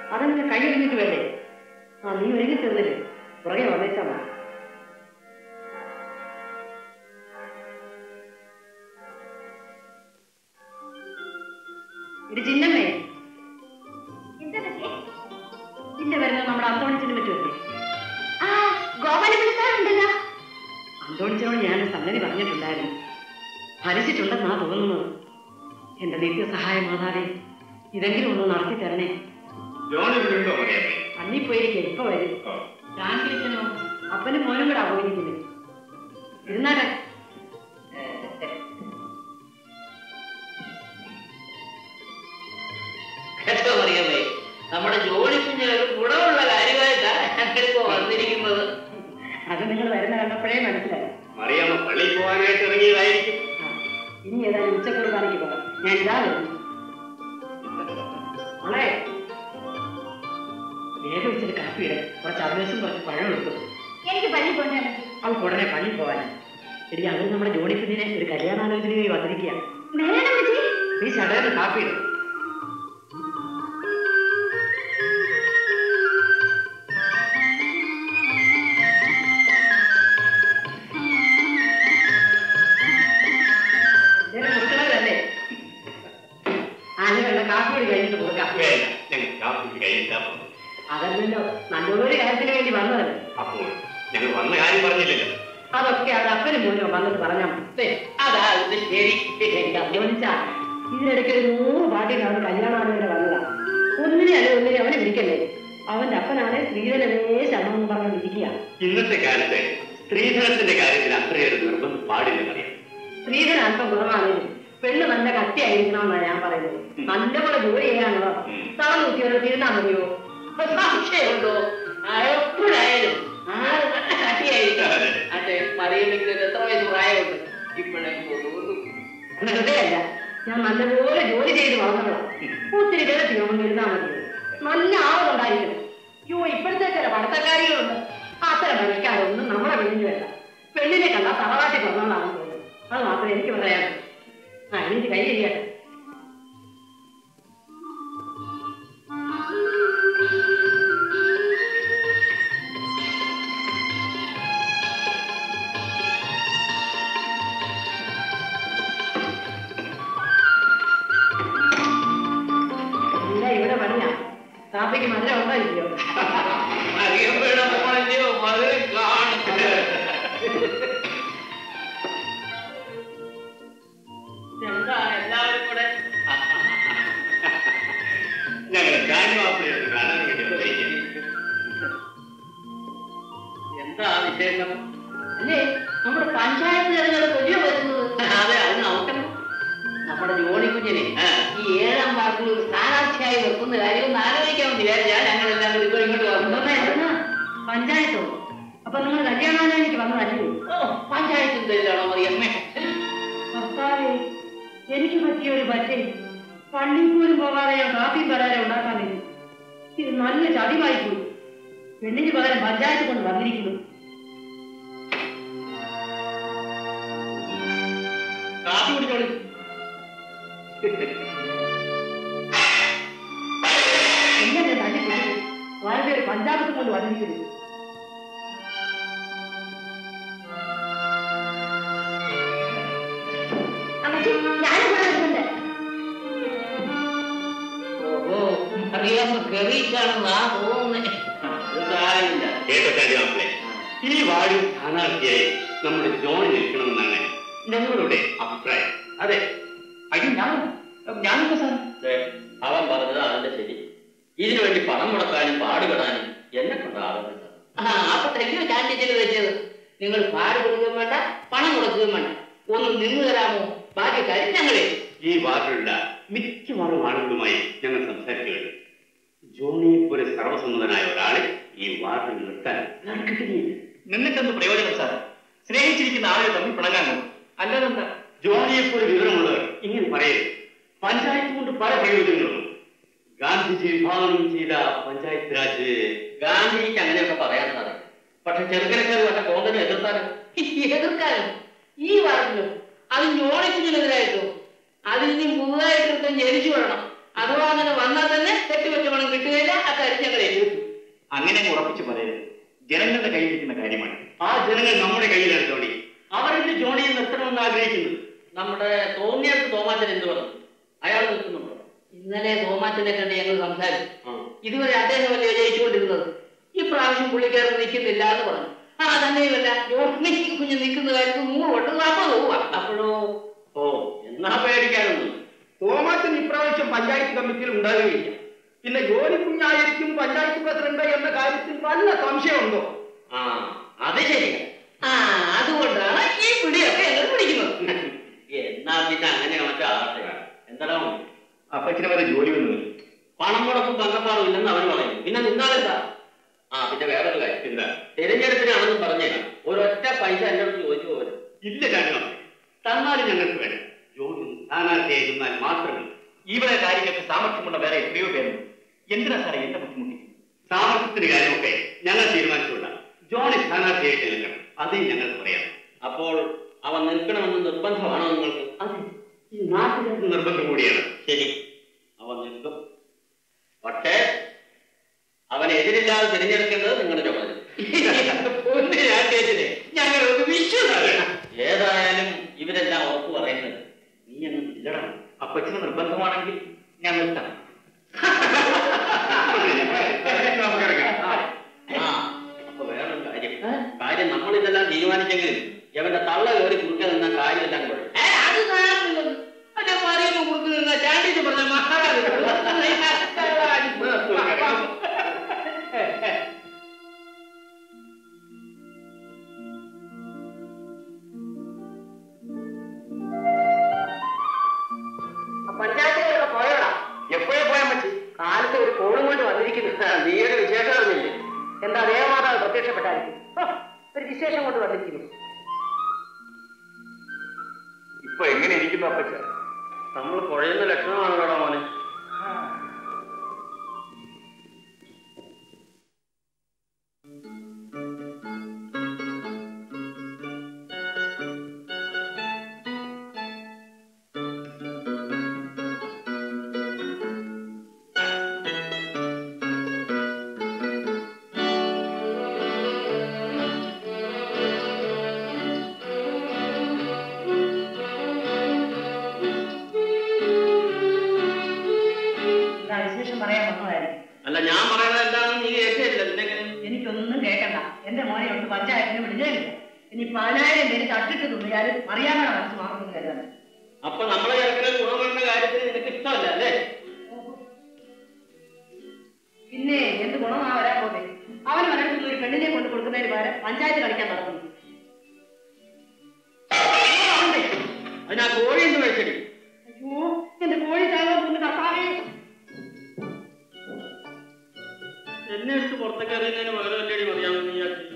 അതങ്ങനെ കൈ ഒഴിഞ്ഞിട്ട് വേണ്ടേ ആ നീ ഒരുങ്ങി തീർന്നില്ലേ പുറകെ വന്നേച്ചാ മതി ഇത് ചിന്നമ്മേ എന്താ പറ്റി ചിന്ന വരുന്നത് നമ്മുടെ അന്തോണിച്ചിന് പറ്റുമല്ലേ ആ ഗോപാല വിളിക്കാറുണ്ടല്ലോ അന്തോണിച്ചനോട് ഞാൻ സംഗതി പറഞ്ഞിട്ടുണ്ടായിരുന്നു ഭരിച്ചിട്ടുണ്ടെന്നാ തോന്നുന്നത് എന്റെ നിത്യസഹായ മാതാവേ ഇതെങ്കിലും ഒന്ന് നടത്തി തരണേ ജോൺ ഇവിടെ ഉണ്ടോ മറിയാമേ അന്നീ പോയിരിക്കെ ഇപ്പൊ വരും ശാന്തിച്ചനോ അപ്പനും മോനും കൂടെ പോയിരിക്കുന്നത് ഇരുന്നാട്ടെ കേട്ടോ അറിയാമേ നമ്മുടെ ജോലി കുഞ്ഞ് ഒരു ഗുണമുള്ള കാര്യമായിട്ടാണ് ഞങ്ങളിപ്പോ വന്നിരിക്കുന്നത് അത് നിങ്ങൾ വരുന്ന കണ്ടപ്പോഴേ മനസ്സിലായി മറിയാമ്മ പള്ളിയിൽ പോകാനായിട്ട് ഇറങ്ങിയതായിരിക്കും ആ, ഇനി ഏതായാലും ഉച്ചക്കുറുബാനയ്ക്ക് പോകാം ഞാൻ ഇതാ വരുന്നു മോളെ വേഗം വെച്ചൊരു കാപ്പി ഇട കുറച്ച് അവകാശം കുറച്ച് പഴം എടുത്തു എനിക്ക് പള്ളി പോകണ്ടേ അവൾക്ക് ഉടനെ പള്ളി പോകാൻ എടി അത് നമ്മുടെ ജോണിക്കുഞ്ഞിനെ ഒരു കല്യാണാലോചനയായി വന്നിരിക്കുക വേണം മതി നീ ചടന്ന് കാപ്പി ഇടും കൊടുക്കണവരല്ലേ ആനകളുടെ കാപ്പി കൂടി കഴിഞ്ഞിട്ട് കൊടുക്കാം വേണ്ട ഞങ്ങൾ കാപ്പിക്ക് കഴിഞ്ഞിട്ടാ പോകുന്നത്. അതല്ലല്ലോ നല്ലൊരു കാര്യത്തിന് വേണ്ടി വന്നതല്ലേ അപ്പോൾ ഞങ്ങൾ വന്ന കാര്യം പറഞ്ഞില്ലല്ലോ അതൊക്കെ അത് അപ്പനും മോനോ വന്നിട്ട് പറഞ്ഞാൽ മതി ദേ, അതാ ഇത് ശരി എനിക്ക് അഭിമാനിച്ചാ ഇതിനിടയ്ക്ക് ഒരു നൂറ് പാട്ടിന് അവൻ കല്യാണാലോചന വന്നതാ ഒന്നിനെ അല്ല ഒന്നിനെ അവനെ വിളിക്കല്ലേ അവന്റെ അപ്പനാണ് സ്ത്രീധനമേ ശരണം എന്ന് പറഞ്ഞുകൊണ്ടിരിക്കുക ഇന്നത്തെ കാലത്ത് സ്ത്രീധനത്തിന്റെ കാര്യത്തിൽ അത്രയേറെ നിർബന്ധം പാടില്ലെന്നറിയാം സ്ത്രീധനം അല്പം കുറവാണെങ്കിലും പെണ്ണ് നല്ല കട്ടിയായിരിക്കണമെന്നാണ് ഞാൻ പറയുന്നത് നല്ലപോലെ ജോലി ചെയ്യാനുള്ളോ തളം കുത്തിയോടെ തിരുന്നാ മതിയോ ഇപ്പൊ സംശയമുണ്ടോ ആ, എപ്പോഴായാലും ആള് നല്ല കട്ടിയായിരിക്കും അതെ മറിയമ്മയ്ക്ക് എത്ര വയസ്സ് പ്രായമുണ്ട് ഇപ്പോഴെങ്കിലും വെറുതെ അല്ല ഞാൻ നല്ലപോലെ ജോലി ചെയ്ത് വളർന്നവളാ ഒത്തിരി വെള്ളത്തിൽ നമ്മൾ ഇരുന്നാ മതി നല്ല ആളുണ്ടായിരിക്കണം അയ്യോ ഇപ്പോഴത്തെ ചില പഠിത്തക്കാരികളുണ്ട് അത്തരം പണിക്കാരൊന്നും നമ്മളെ വീടിന് വേണ്ട പെണ്ണിനെ കണ്ടാ തറവാട്ടി പറഞ്ഞാണ് തോന്നുന്നത് അത് മാത്രമേ എനിക്ക് പറയാനുള്ളൂ ആ എനിക്ക് കൈ ചെയ്യട്ടെ ഇല്ല ഇവിടെ പണിയാ കാപ്പിക്ക് മധുരം ഉണ്ടോ ഇല്ലയോ മറിയമ്മയുടെ മോളല്ലയോ മധുരം കാണുന്നത് എന്താ എല്ലാവരും കൂടെ ഞങ്ങൾ ഗാന്ധിമാപ്പിളയൊക്കെ കാണാൻ വേണ്ടി വന്നിരിക്കുന്നു എന്താ വിശേഷം അല്ലേ നമ്മുടെ പഞ്ചായത്ത് തെരഞ്ഞെടുപ്പ് വലിയ വരുന്നത് അതെ അത് നോക്കണം നമ്മുടെ ജോണി കുഞ്ഞിനെ ആ. ഈ ഏഴാം വാർഡിൽ ഒരു സ്ഥാനാർത്ഥിയായി വെക്കുന്ന കാര്യം ഒന്ന് ആലോചിക്കാമെന്ന് വിചാരിച്ചാൽ ഞങ്ങൾ എല്ലാവരും ഇപ്പോൾ ഇങ്ങോട്ട് എന്താ വന്നു എന്നാ? പഞ്ചായത്തോ അപ്പൊ നിങ്ങൾ കല്യാണാലോചനയ്ക്ക് വന്നതല്ലേ ഓ പഞ്ചായത്തിൽ തരില്ലാണോ മറിയമ്മേ ഭർത്താവേ എനിക്ക് പറ്റിയ ഒരു പറ്റേ പള്ളിയിൽ പോലും പോകാതെ ഞാൻ കാപ്പിയും പലഹാരം ഉണ്ടാക്കാൻ നിന്നു ഇത് നല്ല ചതിവായി പോയി പെണ്ണിന് പകരം പഞ്ചായത്ത് കൊണ്ട് വന്നിരിക്കുന്നു കാപ്പി കുടിച്ചോളി എന്നെ തല്ലി കൊടുത്തു വളരെ ഒരു പഞ്ചായത്ത് കൊണ്ട് വന്നിരിക്കുന്നു അമ്മച്ചി ഞാനും കൂടെ വരുന്നുണ്ട് ഓ അറിയാമ കെറിയിട്ടാണെന്നാ തോന്നുന്നേ കാര്യമില്ല കേട്ടോ ഗാന്ധിമാപ്പിളെ ഈ വാർഡിൽ സ്ഥാനാർത്ഥിയായി നമ്മുടെ ജോൺ നിൽക്കണമെന്നാണ് ഞങ്ങളുടെ അഭിപ്രായം അതെ അയ്യോ ഞാൻ ഞാനിപ്പോ സാർ അവൻ പറഞ്ഞത് അതിന്റെ ശരി ഇതിനു വേണ്ടി പണം മുടക്കാനും പാടുപെടാനും എന്നെ കൊണ്ടാകുന്നത് അപ്പൊ തെല്ലോ ഞാൻ ചെയ്ത് വെച്ചത് നിങ്ങൾ പാട് കൊടുക്കുകയും വേണ്ട പണം മുടക്കുകയും വേണ്ട ഒന്ന് നിന്ന് തരാമോ ബാക്കി കാര്യം ഞങ്ങളെ ഈ വാർഡിലുള്ള മിക്കവാറും ആളുകളുമായി ഞങ്ങൾ സംസാരിച്ചു കഴിഞ്ഞു ജോണിയെ പോലെ സർവസമ്മതനായ ഒരാളെ ഈ വാർഡിൽ നിർത്താൻ ഞങ്ങൾക്ക് കഴിയില്ല നിന്നിട്ടെന്ത് പ്രയോജനം സാർ സ്നേഹിച്ചിരിക്കുന്ന ആളുകൾ തമ്മിൽ പിണങ്ങാൻ അല്ലാതെന്താ ജോണിയെ പോലെ വിവരമുള്ളവർ ഇങ്ങനെ പറയരുത് പഞ്ചായത്ത് കൊണ്ട് പല പ്രയോജനങ്ങളും ഗാന്ധിജി വിഭാവനം ചെയ്ത പഞ്ചായത്ത് രാജ് ഗാന്ധിജിക്ക് അങ്ങനെയൊക്കെ പറയാൻ സാധിക്കും പക്ഷെ ചെറുക്കരക്കാർ മറ്റേ കോന്തനെ എതിർത്താലും എതിർക്കാനും ഈ വാർഡിലും അത് ജോണിക്കുഞ്ഞിനെതിരായിട്ടോ അതിൽ നിന്ന് പുതുതായിട്ട് ഒരുത്തൻ ജനിച്ചു വരണം അഥവാ അങ്ങനെ വന്നാൽ തന്നെ തെറ്റുപറ്റ പണം കിട്ടുകയില്ല അക്കാര്യം ഞങ്ങൾ ഏറ്റെടുത്തു അങ്ങനെ അങ്ങ് ഉറപ്പിച്ചു പറയരുത് ജനങ്ങളുടെ കയ്യിലിരിക്കുന്ന കാര്യമാണ് ആ ജനങ്ങൾ നമ്മുടെ കയ്യിലാണ് ജോണി അവരെന്റെ ജോണിയെ നിർത്തണമെന്ന് ആഗ്രഹിക്കുന്നത് നമ്മുടെ തോന്നിയടുത്ത് തോമാച്ചൻ എന്ത് പറഞ്ഞു അയാൾ നിൽക്കുന്നുണ്ടോ ഇന്നലെ തോമാച്ചനെ കണ്ട് ഞങ്ങൾ സംസാരിച്ചു ഇതുവരെ അദ്ദേഹമല്ലേ ജയിച്ചുകൊണ്ടിരുന്നത് ഈ പ്രാവശ്യം പുള്ളിക്കാരൻ നിൽക്കുന്നില്ല എന്ന് പറഞ്ഞു ആ തന്നെയുമല്ല ജോണി കുഞ്ഞ് നിൽക്കുന്ന കാര്യത്തിൽ നൂറ് വട്ട് നാൽപ്പത് പോവാ അപ്പോഴോ ഓ എന്നാ പേടിക്കാനൊന്നും തോമാച്ചൻ ഇപ്രാവശ്യം പഞ്ചായത്ത് കമ്മിറ്റിയിൽ ഉണ്ടാകുകയില്ല പിന്നെ ജോലി കുഞ്ഞായിരിക്കും പഞ്ചായത്ത് പ്രസിഡന്റ് എന്ന കാര്യത്തിൽ വല്ല സംശയമുണ്ടോ ആ അത് ശരിയാ ആ അതുകൊണ്ടാണ് ഈ പിടിയൊക്കെ ഞങ്ങൾ പിടിക്കുന്നത് എന്നാ പിന്നെ അങ്ങനെ മറ്റോ ആകട്ടെ എന്താടാ അപ്പച്ചന് വരെ ജോലി വന്നു പണം മുടക്കും പങ്കപ്പാടും ഇല്ലെന്ന് അവര് പറയുന്നു പിന്നെ നിന്നാലെന്താ ആ പിന്നെ വേറൊരു കാര്യം എന്താ തിരഞ്ഞെടുപ്പിനാണെന്നും പറഞ്ഞേക്കാം ഒരൊറ്റ പൈസ എന്റെ അടുത്ത് ചോദിച്ചു പോലും ഇല്ല ചാണ്ടോ തന്നാലും ഞങ്ങൾക്ക് വേണം ജോലി സ്ഥാനാർത്ഥിയായി നിന്നാൽ മാത്രമേ ഇവിടെ കാര്യങ്ങൾക്ക് സാമർഥ്യമുള്ള വേറെ എത്രയോ പേരുണ്ട് എന്തിനാ സാറേ എന്നെ ബുദ്ധിമുട്ടിക്കുന്നത് സാമർത്ഥ്യത്തിന്റെ കാര്യമൊക്കെ ഞങ്ങൾ തീരുമാനിച്ചുകൊണ്ടാണ് ജോണി സ്ഥാനാർത്ഥിയായിട്ട് നിൽക്കണം അതും ഞങ്ങൾക്ക് പറയാം അപ്പോൾ അവൻ നിൽക്കണമെന്ന് നിർബന്ധമാണോ നിങ്ങൾക്ക് അതെ ഈ നാട്ടുകാർക്ക് നിർബന്ധം കൂടിയാണ് ശരി അവൻ നിൽക്കും പക്ഷേ അവനെ എതിരില്ലാതെ തിരഞ്ഞെടുക്കേണ്ടത് നിങ്ങളുടെ ചുമതല ഒന്ന് രാഷ്ട്രീയത്തിന് ഞങ്ങൾ ഒരു വിശ്വസിക്കണം ഏതായാലും ഇവരെല്ലാം ഉറപ്പ് പറയുന്നത് നീ അങ്ങ് ഇല്ലടാ അപ്പച്ചന് നിർബന്ധമാണെങ്കിൽ ഞാൻ നിർത്താം ആ അപ്പൊ വേറൊരു കാര്യം കാര്യം നമ്മൾ ഇതെല്ലാം തീരുമാനിച്ചെങ്കിലും അവന്റെ തള്ള കയറി കുറുക്കെ നിന്ന കാര്യമെല്ലാം കുഴപ്പം അത് നാട്ടിലൊന്നും അതെ പറയുമ്പോ കുറുക്ക് നിന്ന ചാണ്ടിച്ച് പറഞ്ഞ പഞ്ചായത്തിലൊക്കെ പോയോടാ എപ്പോഴേ പോയാൻ പറ്റി കാലത്ത് ഒരു കോളും കൊണ്ട് വന്നിരിക്കുന്നു നീ ഒരു വിശേഷം അറിഞ്ഞില്ലേ എന്താ ദേവമാതാവ് പ്രത്യക്ഷപ്പെട്ടായിരിക്കും ഹോ, ഒരു വിശേഷം കൊണ്ട് വന്നിരിക്കുന്നു ഇപ്പൊ എങ്ങനെ ഇരിക്കുന്നു അപ്പച്ച നമ്മൾ കുഴയുന്ന ലക്ഷണമാണല്ലോടാ മോനെ എന്താ വിശേഷം പറയാൻ വന്നതായിരിക്കും അല്ല ഞാൻ പറയണത് എന്താണെന്ന് നീ കേട്ടില്ല പിന്നെ എങ്ങനെ? എനിക്കൊന്നും കേൾക്കണ്ട എന്റെ മോനെ കൊണ്ട് പഞ്ചായത്തിന് വിടുകയില്ല ഇനി പതിനായിരം പേര് തട്ടിട്ട് തുള്ളിയാലും അറിയാമോ മനസ്സ് മാറുന്നു കരുതാൻ അപ്പൊ നമ്മളെ ചേർക്കൽ ഗുണമെന്ന കാര്യത്തിൽ നിനക്ക് ഇഷ്ടമല്ല അല്ലേ പിന്നെ എന്ത് ഗുണമാ വരാൻ പോകെ അവന് മനസ്സിൽ ഒരു പെണ്ണിനെ കൊണ്ട് കൊടുക്കുന്നതിന് പകരം പഞ്ചായത്ത് കളിക്കാൻ നടക്കുന്നു അതിനാ കോഴി എന്ത് കഴിച്ചടി അയ്യോ എന്റെ കോഴി ചാകാൻ പോകുന്ന കർത്താവേ എന്നെ എടുത്ത് പുറത്തേക്ക് അറിയുന്നതിന് പകരം അല്ലേടി മറിയാമെന്ന് നീ ആക്കി.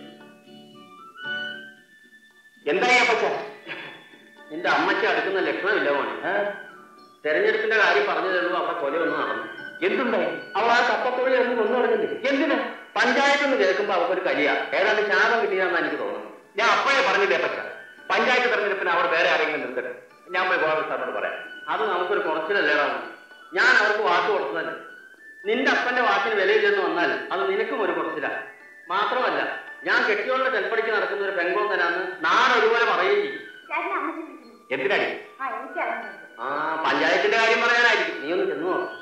എന്തായി അപ്പച്ച നിന്റെ അമ്മയ്ക്ക് അടുക്കുന്ന ലക്ഷണമില്ല മോനെ തെരഞ്ഞെടുപ്പിന്റെ കാര്യം പറഞ്ഞതേ ഉള്ളൂ അവിടെ കൊലയൊന്നും നടന്നു എന്തുണ്ടായി അവൾ ആ കപ്പത്തൊഴിൽ ഒന്ന് കൊന്നു കളഞ്ഞില്ലേ എന്തിന് പഞ്ചായത്ത് എന്ന് കേൾക്കുമ്പോ അവൾക്കൊരു കലിയ ഏതാണ്ട് ശാപം കിട്ടിയാന്ന് എനിക്ക് തോന്നുന്നു ഞാൻ അപ്പോഴേ പറഞ്ഞില്ലേ അപ്പച്ച പഞ്ചായത്ത് തെരഞ്ഞെടുപ്പിന് അവർ വേറെ ആരെങ്കിലും നിർത്തട്ടെ ഞാൻ പോയി ഗോപാൽ സാറിനോട് പറയാം അത് നമുക്കൊരു കുറച്ചിലല്ലേടാ ഞാൻ അവർക്ക് വാക്ക് കൊടുത്തതല്ലേ നിന്റെ അപ്പന്റെ വാക്കിന് വിലയില്ലെന്ന് വന്നാൽ അത് നിനക്കും ഒരു കുറച്ചില മാത്രമല്ല ഞാൻ കെട്ടിയോളുടെ ചെൽപ്പടിക്ക് നടക്കുന്ന ഒരു പെങ്കോൾ തരാന്ന് നാട് ഒരുപോലെ പറയുകയും ചെയ്യും ചേട്ടനെ അമ്മച്ചി വിളിക്കുന്നു എന്തിനാടി ആ എനിക്കറിയാം ആ പഞ്ചായത്തിന്റെ കാര്യം പറയാനായിരിക്കും നീ ഒന്ന് ചെന്നു നോക്ക്.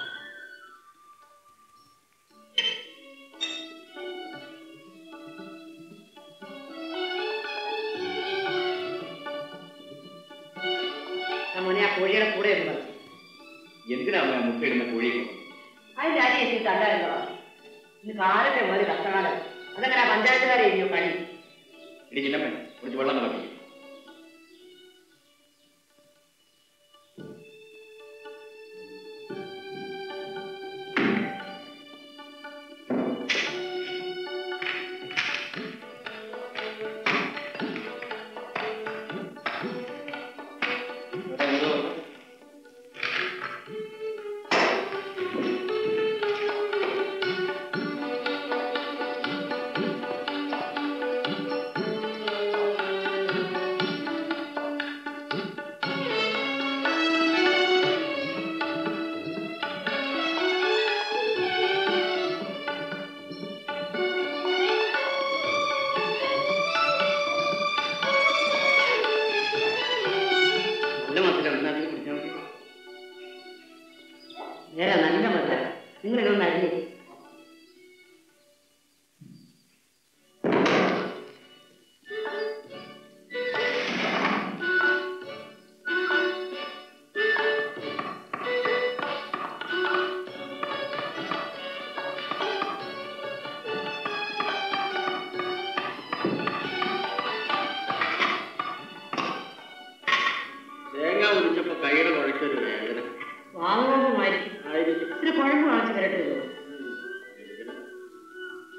ആ മോനെ ആ കോഴിയുടെ കൂടെ ഒന്ന് കളിച്ചു എന്തിനാ അമ്മ മുട്ടയിടുന്ന കോഴിയെ കൊന്നത്? അതിന്റെ അരി എത്തി തണ്ടായിരുന്നോ ഇന്ന് കാലത്തെ മുതൽ കഷ്ടകാലം അതങ്ങനെ പഞ്ചായത്തുകാരെ ഇനിയോ പണി എടി ചിന്നപ്പൻ കുറച്ച് വെള്ളം നടക്കി ആ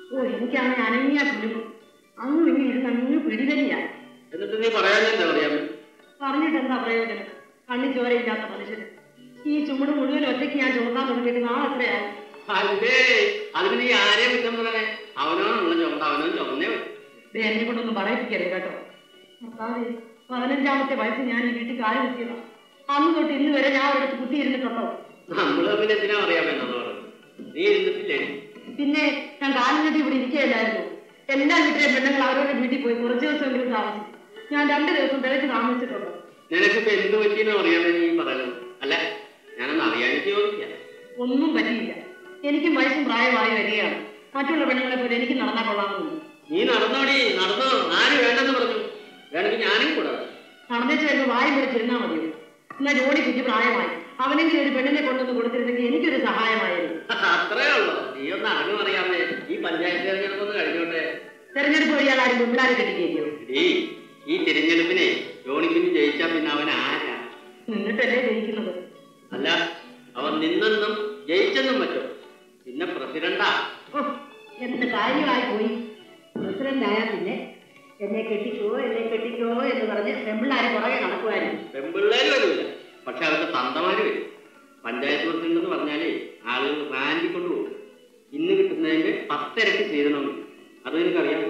ഓ എനിക്കാണെങ്കിൽ അനങ്ങിയാ കുടുംബം അങ്ങും ഇങ്ങനെ ഇരുന്ന് അങ്ങ് പിടിതന്നെയാ എന്നിട്ട് നീ പറയാൻ എന്താ പറയാൻ പറഞ്ഞിട്ട് എന്താ പ്രയോജനം കണ്ണി ചോരയില്ലാത്ത മനുഷ്യന് ഈ ചുമട് മുഴുവൻ ഒറ്റയ്ക്ക് ഞാൻ ചുമക്കാൻ തുടങ്ങിയിട്ട് നാളെ എത്രയായി അല്ലേ അതിന് നീ ആരെയും കുറ്റം പറയണേ അവനോനുള്ള ചുമന്ന അവനോൻ ചുമന്നേ പറ്റൂ. ദേ, എന്നെ കൊണ്ടൊന്നും പറയിപ്പിക്കരുത് കേട്ടോ ഭർത്താവേ പതിനഞ്ചാമത്തെ വയസ്സ് ഞാൻ ഈ വീട്ടിൽ കാല് കുത്തിയതാ അന്ന് തൊട്ട് ഇന്ന് വരെ ഞാൻ ഒരിടത്ത് കുത്തിയിരുന്നിട്ടുണ്ടോ നമ്മള് തമ്മിൽ എന്തിനാ പറയാൻ വേണ്ടത് നീ ഇരുന്നിട്ടില്ലേ പിന്നെ ഞാൻ കാലിനടി ഇവിടെ ഇരിക്കുകയല്ലായിരുന്നു എല്ലാ വീട്ടിലെയും പെണ്ണുങ്ങൾ അവരവരുടെ വീട്ടിൽ പോയി കുറച്ച് ദിവസമെങ്കിലും താമസിച്ചു ഞാൻ രണ്ട് ദിവസം തികച്ച് താമസിച്ചിട്ടുണ്ട് നിനക്കിപ്പോ എന്ത് പറ്റിയെന്ന് പറയാതെ നീ പറയുന്നത് അല്ല ഞാനൊന്ന് അറിയാനിട്ട് ചോദിക്കാം ഒന്നും പറ്റിയില്ല എനിക്കും വയസ്സും പ്രായമായി വരികയാണ് മറ്റുള്ള പെണ്ണുങ്ങളെ പോലെ എനിക്ക് നടന്നാൽ കൊള്ളാമെന്ന് നീ നടന്നോടി നടന്നോ ആര് വേണ്ടെന്ന് പറഞ്ഞു വേണമെങ്കിൽ ഞാനും കൂടെ വരാം. നടന്നേച്ച് വരുമ്പോൾ വായും പിടിച്ചിരുന്നാ മതിയോ എന്നാ ജോലി കുറ്റി പ്രായമായി അവനെങ്കിലും ഒരു പെണ്ണിനെ കൊണ്ടൊന്ന് കൊടുത്തിരുന്നെങ്കിൽ എനിക്കൊരു സഹായമായിരുന്നു അത്രേ ഉള്ളൂ നീ ഒന്ന് അറിഞ്ഞു അറിയാമേ ഈ പഞ്ചായത്ത് തെരഞ്ഞെടുപ്പൊന്ന് കഴിഞ്ഞോട്ടെ തെരഞ്ഞെടുപ്പ് കഴിയാൻ ആരും പെമ്പിളാരെ കെട്ടിക്കോ ഈ ഈ തിരഞ്ഞെടുപ്പിനെ ജോണിക്കിന് ജയിച്ചാ പിന്നെ അവൻ ആരാ നിന്നിട്ടല്ലേ ജയിക്കുന്നത് അല്ല അവൻ നിന്നെന്നും ജയിച്ചെന്നും പറ്റും പിന്നെ പ്രസിഡന്റാ ഓ, എന്ത് കാര്യമായി പോയി പ്രസിഡന്റ് ആയാൽ പിന്നെ എന്നെ കെട്ടിക്കോ എന്നെ കെട്ടിക്കോ എന്ന് പറഞ്ഞ് പെമ്പിള്ളാരെ പുറകെ നടക്കുവാനും പെമ്പിള്ളേര് വരില്ല പക്ഷെ അവർക്ക് തന്തമാര് വരും പഞ്ചായത്ത് പ്രസിഡന്റ് എന്ന് പറഞ്ഞാലേ ആളുകൾ റാൻഡി കൊണ്ടുപോകും ഇന്ന് കിട്ടുന്നതിന്റെ പത്തിരട്ടി സ്വീകരണം കിട്ടും. അത് നിനക്കറിയാം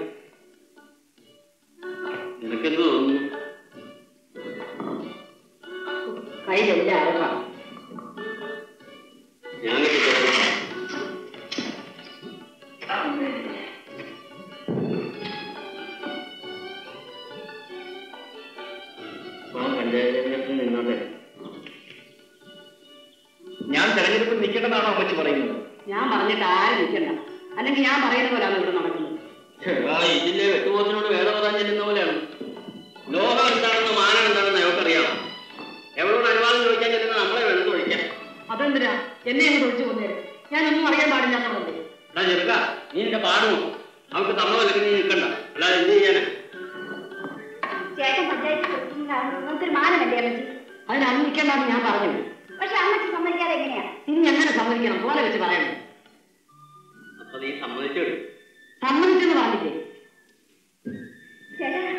നിനക്കെന്ത് തോന്നുന്നു കയ്യിലെല്ലാം അരപ്പാണ് ഞാൻ കിട്ടും പഞ്ചായത്ത് തെരഞ്ഞെടുപ്പിൽ നിന്നോട്ടെ ഞാൻ തെരഞ്ഞെടുപ്പിൽ നിൽക്കേണ്ടതാണോ അമ്മച്ചി പറയുന്നത് ഞാൻ പറഞ്ഞിട്ട് ആരും നിൽക്കണ്ട അല്ലെങ്കിൽ ഞാൻ പറയുന്ന പോലെയാണ് ഇവിടെ നടക്കുന്നത് ആ ഇതിലെ വെട്ടുപോത്തിനോട് വേറെ പറയാൻ ചെല്ലുന്ന പോലെയാണ് ലോകം എന്താണെന്ന് മാനം എന്താണെന്ന് അയാൾക്കറിയാം എവളോട് അനുവാദം ചോദിക്കാൻ ചെല്ലുന്ന നമ്മളെ വേണം ചോദിക്കാൻ അതെന്തിനാ എന്നെ അങ്ങ് ഒഴിച്ചു പോന്നേരും ഞാനൊന്നും അറിയാൻ പാടില്ലാത്തവളല്ലേ എടാ ചെറുക്ക നീ നിന്റെ പാടുമോ അവൾക്ക് തന്നതല്ലെങ്കിൽ നീ നിൽക്കണ്ട അല്ലാതെ എന്ത് ചെയ്യാനാ ചേട്ടൻ പഞ്ചായത്ത് പ്രസിഡന്റ് ആകുന്നത് നമുക്കൊരു മാനമല്ലേ അമ്മച്ചി അതിന് അന്ന് നിൽക്കണ്ടെന്ന് ഞാൻ പറഞ്ഞു പക്ഷെ അമ്മച്ചി സമ്മതിക്കാതെ എങ്ങനെയാ ഇനി എങ്ങനെ സമ്മതിക്കണം പോലെ വെച്ച് പറയണം അപ്പൊ നീ സമ്മതിച്ചോളൂ സമ്മതിച്ചെന്ന് പറഞ്ഞില്ലേ ചേട്ടാ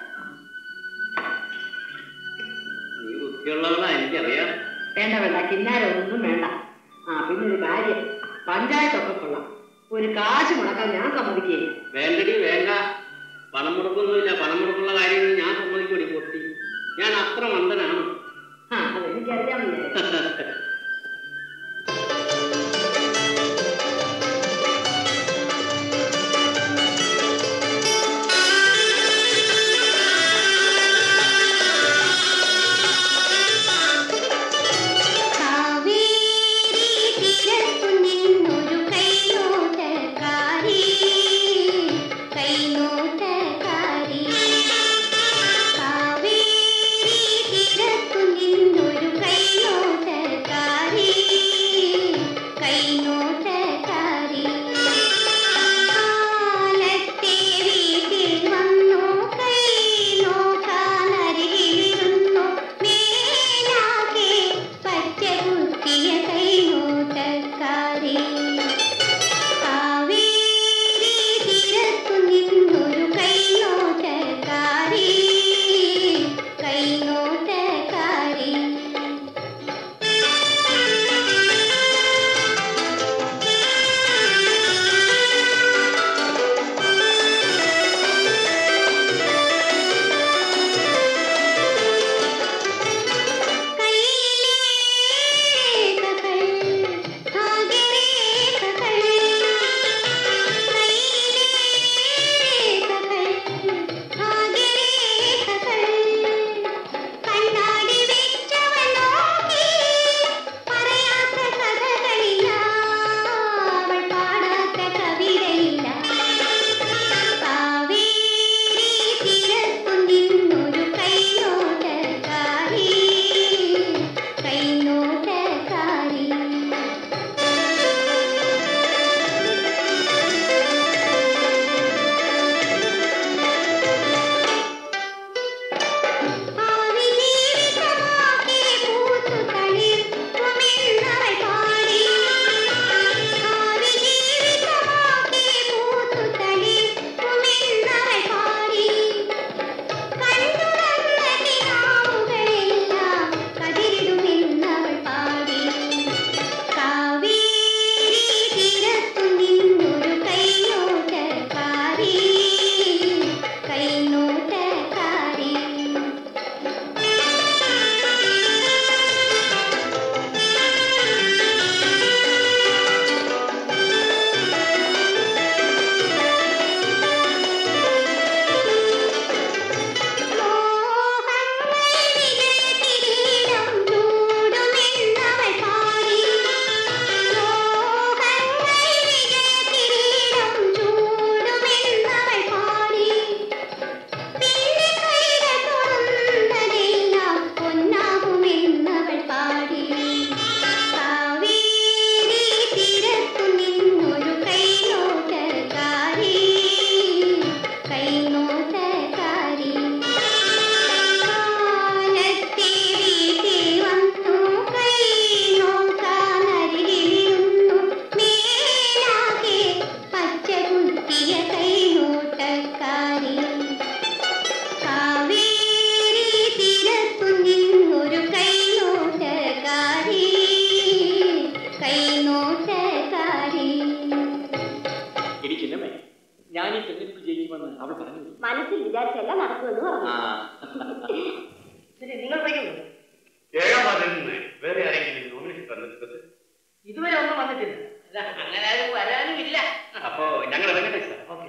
നീ ബുദ്ധിയുള്ളവളാ എനിക്കറിയാം വേണ്ട വേണ്ട കിന്നാരം ഒന്നും വേണ്ട ആ പിന്നെ ഒരു കാര്യം പഞ്ചായത്തൊക്കെ കൊള്ളാം ഒരു കാശ് മുടക്കാൻ ഞാൻ സമ്മതിക്കുകയില്ല വേണ്ടടി വേണ്ട പണം മുടക്കൊന്നുമില്ല പണം മുടക്കുള്ള കാര്യങ്ങൾ ഞാൻ സമ്മതിക്കൂടി പൊട്ടി ഞാൻ അത്ര മന്ദനാണ് ആ അതെനിക്കറിയാൻ വയ്യ കാവേരി തീരത്തു നിന്നൊരു കൈനോട്ടക്കാരി കൈനോട്ടക്കാരി കാവേരി തീരത്തു നിന്നൊരു കൈനോട്ടക്കാരി പേടിക്കില്ലമ്മേ ഞാൻ ഈ തെരഞ്ഞെടുപ്പ് ജയിക്കുമെന്ന് അവൾ പറഞ്ഞു മനസ്സിൽ വിചാരിച്ചല്ല നടക്കുമെന്ന് പറഞ്ഞു ആ ശരി നിങ്ങൾ വയ്ക്കുന്നു ഏഴാം വാർഡിൽ നിന്ന് വേറെ ആരെങ്കിലും നോമിനേഷൻ തന്നിട്ടുണ്ട് ഇതുവരെ ഒന്നും വന്നിട്ടില്ല അല്ല, അങ്ങനെ ആരും വരാനും ഇല്ല അപ്പോ ഞങ്ങൾ ഇറങ്ങട്ടെ സാർ ഓക്കെ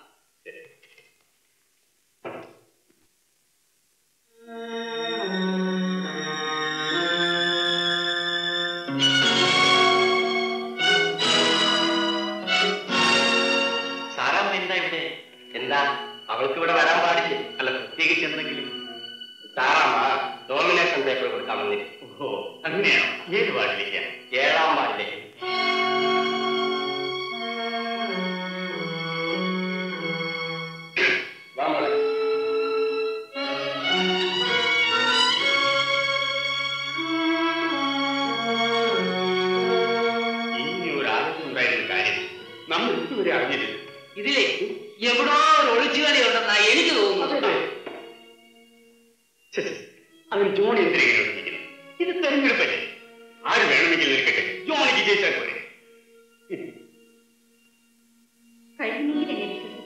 സാറാമ്മ എന്താ ഇവിടെ എന്താ അവൾക്ക് ഇവിടെ വരാൻ പാടില്ലേ അല്ല പ്രത്യേകിച്ച് എന്തെങ്കിലും സാറാമ്മ നോമിനേഷൻ പേപ്പർ കൊടുക്കാൻ വന്നിട്ട് ഓ അങ്ങനെയാണോ ഏത് വാർഡിലേക്ക് ഏഴാം വാർഡിലേക്ക് വാ മോളെ ഇനി ഒരു ആവശ്യം ഉണ്ടായിരുന്ന കാര്യം നമ്മൾ ഇതുവരെ അറിഞ്ഞിട്ടില്ല ഇതിലെ എവിടോ ഒരു ഒളിച്ചുകളി ഉണ്ടെന്നാ എനിക്ക് തോന്നുന്നു ഛെ, ഛെ, അതിന് ജോണി എന്തിനാണ് ഇരിക്കുന്നത് ഇത് തെരഞ്ഞെടുപ്പല്ലേ ആര് വേണമെങ്കിലും ഇരിക്കട്ടെ ജോണിക്ക് ജയിച്ചാൽ പോരെ കഴിഞ്ഞെങ്കിൽ എന്നെ വിശ്വസിക്കും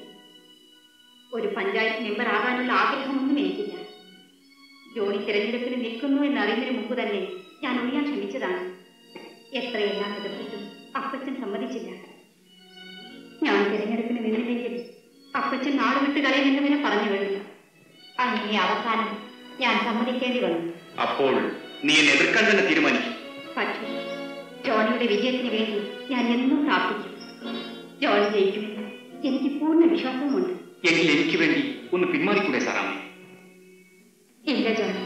ഒരു പഞ്ചായത്ത് മെമ്പർ ആകാനുള്ള ആഗ്രഹമൊന്നും എനിക്കില്ല ജോണി തിരഞ്ഞെടുപ്പിന് നിൽക്കുന്നു എന്നറിയുന്നതിന് മുമ്പ് തന്നെ ഞാൻ ഒഴിയാൻ ശ്രമിച്ചതാണ് എത്രയെല്ലാം എതിർത്തിട്ടും അപ്പച്ചൻ സമ്മതിച്ചില്ല ഞാൻ തിരഞ്ഞെടുപ്പിന് നിന്നില്ലെങ്കിൽ അപ്പച്ചൻ നാട് വിട്ട് കളയുമെന്ന് പറഞ്ഞു കഴിഞ്ഞു അങ്ങനെ അവസാനം ഞാൻ സമ്മതിക്കേണ്ടി വന്നു അപ്പോൾ നീ എന്നെ എതിർക്കാൻ തന്നെ തീരുമാനിച്ചു പക്ഷേ ജോണിയുടെ വിജയത്തിന് വേണ്ടി ഞാൻ എന്നും പ്രാർത്ഥിക്കും ജോണി ജയിക്കുമെന്ന് എനിക്ക് പൂർണ്ണ വിശ്വാസവുമുണ്ട് എങ്കിൽ എനിക്ക് വേണ്ടി ഒന്ന് പിന്മാറിക്കൂടെ സാറാമ്മ ഇല്ല ജോണി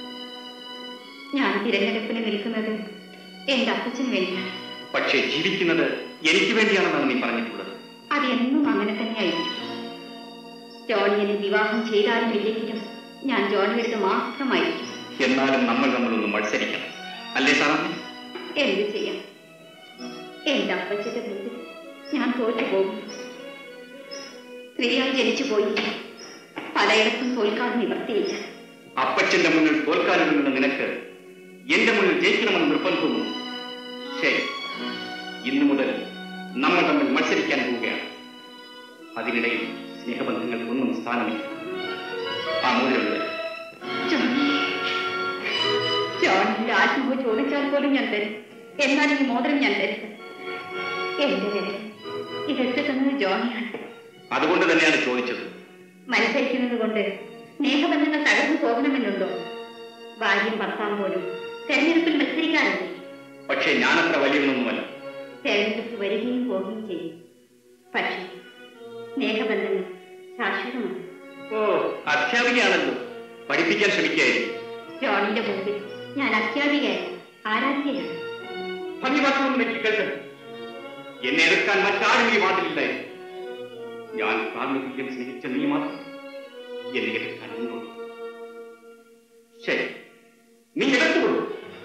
ഞാൻ തിരഞ്ഞെടുപ്പിന് നിൽക്കുന്നത് എന്റെ അപ്പച്ചന് വേണ്ടിയാണ് പക്ഷേ ജീവിക്കുന്നത് എനിക്ക് വേണ്ടിയാണെന്നാണ് നീ പറഞ്ഞിട്ടുള്ളത് അത് എന്നും അങ്ങനെ തന്നെയായിരിക്കും ജോണി എന്നെ വിവാഹം ചെയ്താലും ഇല്ലെങ്കിലും ഞാൻ ജോണിയെടുത്ത് മാത്രമായിരിക്കും എന്നാലും നമ്മൾ തമ്മിലൊന്ന് മത്സരിക്കണം അല്ലേ സാറാമ്മ എന്ത് ചെയ്യാം എന്റെ അപ്പച്ചന്റെ മുമ്പിൽ ഞാൻ തോറ്റുപോകും സ്ത്രീയായി ജനിച്ചു പോയി പലയിടത്തും തോൽക്കാൻ നിവർത്തിയില്ല അപ്പച്ചന്റെ മുന്നിൽ തോൽക്കാനൊരുങ്ങുന്ന നിനക്ക് എന്റെ മുന്നിൽ ജയിക്കണമെന്ന് നിർബന്ധവും ശരി ഇന്നു മുതൽ നമ്മൾ തമ്മിൽ മത്സരിക്കാൻ പോവുകയാണ് അതിനിടയിൽ സ്നേഹബന്ധങ്ങൾക്കൊന്നും സ്ഥാനമില്ല ആ മോതിരമുണ്ട് ജോണി ജോണിന്റെ ആത്മാവ് ചോദിച്ചാൽ പോലും ഞാൻ തരും എന്നാൽ ഈ മോതിരം ഞാൻ തരും എന്റെ വിരൽ ഇതെടുത്ത് തന്നത് ജോണിയാണ് അതുകൊണ്ട് തന്നെയാണ് ചോദിച്ചത് മത്സരിക്കുന്നത് കൊണ്ട് സ്നേഹബന്ധങ്ങൾ തകർന്നു പോകണമെന്നുണ്ടോ ഭാര്യയും ഭർത്താവും പോലും തെരഞ്ഞെടുപ്പിൽ മത്സരിക്കാറില്ലേ പക്ഷേ ഞാനത്ര വലിയവനൊന്നുമല്ല തെരഞ്ഞെടുപ്പ് വരികയും പോവുകയും ചെയ്യും പക്ഷേ സ്നേഹബന്ധങ്ങൾ ശാശ്വതമാണ് ഓ അധ്യാപികയാണല്ലോ പഠിപ്പിക്കാൻ ശ്രമിക്കുകയായിരിക്കും ജോണിന്റെ മുമ്പിൽ ഞാൻ അധ്യാപികയല്ല ആരാധ്യയാണ് ഭംഗിവാക്കൊന്നും എനിക്ക് കേൾക്കണം എന്നെ എതിർക്കാൻ മറ്റാരും ഈ വാർഡിലില്ലായിരുന്നു ഞാൻ പ്രാതിനിധ്യം സ്നേഹിച്ച നീ മാത്രം എന്നെ എതിർക്കാൻ മുന്നോട്ട് ശരി നീ എതിർത്തുകൊള്ളൂ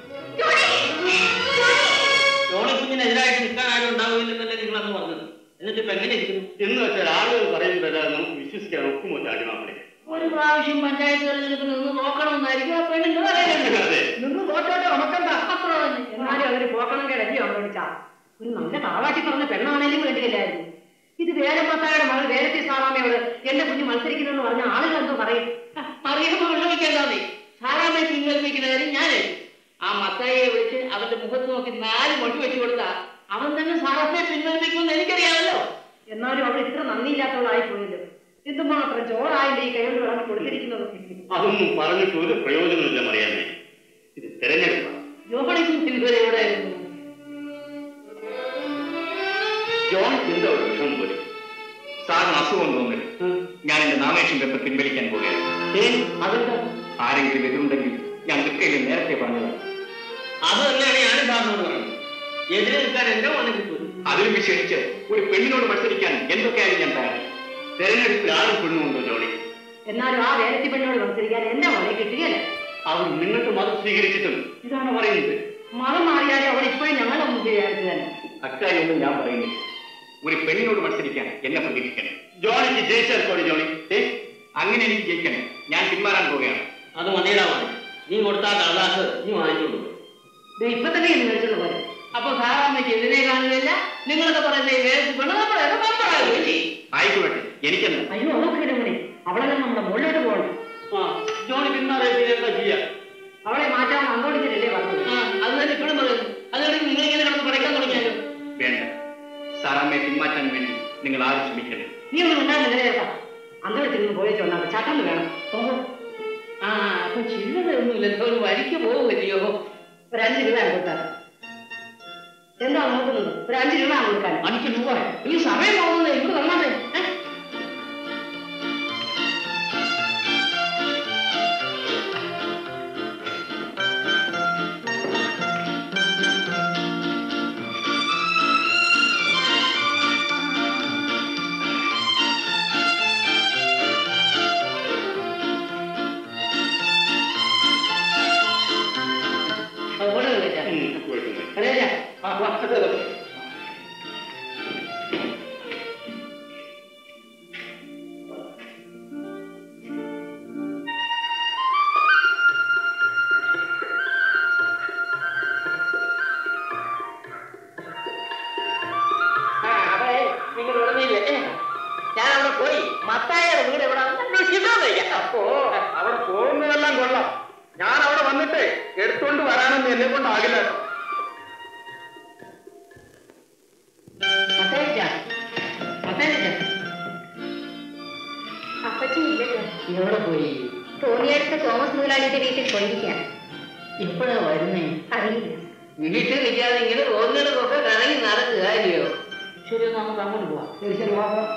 ജോണി കുഞ്ഞിനെതിരായിട്ട് നിൽക്കാൻ ആരും ഉണ്ടാവില്ലെന്നല്ലേ നിങ്ങൾ അന്ന് പറഞ്ഞത് എന്നിട്ട് ഇപ്പൊ എങ്ങനെ ഇരിക്കുന്നു എന്ന് വെച്ചാൽ ആളുകൾ പറയുന്നത് നമുക്ക് വിശ്വസിക്കാൻ ഒക്കുമോ ചാടിമാപ്പിളെ ഒരു പ്രാവശ്യം പഞ്ചായത്ത് തെരഞ്ഞെടുപ്പിൽ നിന്ന് നോക്കണമെന്നായിരിക്കും ആ പെണ്ണിന്റെ പറയുന്നത് അതെ നിന്ന് തോറ്റോട്ടെ ഉണക്കണ്ട അത്ര തന്നെ എന്നാലും അവര് പോക്കണം കിടക്കി അവരോടിച്ചാ ഒരു നല്ല താവാട്ടി പറഞ്ഞ പെണ്ണാണേലും വേണ്ടിയില്ലായിരുന്നു ഇത് വേലമ്മത്തായുടെ മകൾ വേലത്തി സാറാമയോട് എന്റെ കുഞ്ഞ് മത്സരിക്കുന്നെന്ന് പറഞ്ഞ ആളുകൾ എന്തോ പറയും അറിയുമ്പോ വിഷമിക്കേണ്ടാന്നേ സാറാമ്മയെ പിൻവലിപ്പിക്കുന്ന കാര്യം ഞാനേ ആ മത്തായിയെ വിളിച്ച് അവന്റെ മുഖത്ത് നോക്കി നാല് മൊഴി വെച്ചു കൊടുത്താ അവൻ തന്നെ സാറാമ്മയെ പിൻവലിപ്പിക്കുമെന്ന് എനിക്കറിയാമല്ലോ എന്നാലും അവൾ ഇത്ര നന്ദിയില്ലാത്തവളായി പോയല്ലോ എന്തുമാത്രം ചോറായില്ലേ ഈ കൈകൊണ്ട് വിളമ്പി കൊടുത്തിരിക്കുന്നത് അതൊന്നും പറഞ്ഞിട്ട് ഒരു പ്രയോജനമില്ല മറിയാമേ ഇത് തെരഞ്ഞെടുപ്പാണ് ജോണിക്കും ഇതുവരെ എവിടെയായിരുന്നു ജോൺ ചിന്ത ഒരു വിഷമം പോലും സാറിന് അസുഖം തോന്നരുത് ഞാൻ എന്റെ നാമേഷൻ പേപ്പർ പിൻവലിക്കാൻ പോവുകയാണ് ഏ അതെന്താ ആരെങ്കിലും എതിരുണ്ടെങ്കിൽ ഞാൻ കൃത്യയിൽ നേരത്തെ പറഞ്ഞതാണ് അത് തന്നെയാണ് ഞാനും സാറിനോട് പറഞ്ഞത് എതിരെ നിൽക്കാൻ എന്റെ മോനെ കിട്ടും അതിലും വിശേഷിച്ച് ഒരു പെണ്ണിനോട് മത്സരിക്കാൻ എന്തൊക്കെയായാലും ഞാൻ തയ്യാറാണ് തെരഞ്ഞെടുപ്പിൽ ആരും പെണ്ണുണ്ടോ ജോണി എന്നാലും ആ വേലത്തി പെണ്ണോട് മത്സരിക്കാൻ എന്റെ മോനെ കിട്ടുകയല്ല അവർ നിങ്ങൾക്ക് മതം സ്വീകരിച്ചിട്ടും ഇതാണ് പറയുന്നത് മതം മാറിയാലും അവൾ ഇപ്പോഴും ഞങ്ങളുടെ മുമ്പിൽ വിചാരിച്ചു തന്നെ അക്കാര്യമൊന്നും ഞാൻ പറയുന്നില്ല ഒരു പെണ്ണിനോട് മത്സരിക്കാൻ എന്നെ പ്രതീക്ഷിക്കണം ജോണിക്ക് ജയിച്ചാൽ പോരെ ജോണി ഏ അങ്ങനെ എനിക്ക് ജയിക്കണം ഞാൻ പിന്മാറാൻ പോവുകയാണ് അത് മതിയിടാ മതി നീ കൊടുത്ത ആ കടലാസ് നീ വാങ്ങിച്ചോളൂ ദേ ഇപ്പൊ തന്നെ എന്ന് വിളിച്ചുള്ള പോലെ അപ്പൊ സാറാമ്മയ്ക്ക് എതിരെ കാണുകയില്ല നിങ്ങളൊക്കെ പറയുന്ന ഈ വേദത്തിൽ പെണ്ണു നമ്മൾ അവളെ നമ്മുടെ മുകളിലോട്ട് പോകണം ആ ജോണി പിന്മാറിയ എന്താ ചെയ്യാ അവളെ മാറ്റാൻ അന്തോടിച്ചിട്ടല്ലേ പറഞ്ഞത് ആ അത് തന്നെ ഇപ്പോഴും പറയുന്നു അതുകൊണ്ട് നിങ്ങൾ ഇങ്ങനെ കിടന്ന് പഠിക്കാൻ തുടങ്ങിയാലോ വേണ്ട സാറാമ്മയെ പിന്മാറ്റാൻ വേണ്ടി നിങ്ങൾ ആരും ശ്രമിക്കരുത് നീ ഒന്നും ഉണ്ടാകുന്ന നിലയേക്കാം അന്തോടിച്ചിൽ നിന്ന് പോയേച്ച് വന്നാൽ ചട്ടന്ന് വേണം ഓഹോ ആ അപ്പൊ ചില്ലറയൊന്നുമില്ല ഒരു വരിക്ക് പോവുമല്ലയോ ഒരു അഞ്ച് രൂപ കൊടുത്താൽ എന്താ നോക്കുന്നത് ഒരു അഞ്ച് രൂപ കൊടുക്കാൻ അഞ്ച് രൂപ ഈ സമയം പോകുന്നത് ഇവിടെ തന്നാട്ടെ ഏ? അതുപോലെ വിളിച്ചാ. അറിയാ ആ, വാ, അതെ, അതെ. ആ, അതെ, നിങ്ങൾ ഉടനെയില്ലേ? ഞാൻ അവിടെ പോയി മത്തായിയുടെ വീട് എവിടെ അപ്പോ അവിടെ പോകുന്നതെല്ലാം കൊള്ളാം ഞാൻ അവിടെ വന്നിട്ട് എടുത്തോണ്ട് വരാനൊന്നും എന്നെ കൊണ്ടാകില്ല കേട്ടോ. മത്തായിച്ചാ മത്തായിച്ചാ അപ്പച്ചി ഇല്ലല്ലോ എവിടെ പോയി തോന്നിയെടുത്ത് തോമസ് മുതലാളിയുടെ വീട്ടിൽ പോയിരിക്കാൻ എപ്പോഴാ വരുന്നേ അറിയില്ല വീട്ടിൽ നിൽക്കാതെ ഇങ്ങനെ തോന്നിയിടത്തൊക്കെ കറങ്ങി നടക്കുക അല്ലയോ ശരി നമുക്ക് അങ്ങോട്ട് പോവാം ശരി ശരി വാ വാ.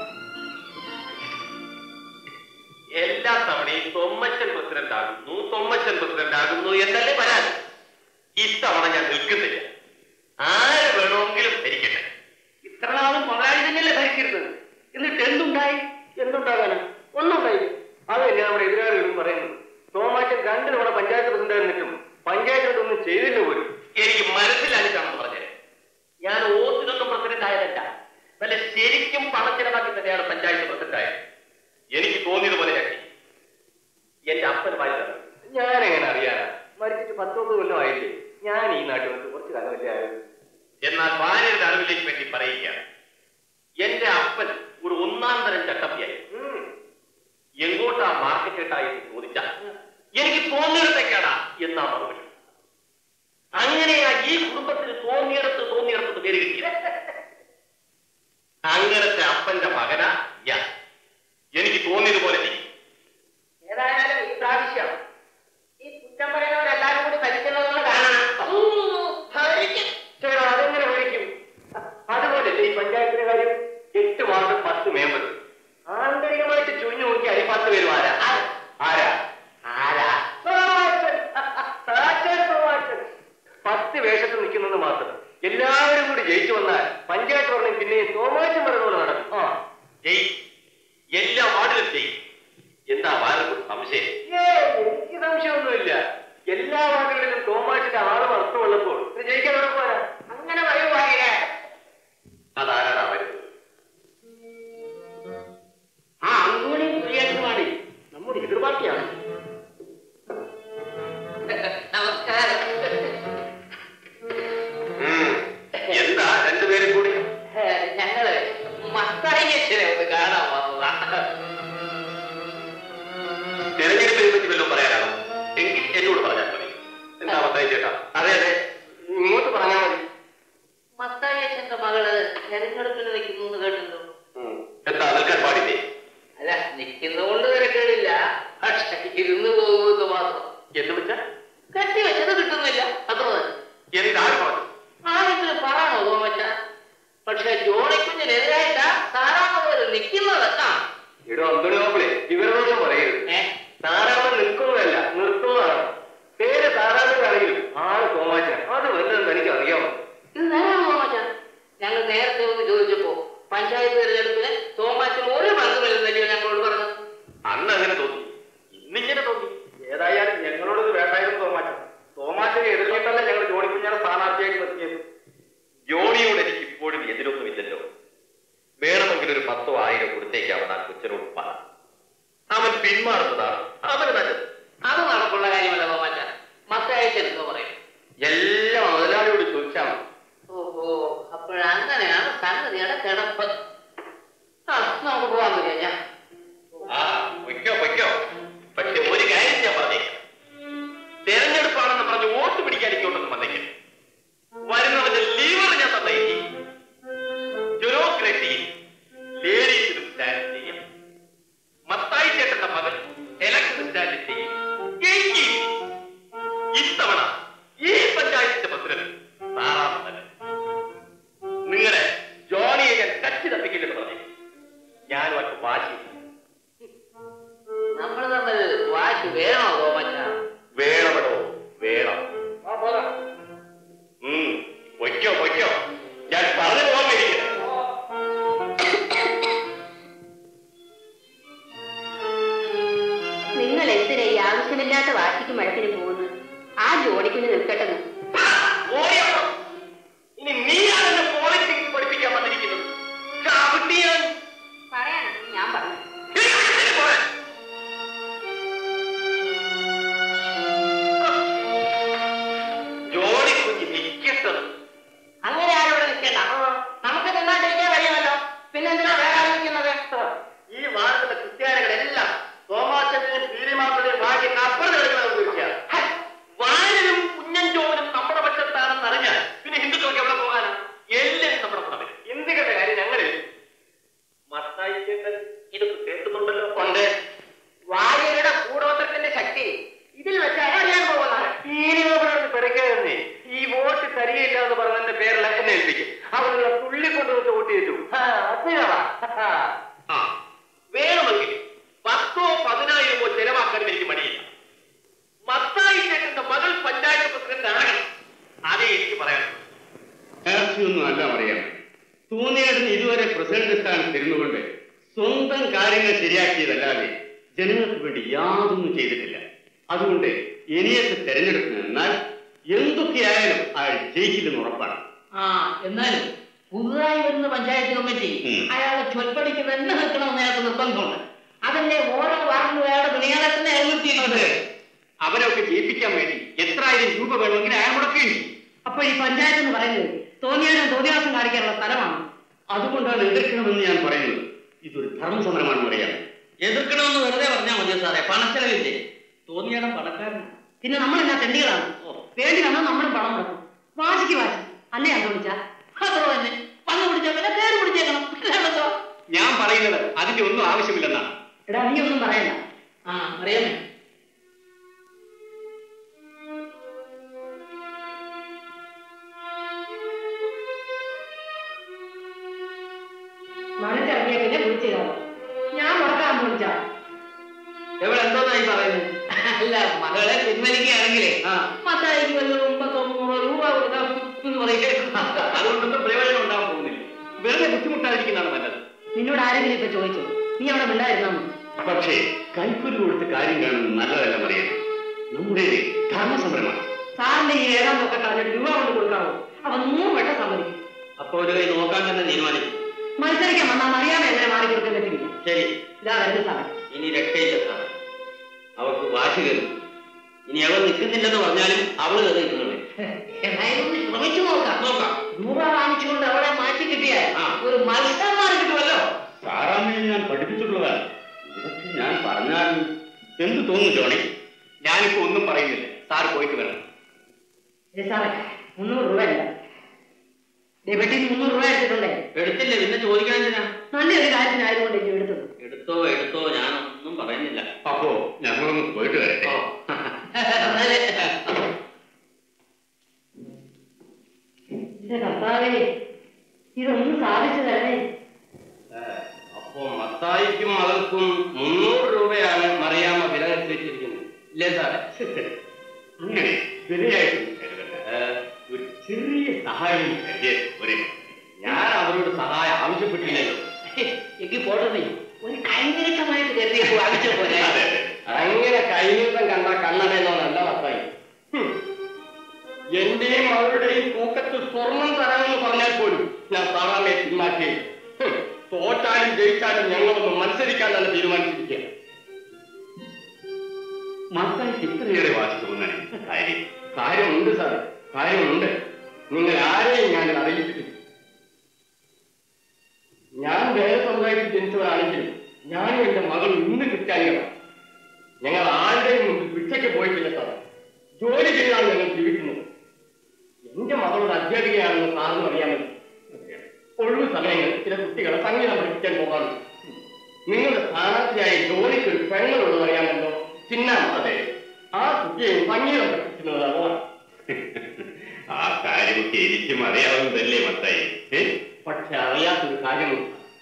എല്ലാ തവണയും തൊമ്മച്ചൻ പ്രസിഡന്റ് ആകുന്നു തൊമ്മച്ചൻ പ്രസിഡന്റ് ആകുന്നു എന്നല്ലേ പരാതി ഇത്തവണ ഞാൻ നിൽക്കുന്നില്ല ആര് വേണമെങ്കിലും ഭരിക്കട്ടെ ഇത്ര നാളും മുതലാളി തന്നെയല്ലേ ഭരിക്കരുത് എന്നിട്ട് എന്തുണ്ടായി എന്തുണ്ടാകാനാ ഒന്നും ഉണ്ടായില്ല അതല്ലേ നമ്മുടെ എതിരാളികളും പറയുന്നത് തോമാച്ചൻ രണ്ട് തവണ പഞ്ചായത്ത് പ്രസിഡന്റ് ആയിരുന്നിട്ടും പഞ്ചായത്തിനൊന്നും ചെയ്തില്ല പോലും എനിക്ക് മനസ്സിലായിട്ടാണെന്ന് പറഞ്ഞത് ഞാൻ ഓത്തിനൊന്നും പ്രസിഡന്റ് ആയതല്ല നല്ല ശരിക്കും പണം ചെലവാക്കി തന്നെയാണ് പഞ്ചായത്ത് പ്രസിഡന്റ് ആയത് എനിക്ക് തോന്നിയതുപോലെ ചട്ടി എന്റെ അപ്പൻ വായിച്ചത് ഞാൻ എങ്ങനെ അറിയാനാ മരിച്ചിട്ട് പത്തൊമ്പത് കൊല്ലം ആയില്ലേ ഞാൻ ഈ നാട്ടിൽ വന്നിട്ട് കുറച്ച് കാലമല്ലേ ആയത് എന്നാൽ ഭാര്യയുടെ അറിവിലേക്ക് വേണ്ടി പറയുകയാണ് എന്റെ അപ്പൻ ഒരു ഒന്നാം തരം ചട്ടപ്പിയായി ഉം. എങ്ങോട്ടാ മാർക്കറ്റ് കേട്ടായി എന്ന് ചോദിച്ചാൽ എനിക്ക് തോന്നിയിടത്തേക്കാടാ എന്നാ മറുപടി അങ്ങനെയാ ഈ കുടുംബത്തിന് തോന്നിയിടത്ത് തോന്നിയിടത്ത് പേര് കിട്ടിയത് അങ്ങനത്തെ അപ്പന്റെ മകനാ ഞാൻ എനിക്ക് തോന്നിയതുപോലെ ചെയ്യും ഏതായാലും ഈ പ്രാവശ്യം ഈ കുറ്റം പറയുന്നവരെല്ലാരും കൂടി ഭരിക്കുന്നതെന്ന് കാണണം ഊ, ഭരിക്കും. ചേട്ടാ അതെങ്ങനെ വിളിക്കും അതുപോലല്ലേ ഈ പഞ്ചായത്തിന്റെ കാര്യം എട്ട് വാർഡ് പത്ത് മെമ്പർ ആന്തരികമായിട്ട് ചുഴിഞ്ഞു നോക്കി അരി പത്ത് പേരും ആരാ ആരാ ആരാ തോമാച്ചൻ. സാക്ഷാൽ തോമാച്ചൻ. പത്ത് വേഷത്തിൽ നിൽക്കുന്നത് മാത്രം എല്ലാവരും കൂടി ജയിച്ചു വന്നാൽ പഞ്ചായത്ത് ഭരണം പിന്നെ തോമാച്ചൻ പറയുന്ന പോലെ നടക്കും ആ ജയ് എല്ലാ വാർഡിലും ജയ് എന്താ വാർഡ് സംശയം ഏയ്, എനിക്ക് സംശയമൊന്നുമില്ല എല്ലാ വാർഡുകളിലും തോമാച്ചിന്റെ ആളും അർത്ഥമുള്ളപ്പോൾ ഇത് ജയിക്കാൻ ഇവിടെ പോരാ അങ്ങനെ പറയുവാണെങ്കിൽ അതാരാടാ വരുന്നത് ആ അങ്കൂടി കുര്യാക്കുമാണ് നമ്മുടെ എതിർപാർട്ടിയാണ് നമസ്കാരം ഉം. എന്താ രണ്ടുപേരും കൂടി ഞങ്ങള് മത്തായിയച്ഛനെ ഒന്ന് കാണാൻ വന്നതാ തെരഞ്ഞെടുപ്പിനെ പറ്റി വല്ലതും പറയാനാണോ എങ്കിൽ എന്നോട് പറഞ്ഞാൽ മതി എന്താ മത്തായി ചേട്ടാ അതെ അതെ ഇങ്ങോട്ട് പറഞ്ഞാൽ മതി മത്തായിയച്ഛന്റെ മകള് തെരഞ്ഞെടുപ്പിന് നിൽക്കുന്നു കേട്ടല്ലോ ഉം. എന്താ നിൽക്കാൻ പാടില്ലേ അല്ല നിൽക്കുന്നതുകൊണ്ട് തിരക്കേടില്ല പക്ഷെ ഇരുന്ന് പോകുന്നത് മാത്രം എന്ന് വെച്ചാ കെട്ടി വെച്ചത് കിട്ടുന്നില്ല അത്ര തന്നെ എന്താര് പറഞ്ഞു ആരെങ്കിലും പറയണോ തോമച്ച പക്ഷെ ജോണിക്കുഞ്ഞിനെതിരായിട്ടാ സാറാമത് നിൽക്കുന്നത് ആ എടോ അന്തോണി മാപ്പിളെ വിവരദോഷം പറയരുത് ഏ താരാമൻ നിൽക്കുന്നതല്ല നിർത്തുന്നതാണ് പേര് താരാമനാണെങ്കിലും ആള് തോമാച്ചൻ അത് വല്ലതും തനിക്ക് അറിയാമോ ഇത് നേരാണോ തോമച്ച ഞങ്ങൾ നേരത്തെ ഒന്ന് ചോദിച്ചപ്പോ പഞ്ചായത്ത് തെരഞ്ഞെടുപ്പിന് തോമാച്ചൻ ഒരു പങ്കുമില്ലെന്നല്ലയോ ഞങ്ങളോട് പറഞ്ഞത് അന്ന് അങ്ങനെ തോന്നി ഇന്നിങ്ങനെ തോന്നി ഏതായാലും ഞങ്ങളോട് ഇത് വേണ്ടായിരുന്നു തോമാച്ചൻ തോമാച്ചനെ എതിർത്തിട്ടല്ല ഞങ്ങൾ ജോണിക്കുഞ്ഞാണ് സ്ഥാനാർത്ഥിയായിട്ട് നിർത്തിയത് ജോണിയോട് എനിക്ക് ഇപ്പോഴും എതിരൊന്നുമില്ലല്ലോ വേണമെങ്കിൽ ഒരു പത്തോ ആയിരം കൊടുത്തേക്കാവണം ആ കൊച്ചനോട് പറ അവൻ പിന്മാറുന്നതാണ് അവന് നല്ലത് അത് നടക്കുള്ള കാര്യമല്ല തോമച്ച മത്തായച്ചൻ എന്ന് പറയും എല്ലാം മുതലാളിയോട് ചോദിച്ചാൽ മതി ഓഹോ അപ്പോഴങ്ങനെയാണ് സംഗതിയുടെ കിടപ്പ് ആ നമുക്ക് പോവാൻ പറ്റില്ല ഞാൻ ആ വയ്ക്കോ ഞാനും അല്പം വാശി നമ്മൾ തമ്മിൽ വാശി വേണോ തോമച്ച വേണമെടോ വേണം ഉം, പൊയ്ക്കോ പൊയ്ക്കോ ഞാൻ പറഞ്ഞു പോകാൻ വേണ്ടിയിട്ട് നിങ്ങൾ എന്തിനാ ഈ ആവശ്യമില്ലാത്ത വാശിക്ക് മഴത്തിന് പോകുന്നത് ആ ജോണിക്കുഞ്ഞ് നിൽക്കട്ടെന്ന് ഓടിയപ്പോ ഇനി നീയാണ് എന്നെ പോളിറ്റിക്സ് പഠിപ്പിക്കാൻ വന്നിരിക്കുന്നത് ചവിട്ടിയാൻ പറയാനാണ് ഞാൻ പറഞ്ഞു ജോലി കുഞ്ഞ് നിൽക്കട്ടത് അങ്ങനെ ആരോട് നിൽക്കണ്ട നമുക്ക് നിന്നാണ്ടിരിക്കാൻ കഴിയുമല്ലോ പിന്നെ എന്തിനാ വേറെ ആലോചിക്കുന്നത് ഈ വാർത്തയുടെ ക്രിസ്ത്യാനികളെല്ലാം തോമാച്ചന്റെയും പീരിമാക്കളുടെയും വാക്കിന് അപ്പുറം എടുക്കണമെന്ന് ചോദിച്ചാൽ വായനും കുഞ്ഞൻ ജോവനും നമ്മുടെ പക്ഷത്താണെന്ന് അറിഞ്ഞാൽ പിന്നെ ഹിന്ദുക്കൾക്ക് എവിടെ പോകാനാ എല്ലാവരും നമ്മുടെ പുറമെ ഹിന്ദുക്കളുടെ കാര്യം ഞങ്ങളിൽ മത്തായി ചേട്ടൻ ഇതൊക്കെ കേൾക്കുന്നുണ്ടല്ലോ ഉണ്ട് വാര്യരുടെ കൂടോത്രത്തിന്റെ ശക്തി ഇതിൽ വെച്ച് അറിയാൻ പോകുന്നത് പീരിമാക്കളോട് പിടയ്ക്കാതെ ഈ വോട്ട് തരികയില്ല എന്ന് പറഞ്ഞതിന്റെ പേരിൽ എന്നെ ഏൽപ്പിക്കും അവരുടെ തുള്ളി കൊണ്ടുവന്ന് വോട്ട് ചെയ്തു ആ വേണമെങ്കിൽ പത്തോ പതിനായിരമോ ചെലവാക്കാൻ എനിക്ക് മടിയില്ല മത്തായി ചേട്ടന്റെ മകൾ പഞ്ചായത്ത് പ്രസിഡന്റ് ആകണം അതേ എനിക്ക് പറയാനുള്ളൂ നേർച്ചയൊന്നും അല്ല അറിയാം തോന്നിയേട്ടന് ഇതുവരെ പ്രസിഡന്റ് സ്ഥാനം തരുന്നുകൊണ്ട് സ്വന്തം കാര്യങ്ങൾ ശരിയാക്കിയതല്ലാതെ ജനങ്ങൾക്ക് വേണ്ടി യാതൊന്നും ചെയ്തിട്ടില്ല അതുകൊണ്ട് ഇനിയൊക്കെ തെരഞ്ഞെടുപ്പ് നിന്നാൽ എന്തൊക്കെയായാലും അയാൾ ജയിക്കില്ലെന്ന് ഉറപ്പാണ് ആ എന്നാലും പുതുതായി വരുന്ന പഞ്ചായത്ത് കമ്മിറ്റി ഉം. അയാളെ ചൊൽപ്പടിക്ക് തന്നെ നിൽക്കണമെന്ന് അയാൾക്ക് നിർബന്ധമുണ്ട് അതല്ലേ ഓരോ വാർഡിലും അയാളുടെ വിളിയാളെ തന്നെ അയൽത്തിയിരിക്കുന്നത് അവരൊക്കെ ജയിപ്പിക്കാൻ വേണ്ടി എത്ര ആയിരം രൂപ വേണമെങ്കിൽ അയാൾ മുടക്കേണ്ടി അപ്പൊ ഈ പഞ്ചായത്ത് എന്ന് പറയുന്നത് തോന്നിയാലും തോന്നിയാസം കാണിക്കാനുള്ള സ്ഥലമാണ് അതുകൊണ്ടാണ് എതിർക്കണമെന്ന് ഞാൻ പറയുന്നത് ഇതൊരു ധർമ്മസമരമാണെന്ന് അറിയാം എതിർക്കണമെന്ന് വെറുതെ പറഞ്ഞാൽ മതിയോ സാറേ പണച്ചെലവില്ലേ തോന്നിയാടം പണക്കാരനാണ് പിന്നെ നമ്മൾ എന്നാ തെണ്ടികളാണ് വേണ്ടി വന്നാൽ നമ്മളും പണം മുടക്കും വാശിക്ക് വാശി അല്ലേ അന്തോണിച്ച അത്ര തന്നെ പണം പിടിച്ചാൽ പിന്നെ കയറി പിടിച്ചേക്കണം അല്ലാതെന്തോ ഞാൻ പറയുന്നത് അതിന്റെ ഒന്നും ആവശ്യമില്ലെന്നാണ് എടാ നീ ഒന്നും പറയണ്ട ആ അറിയാമേ മനസ്സിറങ്ങിയ പിന്നെ വിളിച്ചതാണ് ഞാൻ മുടക്കാൻ അന്തോണിച്ച എവിടെ എന്തോന്നായി പറയുന്നത് അല്ല മകളെ പിൻവലിക്കുകയാണെങ്കിലേ മത്തായിക്ക് വല്ലതും പത്തോ നൂറോ രൂപ കൊടുക്കാം എന്ന് പറയുക അതുകൊണ്ടൊന്നും പ്രയോജനം ഉണ്ടാവാൻ പോകുന്നില്ല വെറുതെ ബുദ്ധിമുട്ടാതിരിക്കുന്നതാണ് നല്ലത് നിന്നോട് ആരെങ്കിലും ഇപ്പൊ ചോദിച്ചു നീ അവിടെ മിണ്ടായിരുന്നാ മതി പക്ഷേ കൈക്കൂലി കൊടുത്ത് കാര്യം കാണുന്നത് നല്ലതല്ല മറിയാം നമ്മുടെ ധർമ്മസമരമാണ് സാറിന്റെ ഈ ഏഴാം തൊക്കെ കളഞ്ഞിട്ട് രൂപ കൊണ്ട് കൊടുക്കാവോ അവൻ നൂറ് വട്ടം സമ്മതിക്കും അപ്പൊ ഒരു കൈ നോക്കാൻ തന്നെ തീരുമാനിച്ചു മത്സരിക്കാൻ വന്നാൽ അറിയാതെ എങ്ങനെ മാറി കൊടുക്കാൻ പറ്റില്ല ശരി ഇതാ വരുന്ന സാറേ ഇനി രക്ഷയില്ല സാർ അവൾക്ക് വാശി കയറും ഇനി അവൾ നിൽക്കുന്നില്ലെന്ന് പറഞ്ഞാലും അവള് കയറി നിൽക്കുന്നുള്ളൂ എന്നായാലും ഒന്ന് ശ്രമിച്ചു നോക്കാം നോക്കാം രൂപ വാങ്ങിച്ചുകൊണ്ട് അവളെ മാറ്റി കിട്ടിയാൽ ആ. ഒരു മത്സരം മാറി കിട്ടുമല്ലോ സാറാമ്മയെ ഞാൻ പഠിപ്പിച്ചിട്ടുള്ളതാണ് ഇതൊക്കെ ഞാൻ പറഞ്ഞാൽ എന്ത് തോന്നുന്നു ജോണി ഞാനിപ്പോ ഒന്നും പറയുന്നില്ല സാർ പോയിട്ട് വരണം ഏ സാറേ മുന്നൂറ് രൂപ ഇല്ല ഡെബിറ്റിൽ മുന്നൂറ് രൂപ എടുത്തിട്ടുണ്ടേ എടുത്തില്ല പിന്നെ ചോദിക്കാൻ എന്തിനാ നല്ലൊരു കാര്യത്തിനായതുകൊണ്ട് എനിക്ക് എടുത്തത് എടുത്തോ എടുത്തോ ഞാനൊന്നും പറയുന്നില്ല അപ്പോ ഞങ്ങളൊന്ന് പോയിട്ട് വരട്ടെ ഓ. എന്നാല് എന്റെ കർത്താവേ ഇതൊന്നും സാധിച്ചു തരണേ അപ്പോ മത്തായിക്കും മകൾക്കും മുന്നൂറ് രൂപയാണ് മറിയാമ്മ വില നിശ്ചയിച്ചിരിക്കുന്നത് ഇല്ലേ സാറേ അങ്ങനെ വിലയായിട്ടൊന്നും കരുതണ്ട ഒരു ചെറിയ സഹായം കരുതിയ ഒരു ഞാൻ അവരോട് സഹായം ആവശ്യപ്പെട്ടില്ലല്ലോ എനിക്ക് പോട്ടെ നീ ഒരു കൈനിരക്കമായിട്ട് കരുതിയപ്പോൾ അടിച്ച പോലെ അതെ, അതെ. അങ്ങനെ കൈനീട്ടം കണ്ട കണ്ണടയെന്നോന്നല്ല മത്തായി ഹും. എന്റെയും അവരുടെയും തൂക്കത്തിൽ സ്വർണം തരാമെന്ന് പറഞ്ഞാൽ പോലും ഞാൻ സാറാമ്മയെ പിന്മാറ്റി ഹും. തോറ്റാലും ജയിച്ചാലും ഞങ്ങളൊന്ന് മത്സരിക്കാൻ തന്നെ തീരുമാനിച്ചിരിക്കുക മത്തായിക്ക് ഇത്രയേറെ വാശി തോന്നാൻ കാര്യം കാര്യമുണ്ട് സാറേ കാര്യമുണ്ട് നിങ്ങൾ ആരെയും ഞാൻ അറിയിച്ചിട്ടില്ല ഞാൻ വേറെ സമുദായത്തിൽ ജനിച്ചവരാണെങ്കിലും ഞാനും എന്റെ മകൾ ഇന്ന് ക്രിസ്ത്യാനികളാണ് ഞങ്ങൾ ആരുടെയും മുമ്പിൽ ഭിക്ഷയ്ക്ക് പോയിട്ടില്ല സാർ ജോലി ചെയ്താണ് ഞങ്ങൾ ജീവിക്കുന്നത് എന്റെ മകളൊരു അധ്യാപികയാണെന്ന് സാറിന് അറിയാമല്ലോ ഒഴിവ് സമയങ്ങളിൽ ചില കുട്ടികളെ സംഗീതം പഠിപ്പിക്കാൻ പോകാറുണ്ട് നിങ്ങളുടെ സ്ഥാനാർത്ഥിയായ ജോലിക്ക് ഒരു പെങ്ങളുള്ളത് അറിയാമല്ലോ ചിന്നാമതെ ആ കുട്ടിയെ സംഗീതം പഠിപ്പിക്കുന്നത് അവളാണ് ആ കാര്യമൊക്കെ എനിക്കും അറിയാവുന്നതല്ലേ മത്തായി ഏ? പക്ഷെ അറിയാത്തൊരു കാര്യമുണ്ട്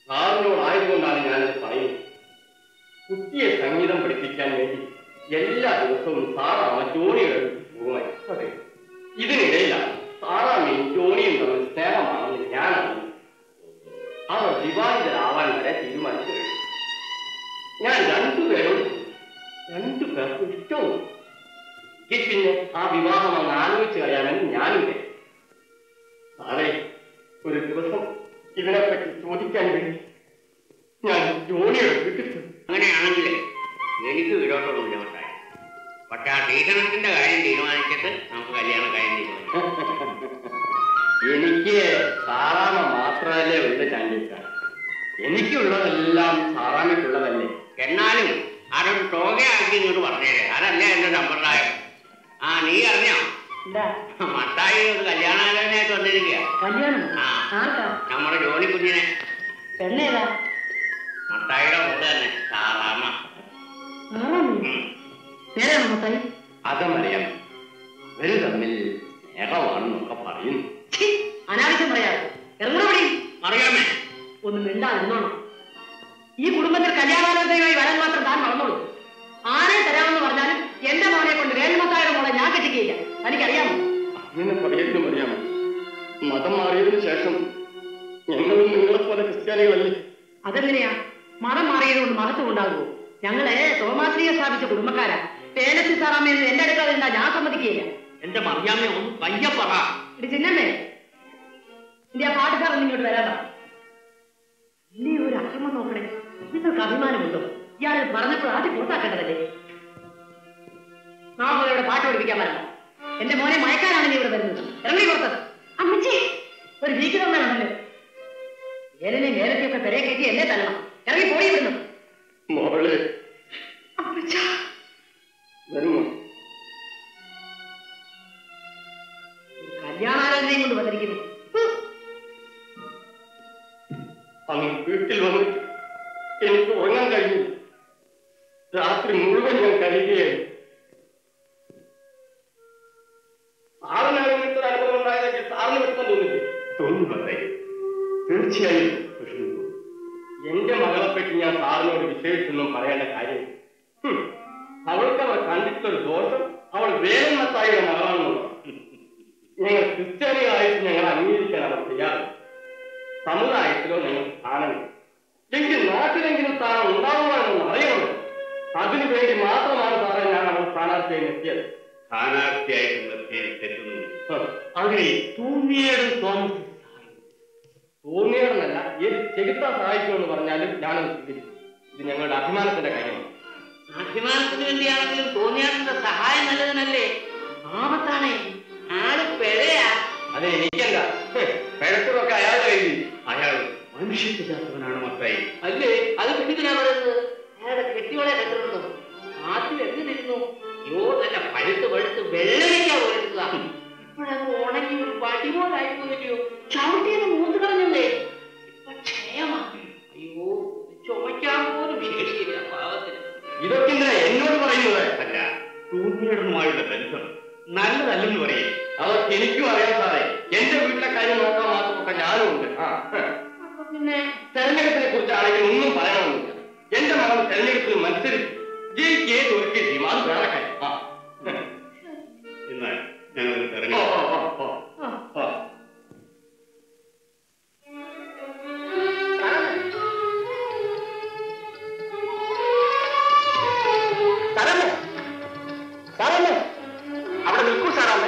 സാറിനോടായതുകൊണ്ടാണ് ഞാനത് പറയുന്നത് കുട്ടിയെ സംഗീതം പഠിപ്പിക്കാൻ വേണ്ടി എല്ലാ ദിവസവും സാറാമ്മ ജോലികൾ പോകുമായി അതെ ഇതിനിടയിലാണ് സാറാമ്മയും ജോണിയും തമ്മിൽ സ്നേഹമാണെന്ന് ഞാൻ അറിഞ്ഞു അവർ വിവാഹിതരാവാൻ വരെ തീരുമാനിച്ചു കഴിഞ്ഞു ഞാൻ രണ്ടുപേരോട് ചോദിച്ചു. രണ്ടുപേർക്കും ഇഷ്ടവും എങ്കിൽ പിന്നെ ആ വിവാഹം അങ്ങ് ആലോചിച്ച് കളയാമെന്ന് ഞാനും കരുതി. സാറേ ഒരു ദിവസം ഇതിനെപ്പറ്റി ചോദിക്കാൻ വേണ്ടി ഞാൻ ജോണിയുടെ വീട്ടിൽ ചെന്നു. അങ്ങനെയാണെങ്കിൽ എനിക്ക് വിരോധമൊന്നുമില്ല മട്ടായി പക്ഷെ ആ ടീച്ചറത്തിന്റെ കാര്യം തീരുമാനിച്ചിട്ട് നമുക്ക് കല്യാണ കാര്യം തീരുമാനിക്കാം എനിക്ക് സാറാമ മാത്രമല്ലേ ഉള്ളു ചാണ്ടിക്ക എനിക്കുള്ളതെല്ലാം സാറാമയ്ക്കുള്ളതല്ലേ എന്നാലും അതൊരു ടോകയാക്കി ഇങ്ങോട്ട് പറഞ്ഞേരെ അതല്ലേ എന്റെ സമ്പ്രദായം ആ നീ അറിഞ്ഞോ എന്താ മട്ടായി ഒരു കല്യാണാലോചനയായിട്ട് വന്നിരിക്കുക കല്യാണം ആ. ആർക്കാ നമ്മുടെ ജോലി കുഞ്ഞിനെ പെണ്ണേതാ മട്ടായിയുടെ കൂടെ തന്നെ സാറാമ ആണോ ഉം. നേരാണോ മത്തായി അതറിയാം ഇവര് തമ്മിൽ സ്നേഹമാണെന്നൊക്കെ പറയുന്നു ഛീ, അനാവശ്യം പറയാതെ ഇറങ്ങുപടി അറിയാമേ ഒന്ന് മിണ്ടാ നിന്നോണം ഈ കുടുംബത്തിൽ കല്യാണാലോചനയുമായി വരാൻ മാത്രം താൻ വളർന്നോളൂ ആരെ തരാമെന്ന് പറഞ്ഞാലും എന്റെ മോനെ കൊണ്ട് വേൽമത്തായുടെ മോളെ ഞാൻ കെട്ടിക്കുകയില്ല തനിക്കറിയാമോ അങ്ങനെ പറയുന്നു അറിയാമോ മതം മാറിയതിനു ശേഷം ഞങ്ങളും നിങ്ങളെപ്പോലെ ക്രിസ്ത്യാനികളല്ലേ അതെങ്ങനെയാ മതം മാറിയതുകൊണ്ട് മഹത്വം ഉണ്ടാകുമോ ഞങ്ങളെ തോമാശ്രീയെ സ്ഥാപിച്ച കുടുംബക്കാരാ പേലസി സാറാമ്മയെന്ന് എന്റെ അടുക്കൽ നിന്നാ ഞാൻ സമ്മതിക്കുകയില്ല എന്റെ മറിയാമ്മ ഒന്ന് പയ്യ പറ ഇത് ചിന്നമ്മേ ഇന്റെ ആ പാട്ടുകാരൻ ഇങ്ങോട്ട് വരാതാ നീ ഒരു അക്രമം നോക്കണേ നിങ്ങൾക്ക് അഭിമാനമുണ്ടോ ഇയാൾ പറഞ്ഞപ്പോൾ ആദ്യം പുറത്താക്കേണ്ടതല്ലേ നാമോടെ പാട്ട് പഠിപ്പിക്കാൻ വരണ്ട എന്റെ മോനെ മയക്കാനാണ് നീ ഇവിടെ വരുന്നത് ഇറങ്ങി പുറത്തത് അമ്മച്ചി ഒരു ഭീകരമാണല്ലോ ഏലിനെ നേരത്തെയൊക്കെ പെരയെ കയറ്റി എന്നെ തരണം ഇറങ്ങി പോയി ഇവിടുന്ന് മോളെ അമ്മച്ചാ വരുമോ കല്യാണാലോചനയും കൊണ്ട് വന്നിരിക്കുന്നു ഹ്. അന്ന് വീട്ടിൽ വന്ന് എനിക്ക് ഉറങ്ങാൻ കഴിഞ്ഞു രാത്രി മുഴുവൻ ഞാൻ കഴിയുകയായി സാറിനാണ് ഇങ്ങനത്തെ ഒരു അനുഭവം ഉണ്ടായതെങ്കിൽ സാറിന് വിഷമം തോന്നില്ലേ തോന്നുന്നു തീർച്ചയായും വിഷമിക്കും എന്റെ മകളെ പറ്റി ഞാൻ സാറിനോട് വിശേഷിച്ചൊന്നും പറയേണ്ട കാര്യം അവൾക്ക് അവർ കണ്ടിട്ടുള്ള ദോഷം അവൾ വേലൻ മത്തായിയുടെ മകളാണെന്നുള്ളത് ഞങ്ങൾ ക്രിസ്ത്യാനികളായിട്ട് ഞങ്ങൾ അംഗീകരിക്കാൻ അവർ തയ്യാറില്ല സമുദായത്തിലോ ഞങ്ങൾ സ്ഥാനമില്ല എങ്കിൽ നാട്ടിലെങ്കിലും സ്ഥാനം ഉണ്ടാവുകയാണെന്ന് അറിയണം അതിനു വേണ്ടി മാത്രമാണ് സാറേ ഞാൻ അവൾ സ്ഥാനാർത്ഥിയായി എത്തിയത് സ്ഥാനാർത്ഥിയായിട്ട് നിർത്തിയതിൽ തെറ്റൊന്നുമില്ല ഹ്. അങ്ങനെ തോന്നിയേടും തോമസ് തോന്നിയതെന്നല്ല ഏത് ചെകുത്താൻ സഹായിക്കുമെന്ന് പറഞ്ഞാലും ഞാനത് സ്വീകരിക്കും ഇത് ഞങ്ങളുടെ അഭിമാനത്തിന്റെ കാര്യമാണ് അഭിമാനത്തിന് വേണ്ടിയാണെങ്കിലും തോന്നിയാട്ടിന്റെ സഹായം നല്ലതിനല്ലേ ആപത്താണേ ആള് പിഴയാ അതെ എനിക്കല്ല ഹ്, പിഴച്ചതൊക്കെ അയാൾ കരുതി അയാൾ മനുഷ്യത്വശാസ്ത്രവനാണ് മത്തായി അല്ലേ അത് പിടിക്കിനാ പറയുന്നത് അയാളുടെ കെട്ടിയോളെ കണ്ടിരുന്നു ആദ്യം എങ്ങനെയിരുന്നു യോ നല്ല പഴുത്ത് പഴുത്ത് വെള്ളരിക്കാ പോലെടുക്കുക ഇപ്പോഴങ്ങ് ഉണങ്ങി ഒരു വടി പോലായി പോയില്ലയോ ചവിട്ടിയത് മൂത്ത് കളഞ്ഞല്ലേ ഇപ്പൊ ക്ഷയമാ അയ്യോ ചുമയ്ക്കാൻ പോലും ശേഷിയില്ല പാവത്തിന് ഇതൊക്കെ എന്തിനാ എന്നോട് പറയുന്നത് അല്ല തോന്നിയിടുന്നുമായുള്ള ബന്ധം നല്ലതല്ലെന്ന് പറയും അതൊക്കെ എനിക്കും അറിയാം സാറേ എന്റെ വീട്ടിലെ കാര്യം നോക്കാൻ മാത്രമൊക്കെ ഞാനും ഉണ്ട് ആ ഹ്. അപ്പൊ പിന്നെ തെരഞ്ഞെടുപ്പിനെ കുറിച്ചാണെങ്കിൽ ഒന്നും പറയണമെന്നില്ല എന്റെ മകൾ തെരഞ്ഞെടുപ്പിൽ മത്സരിച്ചു ജയിക്കുകയും തോൽക്കുകയും ചെയ്യും അത് വേറെ കാര്യം ആ ഹ്. എന്നാൽ ഞങ്ങൾ ഓ, ഇറങ്ങി ഓ, ഓ, ഓ. ഓ. സാറമ്മേ സാറമ്മേ അവിടെ നിൽക്കൂ സാറമ്മേ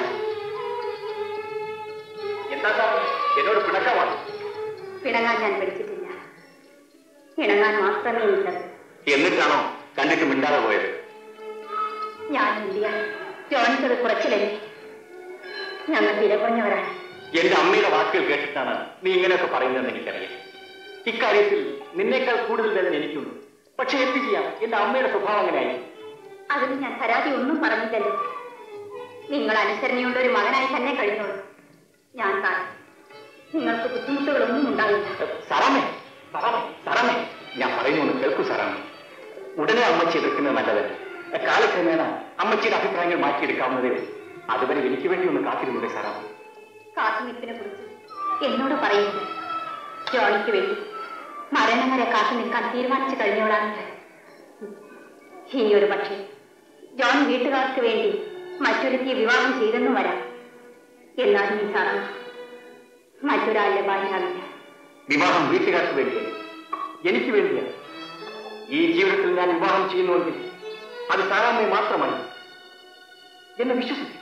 എന്താ സാറമ്മേ എന്നോട് പിണക്കമാണ് പിണങ്ങാൻ ഞാൻ പഠിച്ചിട്ടില്ല ഇണങ്ങാൻ മാത്രമേ എനിക്കത് എന്നിട്ടാണോ കണ്ടിട്ട് മിണ്ടാതെ പോയത് ഞാൻ ഇന്ത്യ ജോണിച്ചത് കുറച്ചിലല്ലേ ഞങ്ങൾ വില കുറഞ്ഞവരാണ് എന്റെ അമ്മയുടെ വാക്കുകൾ കേട്ടിട്ടാണ് നീ ഇങ്ങനെയൊക്കെ പറയുന്നതെന്ന് എനിക്കറിയാം ഇക്കാര്യത്തിൽ നിന്നേക്കാൾ കൂടുതൽ വേദന എനിക്കുണ്ട് പക്ഷെ എന്ത് ചെയ്യാം എന്റെ അമ്മയുടെ സ്വഭാവം അങ്ങനെയായി അതിന് ഞാൻ പരാതി ഒന്നും പറഞ്ഞില്ലല്ലോ നിങ്ങൾ അനുസരണയുള്ള ഒരു മകനായി തന്നെ കഴിഞ്ഞോളൂ ഞാൻ കാണും നിങ്ങൾക്ക് ബുദ്ധിമുട്ടുകളൊന്നും ഉണ്ടാവില്ല സാറാമേ സാറാമേ സാറാമേ ഞാൻ പറയുന്നു കേൾക്കൂ സാറാമേ ഉടനെ അമ്മച്ചി എതിർക്കുന്നത് നല്ലതല്ല കാലക്രമേണ അമ്മച്ചിയുടെ അഭിപ്രായങ്ങൾ മാറ്റിയെടുക്കാവുന്നതേ ഉള്ളൂ അതുവരെ എനിക്ക് വേണ്ടി ഒന്ന് കാത്തിരുന്നൂടെ സാറാമേ കാത്തുനിൽപ്പിനെ കുറിച്ച് എന്നോട് പറയുന്നത് ജോണിക്ക് വേണ്ടി മരണം വരെ കാത്തു നിൽക്കാൻ തീരുമാനിച്ചു കഴിഞ്ഞോളാണ് ഞാൻ. ഇനി ഒരു പക്ഷേ ജോൺ വീട്ടുകാർക്ക് വേണ്ടി മറ്റൊരുത്തിയെ വിവാഹം ചെയ്തെന്നും വരാം എന്നാലും ഈ സാറ മറ്റൊരാളുടെ ഭാര്യയാവില്ല വിവാഹം വീട്ടുകാർക്ക് വേണ്ടിയല്ല എനിക്ക് വേണ്ടിയാണ് ഈ ജീവിതത്തിൽ ഞാൻ വിവാഹം ചെയ്യുന്നുവെങ്കിൽ അത് സാറാമ്മയെ മാത്രമല്ല എന്നെ വിശ്വസിക്കും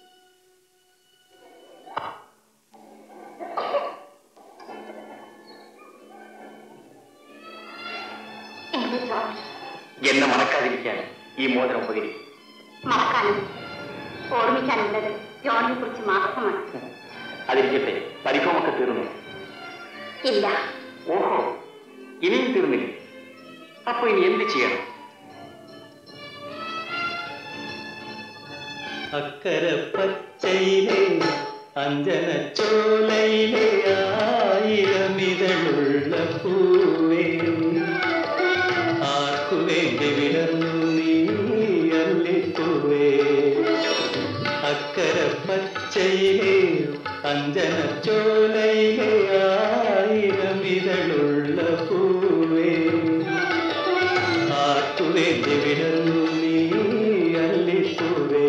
എന്റെ ജോൺ എന്നെ മറക്കാതിരിക്കാൻ ഈ മോതിരം ഉപകരിക്കും മറക്കാനും ഓർമ്മിക്കാനുള്ളത് ജോണിനെ കുറിച്ച് മാത്രമാണ് അതിരിക്കട്ടെ പരിഭവമൊക്കെ തീർന്നു ഇല്ല ഓഹോ ഇനിയും തീർന്നില്ല അപ്പൊ ഇനി എന്ത് ചെയ്യണം അക്കര പച്ചയിലെ അഞ്ജന ചോലയിലെ ആയിരമിതളുള്ള പൂവേ ആർക്കു വേണ്ടി വിടർന്നു നീ അല്ലിപ്പൂവേ അക്കര പച്ചയിലെ അഞ്ജന ചോലയിലെ ആയിരമിതളുള്ള പൂവേ ആർക്കു വേണ്ടി വിടർന്നു നീ അല്ലിപ്പൂവേ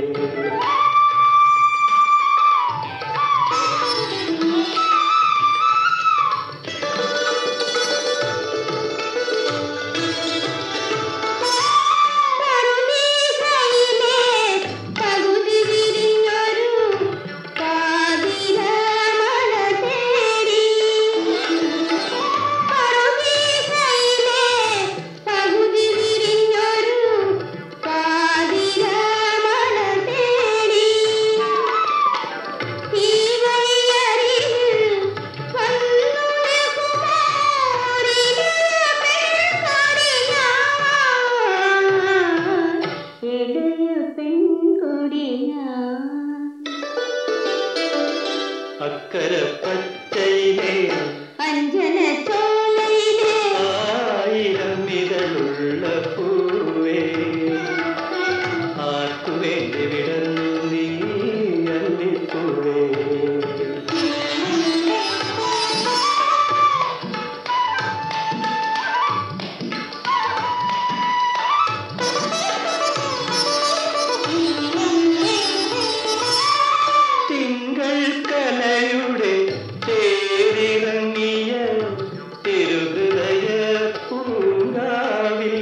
അക്കര പച്ചയിലെ അഞ്ജന ചോലയിലെ ആയിരം ഇതളുള്ള പൂവേ ആർക്കു വേണ്ടി വിടർന്നു നീ അല്ലിപ്പൂവേ തിങ്കൾ കലയുടെ തേരിറങ്ങിയ തിരുഹൃദയ പൂങ്കാവിൽ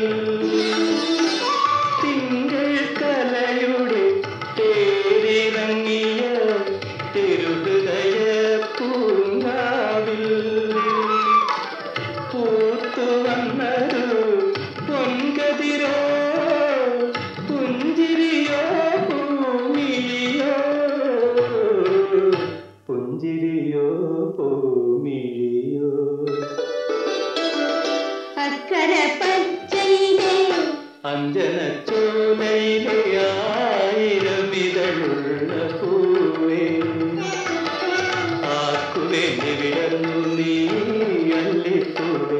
തിങ്കൾ കലയുടെ തേരിറങ്ങിയ തിരുഹൃദയ പൂങ്കാവിൽ പൂത്തു വന്നൊരു പൊൻകതിരോ പുഞ്ചിരിയോ പൂമിഴിയോ പുഞ്ചിരിയോ പൂമിഴിയോ അക്കര പച്ചയിലെ അഞ്ജന ചോലയിലെ ആയിരം ഇതളുള്ള പൂവേ ആർക്കു വേണ്ടി വിടർന്നു നീ അല്ലിപ്പൂവേ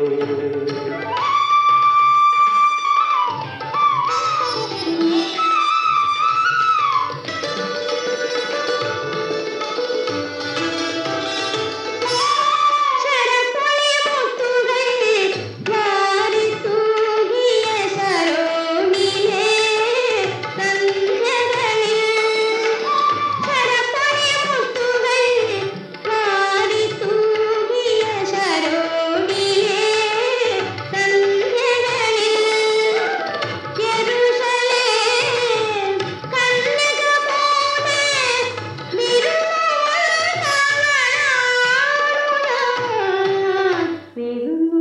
ശരപ്പൊളി മുത്തുകൾ വാരി തൂകിയ സരോണിലെ സന്ധ്യകളിൽ ശരപ്പൊളി മുത്തുകൾ വാരി തൂകിയ സരോണിലെ സന്ധ്യകളിൽ യെരൂശലേം കന്യക പോലെ വിരുന്നു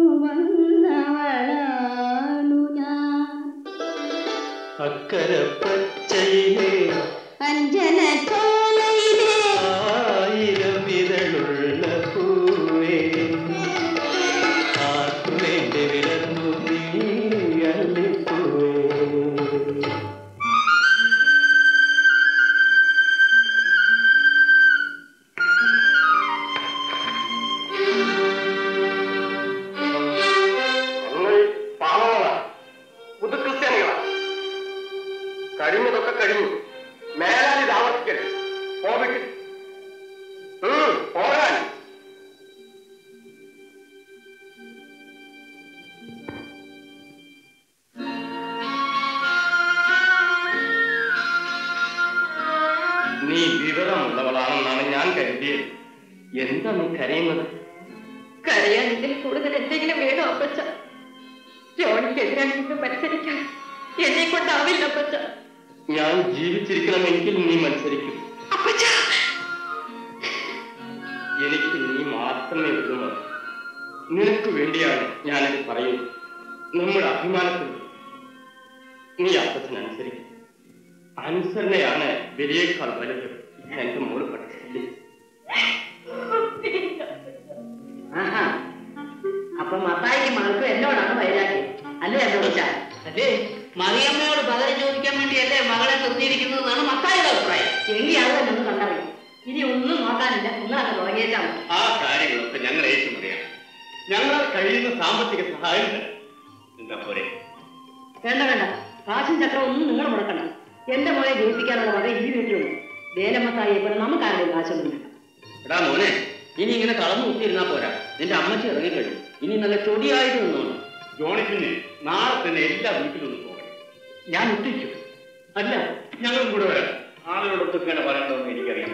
വന്നവളാണു ഞാൻ അക്കര പച്ചയിലെ അഞ്ജന ചോലയിലെ ആയിരം ഇതളുള്ള പൂവേ ആർക്കു വേണ്ടി വിടർന്നു നീ അല്ലിപ്പൂവേ ഞങ്ങൾ പാവങ്ങളാണ് പുതുക്രിസ്ത്യാനികളാണ് കഴിഞ്ഞതൊക്കെ കഴിഞ്ഞു മേലാൽ ഇത് ആവർത്തിക്കില്ല എന്തേ എന്താ നീ കരയുന്നത് കരയാൻ ഇതിൽ കൂടുതൽ എന്തെങ്കിലും വേണോ അപ്പച്ച ജോണിക്കെതിരായി നിന്ന് മത്സരിക്കാൻ എന്നെ കൊണ്ടാവില്ല അപ്പച്ച ഞാൻ ജീവിച്ചിരിക്കണമെങ്കിൽ നീ മത്സരിക്കും അപ്പച്ച എനിക്ക് നീ മാത്രമേ ഉള്ളൂ മതി. നിനക്ക് വേണ്ടിയാണ് ഞാനിത് പറയുന്നത് നമ്മുടെ അഭിമാനത്തിൽ നീ അപ്പത്തിനനുസരിക്കും അനുസരണയാണ് വിലയേക്കാൾ വലുത് ഞാൻ എന്റെ മോള് പഠിച്ചില്ലേ ആഹാ അപ്പൊ മത്തായിക്ക് മകൾക്കും എന്നോടാണ് വൈരാഗ്യം അല്ലേ അന്തോച്ച അല്ലേ മറിയമ്മയോട് പകരം ചോദിക്കാൻ വേണ്ടിയല്ലേ മകളെ നിർത്തിയിരിക്കുന്നതെന്നാണ് മത്തായുടെ അഭിപ്രായം എങ്കിൽ അത് തന്നെ ഒന്ന് കണ്ടറിയും ഇനി ഒന്നും നോക്കാനില്ല നിങ്ങളങ്ങ് തുടങ്ങിയേച്ചാ മതി ആ കാര്യങ്ങളൊക്കെ ഞങ്ങൾ ഏറ്റുമറിയാം ഞങ്ങളാൽ കഴിയുന്ന സാമ്പത്തിക സഹായം തരാം. എന്താ പോരെ വേണ്ട വേണ്ട കാശും ചക്രം ഒന്നും നിങ്ങൾ മുടക്കണ്ട എന്റെ മോനെ ജയിപ്പിക്കാനുള്ള വക ഈ വീട്ടിലുണ്ട് വേലമ്മത്തായി എപ്പോഴും നമുക്കാരുടെയും കാശൊന്നും വേണ്ട എടാ മോനെ ഇനി ഇങ്ങനെ കളന്നു കുത്തിയിരുന്നാ പോരാ നിന്റെ അമ്മച്ചി ഇറങ്ങിക്കഴിഞ്ഞു ഇനി നല്ല ചൊടിയായിട്ട് നിന്നോണം ജോണിക്കിന് നാളെ തന്നെ എല്ലാ വീട്ടിലൊന്നും പോകണം ഞാൻ ഒറ്റയ്ക്കും അല്ല ഞങ്ങളും കൂടെ വരാം ആളുകളോടൊത്തൊക്കെയാണ് പറയേണ്ടതെന്ന് എനിക്കറിയാം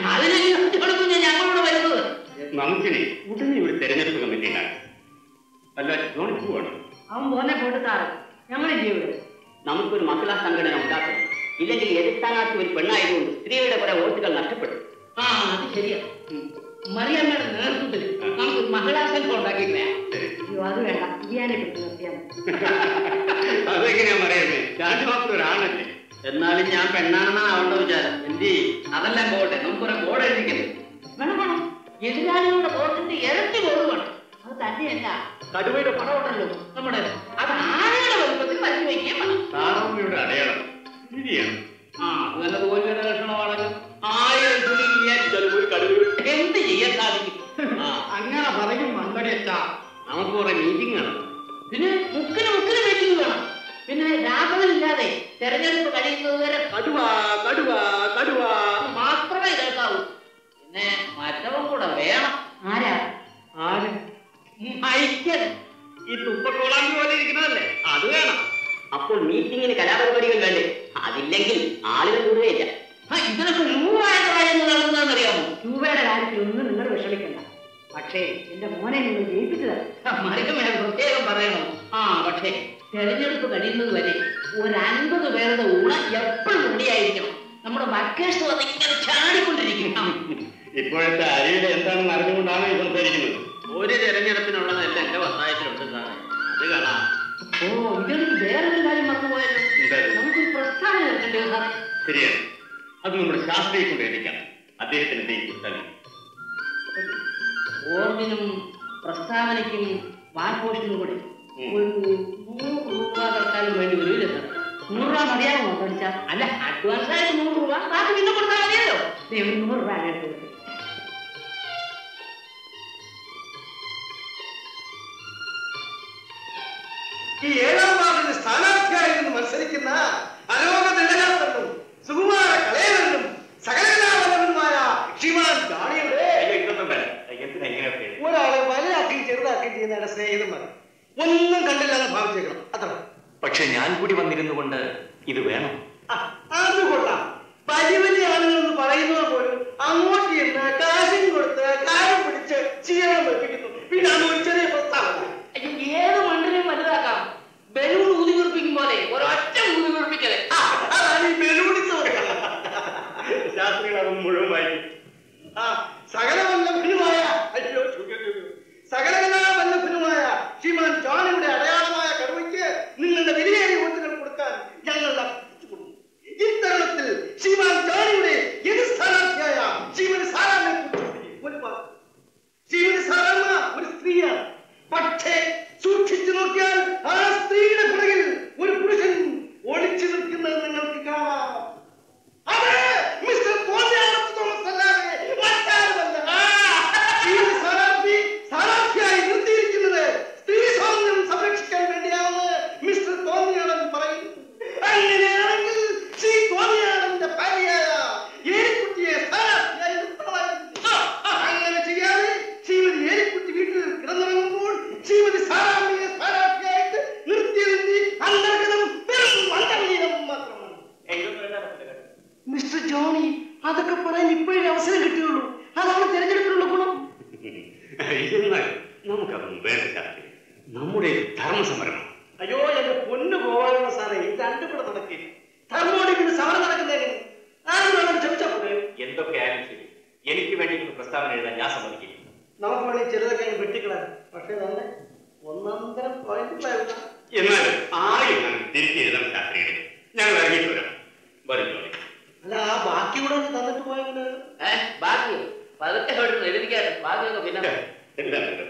അതിനെ ഞങ്ങളോട് വരുന്നത് നമുക്കിനി ഉടനെ ഒരു തെരഞ്ഞെടുപ്പ് കമ്മിറ്റി ഉണ്ടാകും അല്ല ജോണിക്ക് പോകണം അവൻ പോന്നെ പോട്ട് സാറ് ഞങ്ങളെ ജീവിതം നമുക്കൊരു മഹിളാ സംഘടന ഉണ്ടാക്കണം ഇല്ലെങ്കിൽ എതിർ സ്ഥാനാർത്ഥി ഒരു പെണ്ണായതുകൊണ്ട് സ്ത്രീയുടെ കുറെ വോട്ടുകൾ നഷ്ടപ്പെടും ആ അത് ശരിയാ മറിയമ്മയുടെ നേതൃത്വത്തിൽ നമുക്ക് മഹിളാ സംഘം ഉണ്ടാക്കിയിട്ടില്ല അയ്യോ അത് വേണ്ട ഇയാനെ പിടിച്ച് നിർത്തിയാൽ മതി അതെങ്ങനെയാ പറയുന്നത് ഞാൻ മാത്രം ഒരാണല്ലേ എന്നാലും ഞാൻ പെണ്ണാണെന്നാണ് അവളുടെ വിചാരം എന്ത് ചെയ്യും? അതെല്ലാം പോട്ടെ നമുക്കൊരു ബോർഡ് എഴുതിക്കരുത് വേണം വേണം എതിരാളികളുടെ വോട്ടിന്റെ ഇരട്ടി വോട്ട് വേണം അത് തന്നെയല്ല കടുവയുടെ പടമുണ്ടല്ലോ നമ്മുടെ അത് ആനയുടെ വലുപ്പത്തിൽ വരച്ചു വയ്ക്കുകയും വേണം താറാമ്മയുടെ അടയാളം ശരിയാണ് ആ അത് നല്ല തോൽവിയുടെ ലക്ഷണമാണല്ലോ ആയിരം തുണി വിചാരിച്ചാലും ഒരു കടുവ എന്ത് ചെയ്യാൻ സാധിക്കും ആ അങ്ങനെ പറയും മണ്ടടിയച്ചാ നമുക്ക് കുറെ മീറ്റിംഗ് ആണ് പിന്നെ മുക്കിന് മുക്കിന് മീറ്റിംഗ് വേണം പിന്നെ രാഘവനില്ലാതെ തെരഞ്ഞെടുപ്പ് കഴിയുന്നത് വരെ കടുവ കടുവ കടുവ എന്ന് മാത്രമേ കേൾക്കാവൂ പിന്നെ മറ്റവൻ കൂടെ വേണം ആരാ ആര് മൈക്കൻ ഈ തുപ്പക്കോളാമ്പി പോലെ ഇരിക്കുന്നതല്ലേ അത് വേണം അപ്പോൾ മീറ്റിംഗിന് കലാപരിപാടികൾ വേണ്ടേ അതില്ലെങ്കിൽ ആളുകൾ കൂടുകയില്ല ആ, ഇതിനൊക്കെ രൂപമായിട്ട് കാര്യങ്ങൾ നടന്നതെന്നറിയാമോ രൂപയുടെ കാര്യത്തിൽ ഒന്നും നിങ്ങൾ വിഷമിക്കണ്ട പക്ഷേ എന്റെ മോനെ നിങ്ങൾ ജയിപ്പിച്ചത് മറികമ്മ പ്രത്യേകം പറയണം ആ പക്ഷേ തെരഞ്ഞെടുപ്പ് കഴിയുന്നത് വരെ ഒരു അൻപത് പേരുടെ ഊണ എപ്പോഴും റെഡിയായിരിക്കണം നമ്മുടെ വർക്കേഴ്സ് വന്ന് ഇങ്ങനെ ചാടിക്കൊണ്ടിരിക്കണം ഇപ്പോഴത്തെ അരിയുടെ എന്താണെന്ന് അറിഞ്ഞുകൊണ്ടാണ് ഈ സംസാരിക്കുന്നത് ഒരു തെരഞ്ഞെടുപ്പിനുള്ളതെല്ലാം എന്റെ വത്തായത്തിലുണ്ട് സാറേ അത് കാണാം ഓ ഇതെനിക്ക് വേറൊരു കാര്യം മറന്നുപോയല്ലോ എന്തായാലും നമുക്കൊരു പ്രസ്താവന ഇറക്കണ്ടേ സാറേ ശരിയാണ് അത് നമ്മുടെ ശാസ്ത്രിയെ കൊണ്ട് എത്തിക്കാം അദ്ദേഹത്തിന് ജയിക്കും ഓർഡിനും പ്രസ്താവനയ്ക്കും വാർപോഷനും കൂടി ഒരു നൂറ് രൂപ തൽക്കാലം വേണ്ടി വരില്ല സാർ നൂറ് രൂപ മതിയാകുമോ പഠിച്ച അല്ല അഡ്വാൻസ് ആയിട്ട് നൂറ് രൂപ ബാക്കി പിന്നെ കൊടുത്താൽ മതിയല്ലോ ഒരു നൂറ് രൂപ അങ്ങോട്ട് കൊടുക്കും ഈ ഏഴാം വാർഡിന് സ്ഥാനാർത്ഥിയായി നിന്ന് മത്സരിക്കുന്ന അലോക ദണ്ഡനാഥനും സുകുമാര കളയവനും സകലകലാവല്ലഭനുമായ ശ്രീമാൻ ജാണിയുടെ എന്തിനാ ഇങ്ങനെയൊക്കെ ഒരാളെ വലുതാക്കുകയും ചെറുതാക്കുകയും ചെയ്യുന്നതാണ് സ്നേഹിതന്മാർ ഒന്നും കണ്ടില്ല എന്ന് ഭാവിച്ചേക്കണം അത്ര പക്ഷെ ഞാൻ കൂടി വന്നിരുന്നു കൊണ്ട് ഇത് വേണം ആ, അത് കൊള്ളാം വലിയ വലിയ ആളുകൾ എന്ന് പറയുന്നത് പോലും അങ്ങോട്ട് ചെന്ന് കാശും കൊടുത്ത് കാര്യം പിടിച്ച് ചെയ്യണം വെപ്പിക്കുന്നു പിന്നെ അത് ഒരു ചെറിയ പ്രസ്താവന അയ്യോ, ഏത് മണ്ണിനെയും വലുതാക്കാം ബലൂൺ ഊതി വീർപ്പിക്കും പോലെ ഒരൊറ്റ ഊതി വീർപ്പിക്കല് ആ, അതാണ് ഈ ബലൂണിസം ശാസ്ത്രികൾ അത് മുഴുവൻ വായിക്കും ആ സകലവല്ലഭനുമായ അയ്യോ ചുക, ചുക. സകലകലാവല്ലഭനുമായ ശ്രീമാൻ ജോണിയുടെ അടയാളമായ കടുവയ്ക്ക് നിങ്ങളുടെ വിലയേറിയ വോട്ടുകൾ കൊടുക്കാൻ ഞങ്ങൾ അഭ്യർത്ഥിച്ചുകൊള്ളുന്നു. ഇത്തരുണത്തിൽ ശ്രീമാൻ ജോണിയുടെ എതിർ സ്ഥാനാർത്ഥിയായ ശ്രീമതി സാറാമ്മയെ കുറിച്ച് ഒരു വാക്ക്. ശ്രീമതി സാറാമ്മ ഒരു സ്ത്രീയാണ് ധർമ്മസമരം അയ്യോ എന്റെ പൊന്നു പോകാനുള്ള സാറേ ഇത് രണ്ടും കൂടെ നടക്കില്ല ധർമ്മോടി പിന്നെ സമരം നടക്കുന്നതിന് ആരും വേണം ക്ഷമിച്ചാ പോരെ എന്തൊക്കെയായാലും ശരി എനിക്ക് വേണ്ടി ഒരു പ്രസ്താവന എഴുതാൻ ഞാൻ സമ്മതിക്കില്ല നമുക്ക് വേണമെങ്കിൽ ചിലതൊക്കെ അങ്ങ് വെട്ടിക്കളയാം പക്ഷേ തന്നെ ഒന്നാം തരം പോയിന്റുകളായിരുന്നു എന്നാലും ആരെയും ഞാൻ തിരിച്ചു എഴുതാൻ ശാസ്ത്രിയുടെ ഞങ്ങൾ ഇറങ്ങിയിട്ട് വരാം വരും ജോലി അല്ല ആ ബാക്കി കൂടെ ഒന്ന് തന്നിട്ട് പോയെങ്കിൽ ഏ ബാക്കി പതുക്കെ എടുത്ത് എഴുതിക്കാൻ ബാക്കിയൊക്കെ പിന്നെ എഴുതാൻ വരും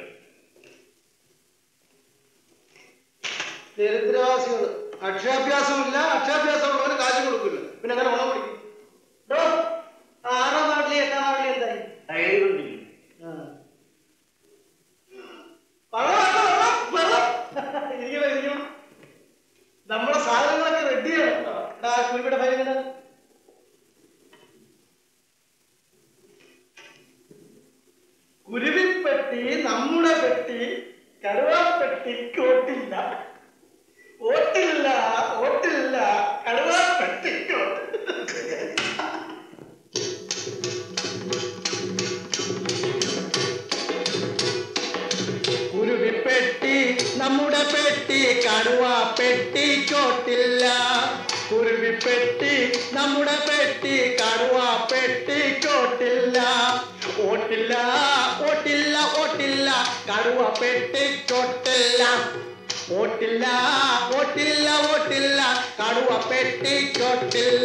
ദരിദ്രവാസികൾ അക്ഷരാഭ്യാസമില്ല അക്ഷരാഭ്യാസമുള്ളവന് കാശ് കൊടുക്കില്ല പിന്നെ അങ്ങനെ ഉണം പിടിക്കും ഡോ, ആറാം നാട്ടിലെ എട്ടാം നാട്ടിലെ എന്തായി ആ. വെള്ളം, വെള്ളം, വെള്ളം. ഇരിക്കണം, ഇരിക്കണം. നമ്മുടെ സാധനങ്ങളൊക്കെ റെഡിയാണ് കുരുവിടെ ഭയങ്കര കുരുവിപ്പെട്ടി നമ്മുടെ പെട്ടി കടുവാപ്പെട്ടി കോട്ടില്ല ഓട്ടില്ല ഓട്ടില്ല കടുവാപ്പെട്ടി കുരുവിപ്പെട്ടി നമ്മുടെ പെട്ടി കടുവ പെട്ടി ചോട്ടില്ല കുരുവിപ്പെട്ടി നമ്മുടെ പെട്ടി കടുവ പെട്ടി ചോട്ടില്ല ഓട്ടില്ല ഓട്ടില്ല ഓട്ടില്ല കടുവ പെട്ടി ചോട്ടില്ല ഓട്ടില്ല ഓട്ടില്ല ഓട്ടില്ല കടുവ പെട്ടി ചോട്ടില്ല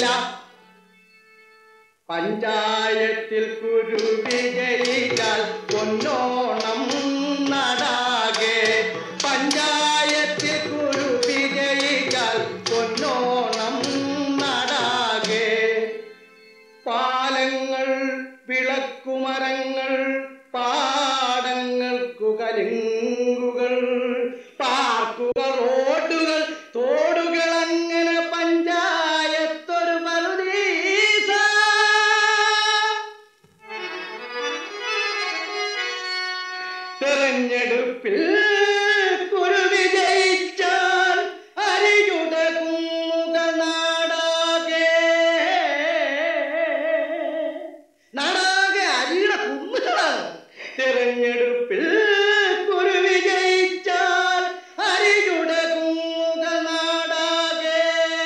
പഞ്ചായത്തിൽ കുരുവി ജയിച്ചാൽ പൊന്നോണം നടാകെ പഞ്ചായത്തിൽ കുരുവി ജയിച്ചാൽ പൊന്നോണം നടാകെ പാലങ്ങൾ വിളക്കുമരങ്ങൾ പാടങ്ങൾക്കു കലുങ്കുകൾ പാർക്കുകൾ റോഡുകൾ തോടുകൾ അങ്ങനെ പഞ്ചായത്തൊരു പറുദീസ തെരഞ്ഞെടുപ്പിൽ കുരുവി ജയിച്ചാൽ അരിയുടെ കുന്നുകൾ നാടാകെ നാടാകെ അരിയുടെ കുന്നുകളാണ് തെരഞ്ഞെടുപ്പിൽ കുരുവി ജയിച്ചാൽ അരിയുടെ കുന്നുകൾ നാടാകെ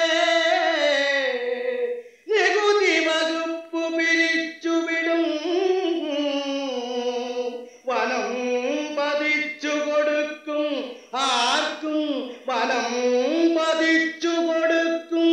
നികുതി വകുപ്പ് പിരിച്ചുവിടും വനം പതിച്ചു കൊടുക്കും ആർക്കും വനം പതിച്ചു കൊടുക്കും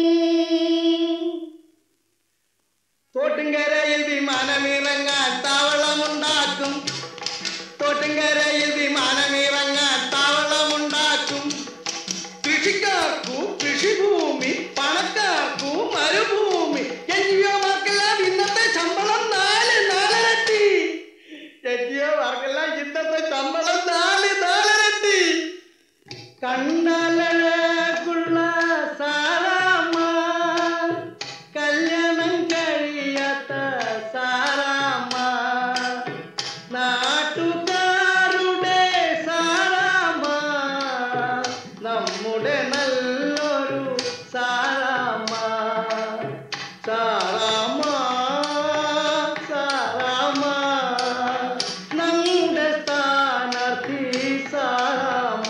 തോട്ടുംകരയിൽ വിമാനമിറങ്ങാൻ താവളമുണ്ടാക്കും തോട്ടുംകരയിൽ വിമാനമിറങ്ങാൻ താവളമുണ്ടാക്കും കൃഷിക്കാർക്കു കൃഷിഭൂമി പണക്കാർക്കു മരുഭൂമി എൻജിഒമാർക്കെല്ലാം ഇന്നത്തെ ശമ്പളം നാല് നാലരട്ടി എൻജിഒമാർക്കെല്ലാം ഇന്നത്തെ ശമ്പളം നാല് നാലരട്ടി കണ്ടാലുള്ള സാറാമ്മ കല്യാണം കഴിയാത്ത സാറാമ്മ നാട്ടുകാരുടെ സാറാമ്മ നമ്മുടെ നല്ലൊരു സാറാമ്മ സാറാമ്മ സാറാമ്മ നമ്മുടെ സ്ഥാനാർത്ഥി സാറാമ്മ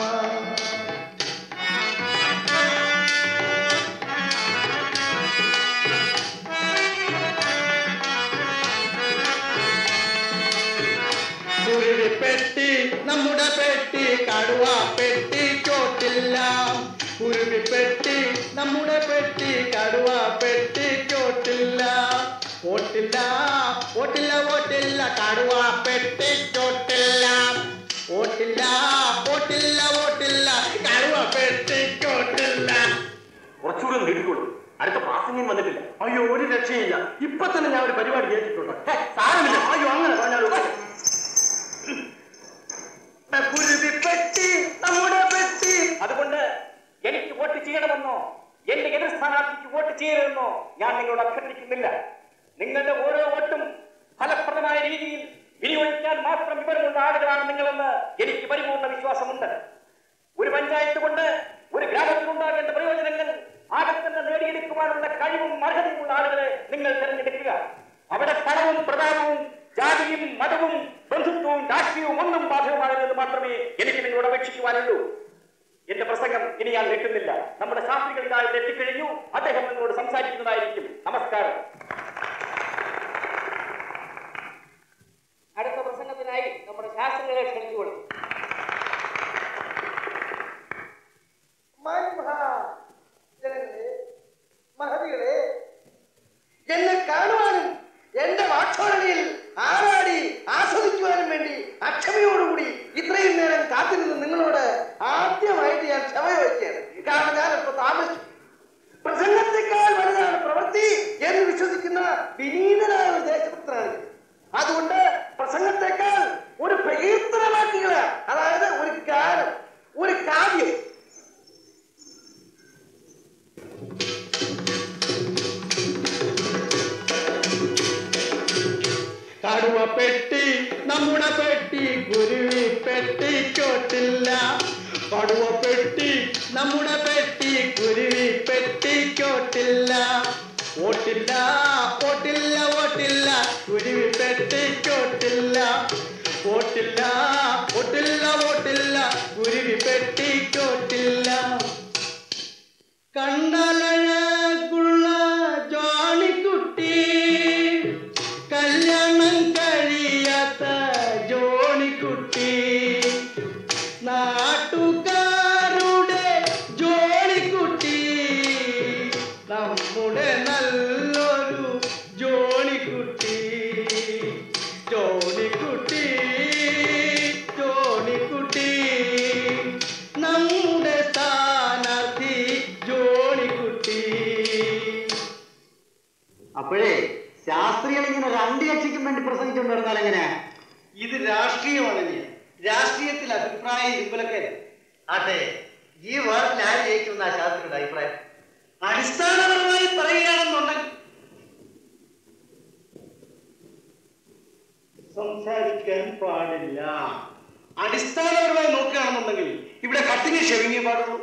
കുരുവിപ്പെട്ടി നമ്മുടെ പെട്ടി കടുവ പെട്ടി ചോട്ടില്ല കുരുവിപ്പെട്ടി നമ്മുടെ പെട്ടി കടുവ പെട്ടി ചോട്ടില്ല ഓട്ടില്ല ഓട്ടില്ല ഓട്ടില്ല കടുവ പെട്ടി ചോട്ടില്ല ഓട്ടില്ല ഓട്ടില്ല ഓട്ടില്ല കടുവ പെട്ടി ചോട്ടില്ല കുറച്ചുകൂടെ നീട്ടിക്കോളൂ അടുത്ത പ്രാസംഗം വന്നിട്ടില്ല അയ്യോ ഒരു രക്ഷയില്ല ഇപ്പൊ തന്നെ ഞാൻ ഒരു പരിപാടി കേട്ടിട്ടുണ്ട് ഹേ, സാരമില്ല അയ്യോ അങ്ങനെ പറഞ്ഞാലോ കുരുവിപ്പെട്ടി നമ്മുടെ പെട്ടി അതുകൊണ്ട് എനിക്ക് വോട്ട് ചെയ്യണമെന്നോ എന്റെ എതിർ സ്ഥാനാർത്ഥിക്ക് വോട്ട് ചെയ്യരുതെന്നോ ഞാൻ നിങ്ങളോട് അഭ്യർത്ഥിക്കുന്നില്ല നിങ്ങളുടെ ഓരോ വോട്ടും ഫലപ്രദമായ രീതിയിൽ വിനിയോഗിക്കാൻ മാത്രം വിവരമുള്ള ആളുകളാണ് നിങ്ങളെന്ന് എനിക്ക് പരിപൂർണ്ണ വിശ്വാസമുണ്ട് ഒരു പഞ്ചായത്ത് കൊണ്ട് ഒരു ഗ്രാമത്തിലുണ്ടാകേണ്ട പ്രയോജനങ്ങൾ ആകെ തന്നെ നേടിയെടുക്കുവാനുള്ള കഴിവും അർഹതയുമുള്ള ആളുകളെ നിങ്ങൾ തിരഞ്ഞെടുക്കുക അവിടെ പണവും പ്രതാപവും ജാതിയും മതവും ബന്ധുത്വവും രാഷ്ട്രീയവും ഒന്നും ബാധകമാകരുതെന്ന് മാത്രമേ എനിക്ക് നിങ്ങളോട് അപേക്ഷിക്കുവാനുള്ളൂ ഇനി ഞാൻ നീട്ടുന്നില്ല നമ്മുടെ ശാസ്ത്രികൾ ഇതാ ഇവിടെ എത്തിക്കഴിഞ്ഞു അദ്ദേഹം നിങ്ങളോട് സംസാരിക്കുന്നതായിരിക്കും നമസ്കാരം അടുത്ത പ്രസംഗത്തിനായി നമ്മുടെ ശാസ്ത്രികളെ ക്ഷണിച്ചു കൊടുക്കും ജനങ്ങളെ മഹതികളെ എന്നെ കാണുവാനും എന്റെ വാക്ഷോരണിയിൽ ആറാടി ആസ്വദിക്കുവാനും വേണ്ടി അക്ഷമയോടുകൂടി ഇത്രയും നേരം കാത്തിരുന്ന് നിങ്ങളോട് ആദ്യമായിട്ട് ഞാൻ ക്ഷമ ചോദിക്കുകയാണ് കാരണം ഞാൻ ഇപ്പൊ താമസിച്ചു പ്രസംഗത്തെക്കാൾ വലുതാണ് പ്രവൃത്തി എന്ന് വിശ്വസിക്കുന്ന വിനീതനായ ഒരു ദേശപുത്രനാണ് ഞാൻ. അതുകൊണ്ട് പ്രസംഗത്തെക്കാൾ ഒരു പ്രകീർത്തനമാക്കുക അതായത് ഒരു ഗാനം ഒരു കാവ്യം കടുവ പെട്ടി നമ്മുടെ പെട്ടി കുരുവി പെട്ടി ചോട്ടില്ല കടുവ പെട്ടി നമ്മുടെ പെട്ടി കുരുവി പെട്ടി ചോട്ടില്ല ഓട്ടില്ല ഓട്ടില്ല ഓട്ടില്ല കുരുവി പെട്ടി ചോട്ടില്ല ഓട്ടില്ല ഓട്ടില്ല ഓട്ടില്ല കുരുവി പെട്ടി ചോട്ടില്ല കണ്ടാലഴകുള്ള ജോണിക്കുട്ടി കല്യാണം കഴിയാത്ത ജോണിക്കുട്ടി നാട്ടുകാരുടെ ജോണിക്കുട്ടി നമ്മുടെ നല്ലൊരു ജോണിക്കുട്ടി ജോണിക്കുട്ടി ജോണിക്കുട്ടി നമ്മുടെ സ്ഥാനാർത്ഥി ജോണിക്കുട്ടി അപ്പോഴേ ശാസ്ത്രികൾ ഇങ്ങനെ രണ്ട് കക്ഷിക്കും വേണ്ടി പ്രസംഗിച്ചുകൊണ്ട് നടന്നാൽ എങ്ങനെ ഇത് രാഷ്ട്രീയമാണ് ഇനി. രാഷ്ട്രീയത്തിൽ അഭിപ്രായ ഇരുമ്പലൊക്കെ അതെ ഈ വാർഡിൽ ആര് ജയിക്കുന്ന ശാസ്ത്രിയുടെ അഭിപ്രായം അടിസ്ഥാനപരമായി പറയുകയാണെന്നുണ്ടെങ്കിൽ സംസാരിക്കാൻ പാടില്ല അടിസ്ഥാനപരമായി നോക്കുകയാണെന്നുണ്ടെങ്കിൽ ഇവിടെ കട്ടിങ് ഷെവിങ്ങേ പാടുള്ളൂ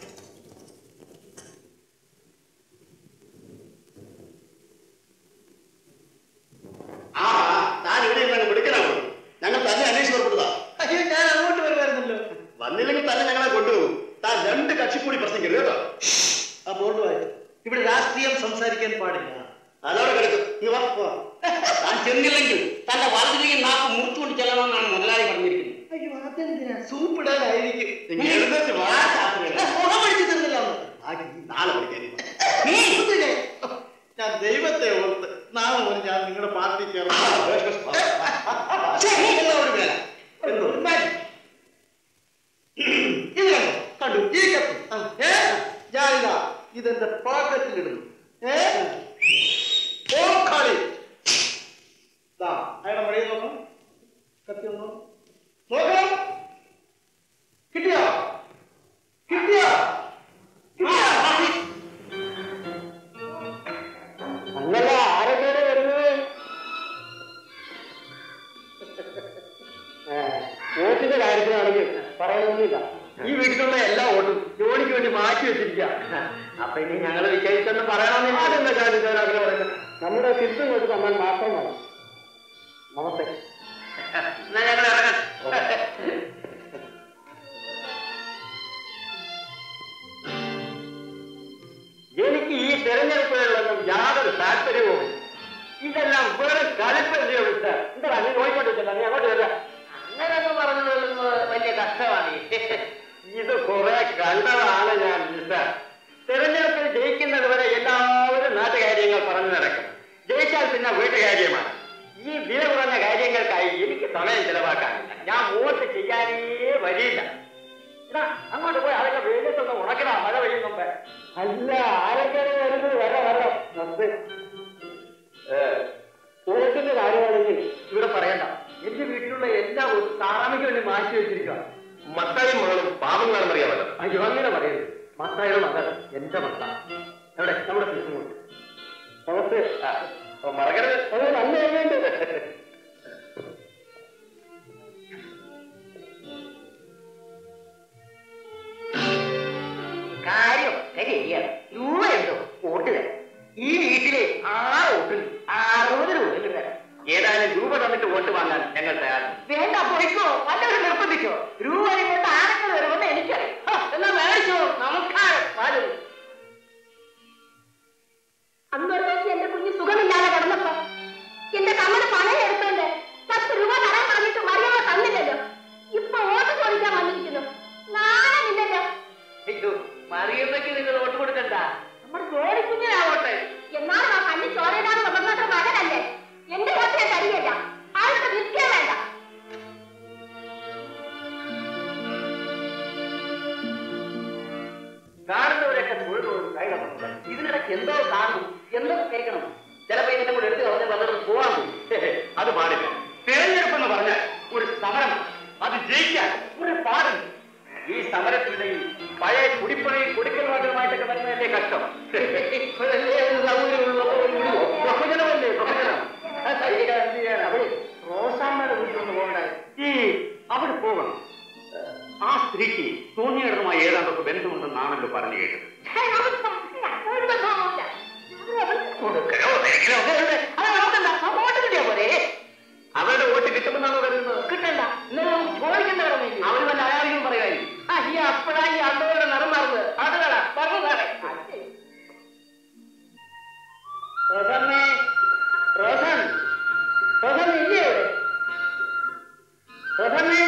ആ താൻ ഇവിടെ ഇരുന്ന് വിളിക്കണമോ ഞങ്ങൾ തന്നെ അന്വേഷിച്ച് പുറപ്പെട്ടതാ അയ്യോ ഞാൻ അങ്ങോട്ട് വരുമായിരുന്നല്ലോ വന്നില്ലെങ്കിൽ തന്നെ ഞങ്ങളെ കൊണ്ടുപോകും താൻ രണ്ട് കക്ഷി കൂടി പ്രസംഗിക്കരുത് കേട്ടോ ആ ബോർഡ് വായിച്ചു ഇവിടെ രാഷ്ട്രീയം സംസാരിക്കാൻ പാടില്ല അതോടെ കിടക്കും നീ വാ പോ. താൻ ചെന്നില്ലെങ്കിൽ തന്റെ വലതു കൈ നാക്ക് മുറിച്ചുകൊണ്ട് ചെല്ലണമെന്നാണ് മുതലാളി പറഞ്ഞിരിക്കുന്നത് അയ്യോ അതെന്തിനാ സൂപ്പിടാനായിരിക്കും നീ എഴുന്നേറ്റ് വാ ശാസ്ത്രികളെ. മുഖം അടിച്ചു തരുന്നില്ല ഒന്ന്. ബാക്കി നാളെ പഠിക്കാൻ ഇതിനെ, ഞാൻ ദൈവത്തെ ഓർത്ത് നാളെ മുതൽ ഞാൻ നിങ്ങളുടെ പാർട്ടി ചേർന്ന് എന്നാ ഒരു വേല എന്തോ ഇത് കണ്ടോ കണ്ടു ഈ കത്ത് ഏ ഞാനിതാ ഇതെന്റെ പോക്കറ്റിലിടുന്നു ഏ ഓക്കാളി ദാ അയാളെ മഴയിൽ നോക്കാം കത്തി ഉണ്ടോ നോക്കാം കിട്ടിയോ കിട്ടിയോ കിട്ടിയോ അല്ലല്ല ആരൊക്കെയാണ് വരുന്നത് ഏ, വോട്ടിന്റെ കാര്യത്തിലാണെങ്കിൽ പറയണമെന്നില്ല ഈ വീട്ടിലുള്ള എല്ലാ വോട്ടും ജോലിക്ക് വേണ്ടി മാറ്റി വെച്ചിരിക്കുക അപ്പൊ ഇനി ഞങ്ങള് വിജയിച്ചെന്ന് പറയണമെന്നില്ല അതെന്താ കാര്യത്തിൽ അങ്ങനെ പറയുന്നത് നമ്മുടെ സിദ്ധം കൊണ്ട് തന്നാൽ മാത്രം മതി നമസ്തേ എന്നാ ഞങ്ങൾ ഇറങ്ങാം എനിക്ക് ഈ തെരഞ്ഞെടുപ്പുകളിലൊന്നും യാതൊരു താല്പര്യവും ഇതെല്ലാം വെറും കളിപ്പല്ലേ വിട്ട് എന്താ നീ നോയിക്കൊണ്ടിരിക്കണ്ട നീ അങ്ങോട്ട് വരിക അങ്ങനെയൊക്കെ പറഞ്ഞത് വലിയ കഷ്ടമാണ് ഇത് കുറെ കണ്ടതാണ് ഞാൻ മിസ്റ്റർ തെരഞ്ഞെടുപ്പിൽ ജയിക്കുന്നത് വരെ എല്ലാവരും നാട്ടുകാര്യങ്ങൾ പറഞ്ഞു നടക്കും ജയിച്ചാൽ പിന്നെ വീട്ടുകാര്യമാണ് ഈ വില കുറഞ്ഞ കാര്യങ്ങൾക്കായി എനിക്ക് സമയം ചെലവാക്കാനില്ല ഞാൻ വോട്ട് ചെയ്യാനേ വരില്ല എടാ, അങ്ങോട്ട് പോയി അതൊക്കെ വെയിലത്തൊന്ന് ഉണക്കടാ മഴ പെയ്യുന്നുണ്ട് അല്ല ആരൊക്കെയാണ് വരുന്നത് വരാം വരാം നന്ദി വോട്ടിന്റെ കാര്യമാണെങ്കിൽ ഇവിടെ പറയണ്ട എന്റെ വീട്ടിലുള്ള എല്ലാ വോട്ടും താറാമിക്ക് വേണ്ടി മാറ്റി വെച്ചിരിക്കുക മത്തായും മകളും പാപങ്ങളാണെന്ന് അറിയാമല്ലോ അയ്യോ അങ്ങനെ പറയരുത് മത്തായുടെ മകൾ എന്റെ മക്ക എവിടെ നമ്മുടെ സിസ്റ്റം നമസ്തേ ആ, അപ്പൊ മറക്കരുത് അത് നല്ല ഓർമ്മയുണ്ട് കാര്യം ശരിയാണ് രൂപയുണ്ടോ വോട്ട് തരാം ഈ വീട്ടിലെ ആറ് വോട്ടുണ്ട് അറുപത് രൂപയിൽ തരാം ഏതായാലും രൂപ തന്നിട്ട് വോട്ട് വാങ്ങാൻ ഞങ്ങൾ തയ്യാറാണ് വേണ്ട പോയിക്കോ വല്ലവരും നിർബന്ധിച്ചോ രൂപ കൊണ്ട് ആരൊക്കെ വരുമെന്ന് എനിക്കറിയാം ഹ, എന്നാ മേടിച്ചോ നമ്മൾ മുഴുവൻ ഒരു കൈകളുണ്ട് ഇതിനിടയ്ക്ക് എന്തോ കാണും എന്തോ കേൾക്കണം ചിലപ്പോ ഇതിന്റെ കൂടെ എടുത്ത് കളഞ്ഞ് വന്നിട്ട് പോവാൻ പോകും അത് പാടില്ല തിരഞ്ഞെടുപ്പ് എന്ന് പറഞ്ഞാൽ ഒരു സമരം അത് ജയിക്കാൻ ഒരു പാടും ഈ സമരത്തിനിടയിൽ പഴയ കുടിപ്പണയും കുടിക്കൽ വാദവുമായിട്ടൊക്കെ വരുന്നതല്ലേ കഷ്ടം ഇപ്പോഴല്ലേ ഒരു സൗകര്യമുള്ളപ്പോ ഒരു വിടുവോ? ബഹുജനമല്ലേ ബഹുജനം ആ കൈകാര്യം എന്ത് ചെയ്യാൻ അവിടെ റോസാമ്മയുടെ വീട്ടിലൊന്ന് പോകണ്ടേ ഈ അവിടെ പോകണം ആ സ്ത്രീക്ക് തോന്നിയിടമായി ഏതാണ്ടൊക്കെ ബന്ധമുണ്ടെന്നാണല്ലോ പറഞ്ഞു കേട്ടത് കൊടുക്കലോ വേഗലോ ഒക്കെ ഉണ്ട്. അത് നമുക്കെന്താ? ആ വോട്ട് കിട്ടിയാ പോരെ? അവരുടെ വോട്ട് കിട്ടുമെന്നാണോ കരുതുന്നത് കിട്ടണ്ട ഇന്നലെ നമുക്ക് ചോദിക്കേണ്ട കടമയില്ലേ? അവര് വല്ല അയാളെങ്കിലും പറയുമായിരിക്കും ആ ഈ അപ്പഴാ ഈ അന്തോടെ നിറം മാറുന്നത് അത് കാണാം പറഞ്ഞു കാണാം റോസമ്മേ റോസൻ റോസൻ ഇല്ലേ ഇവിടെ റോസമ്മേ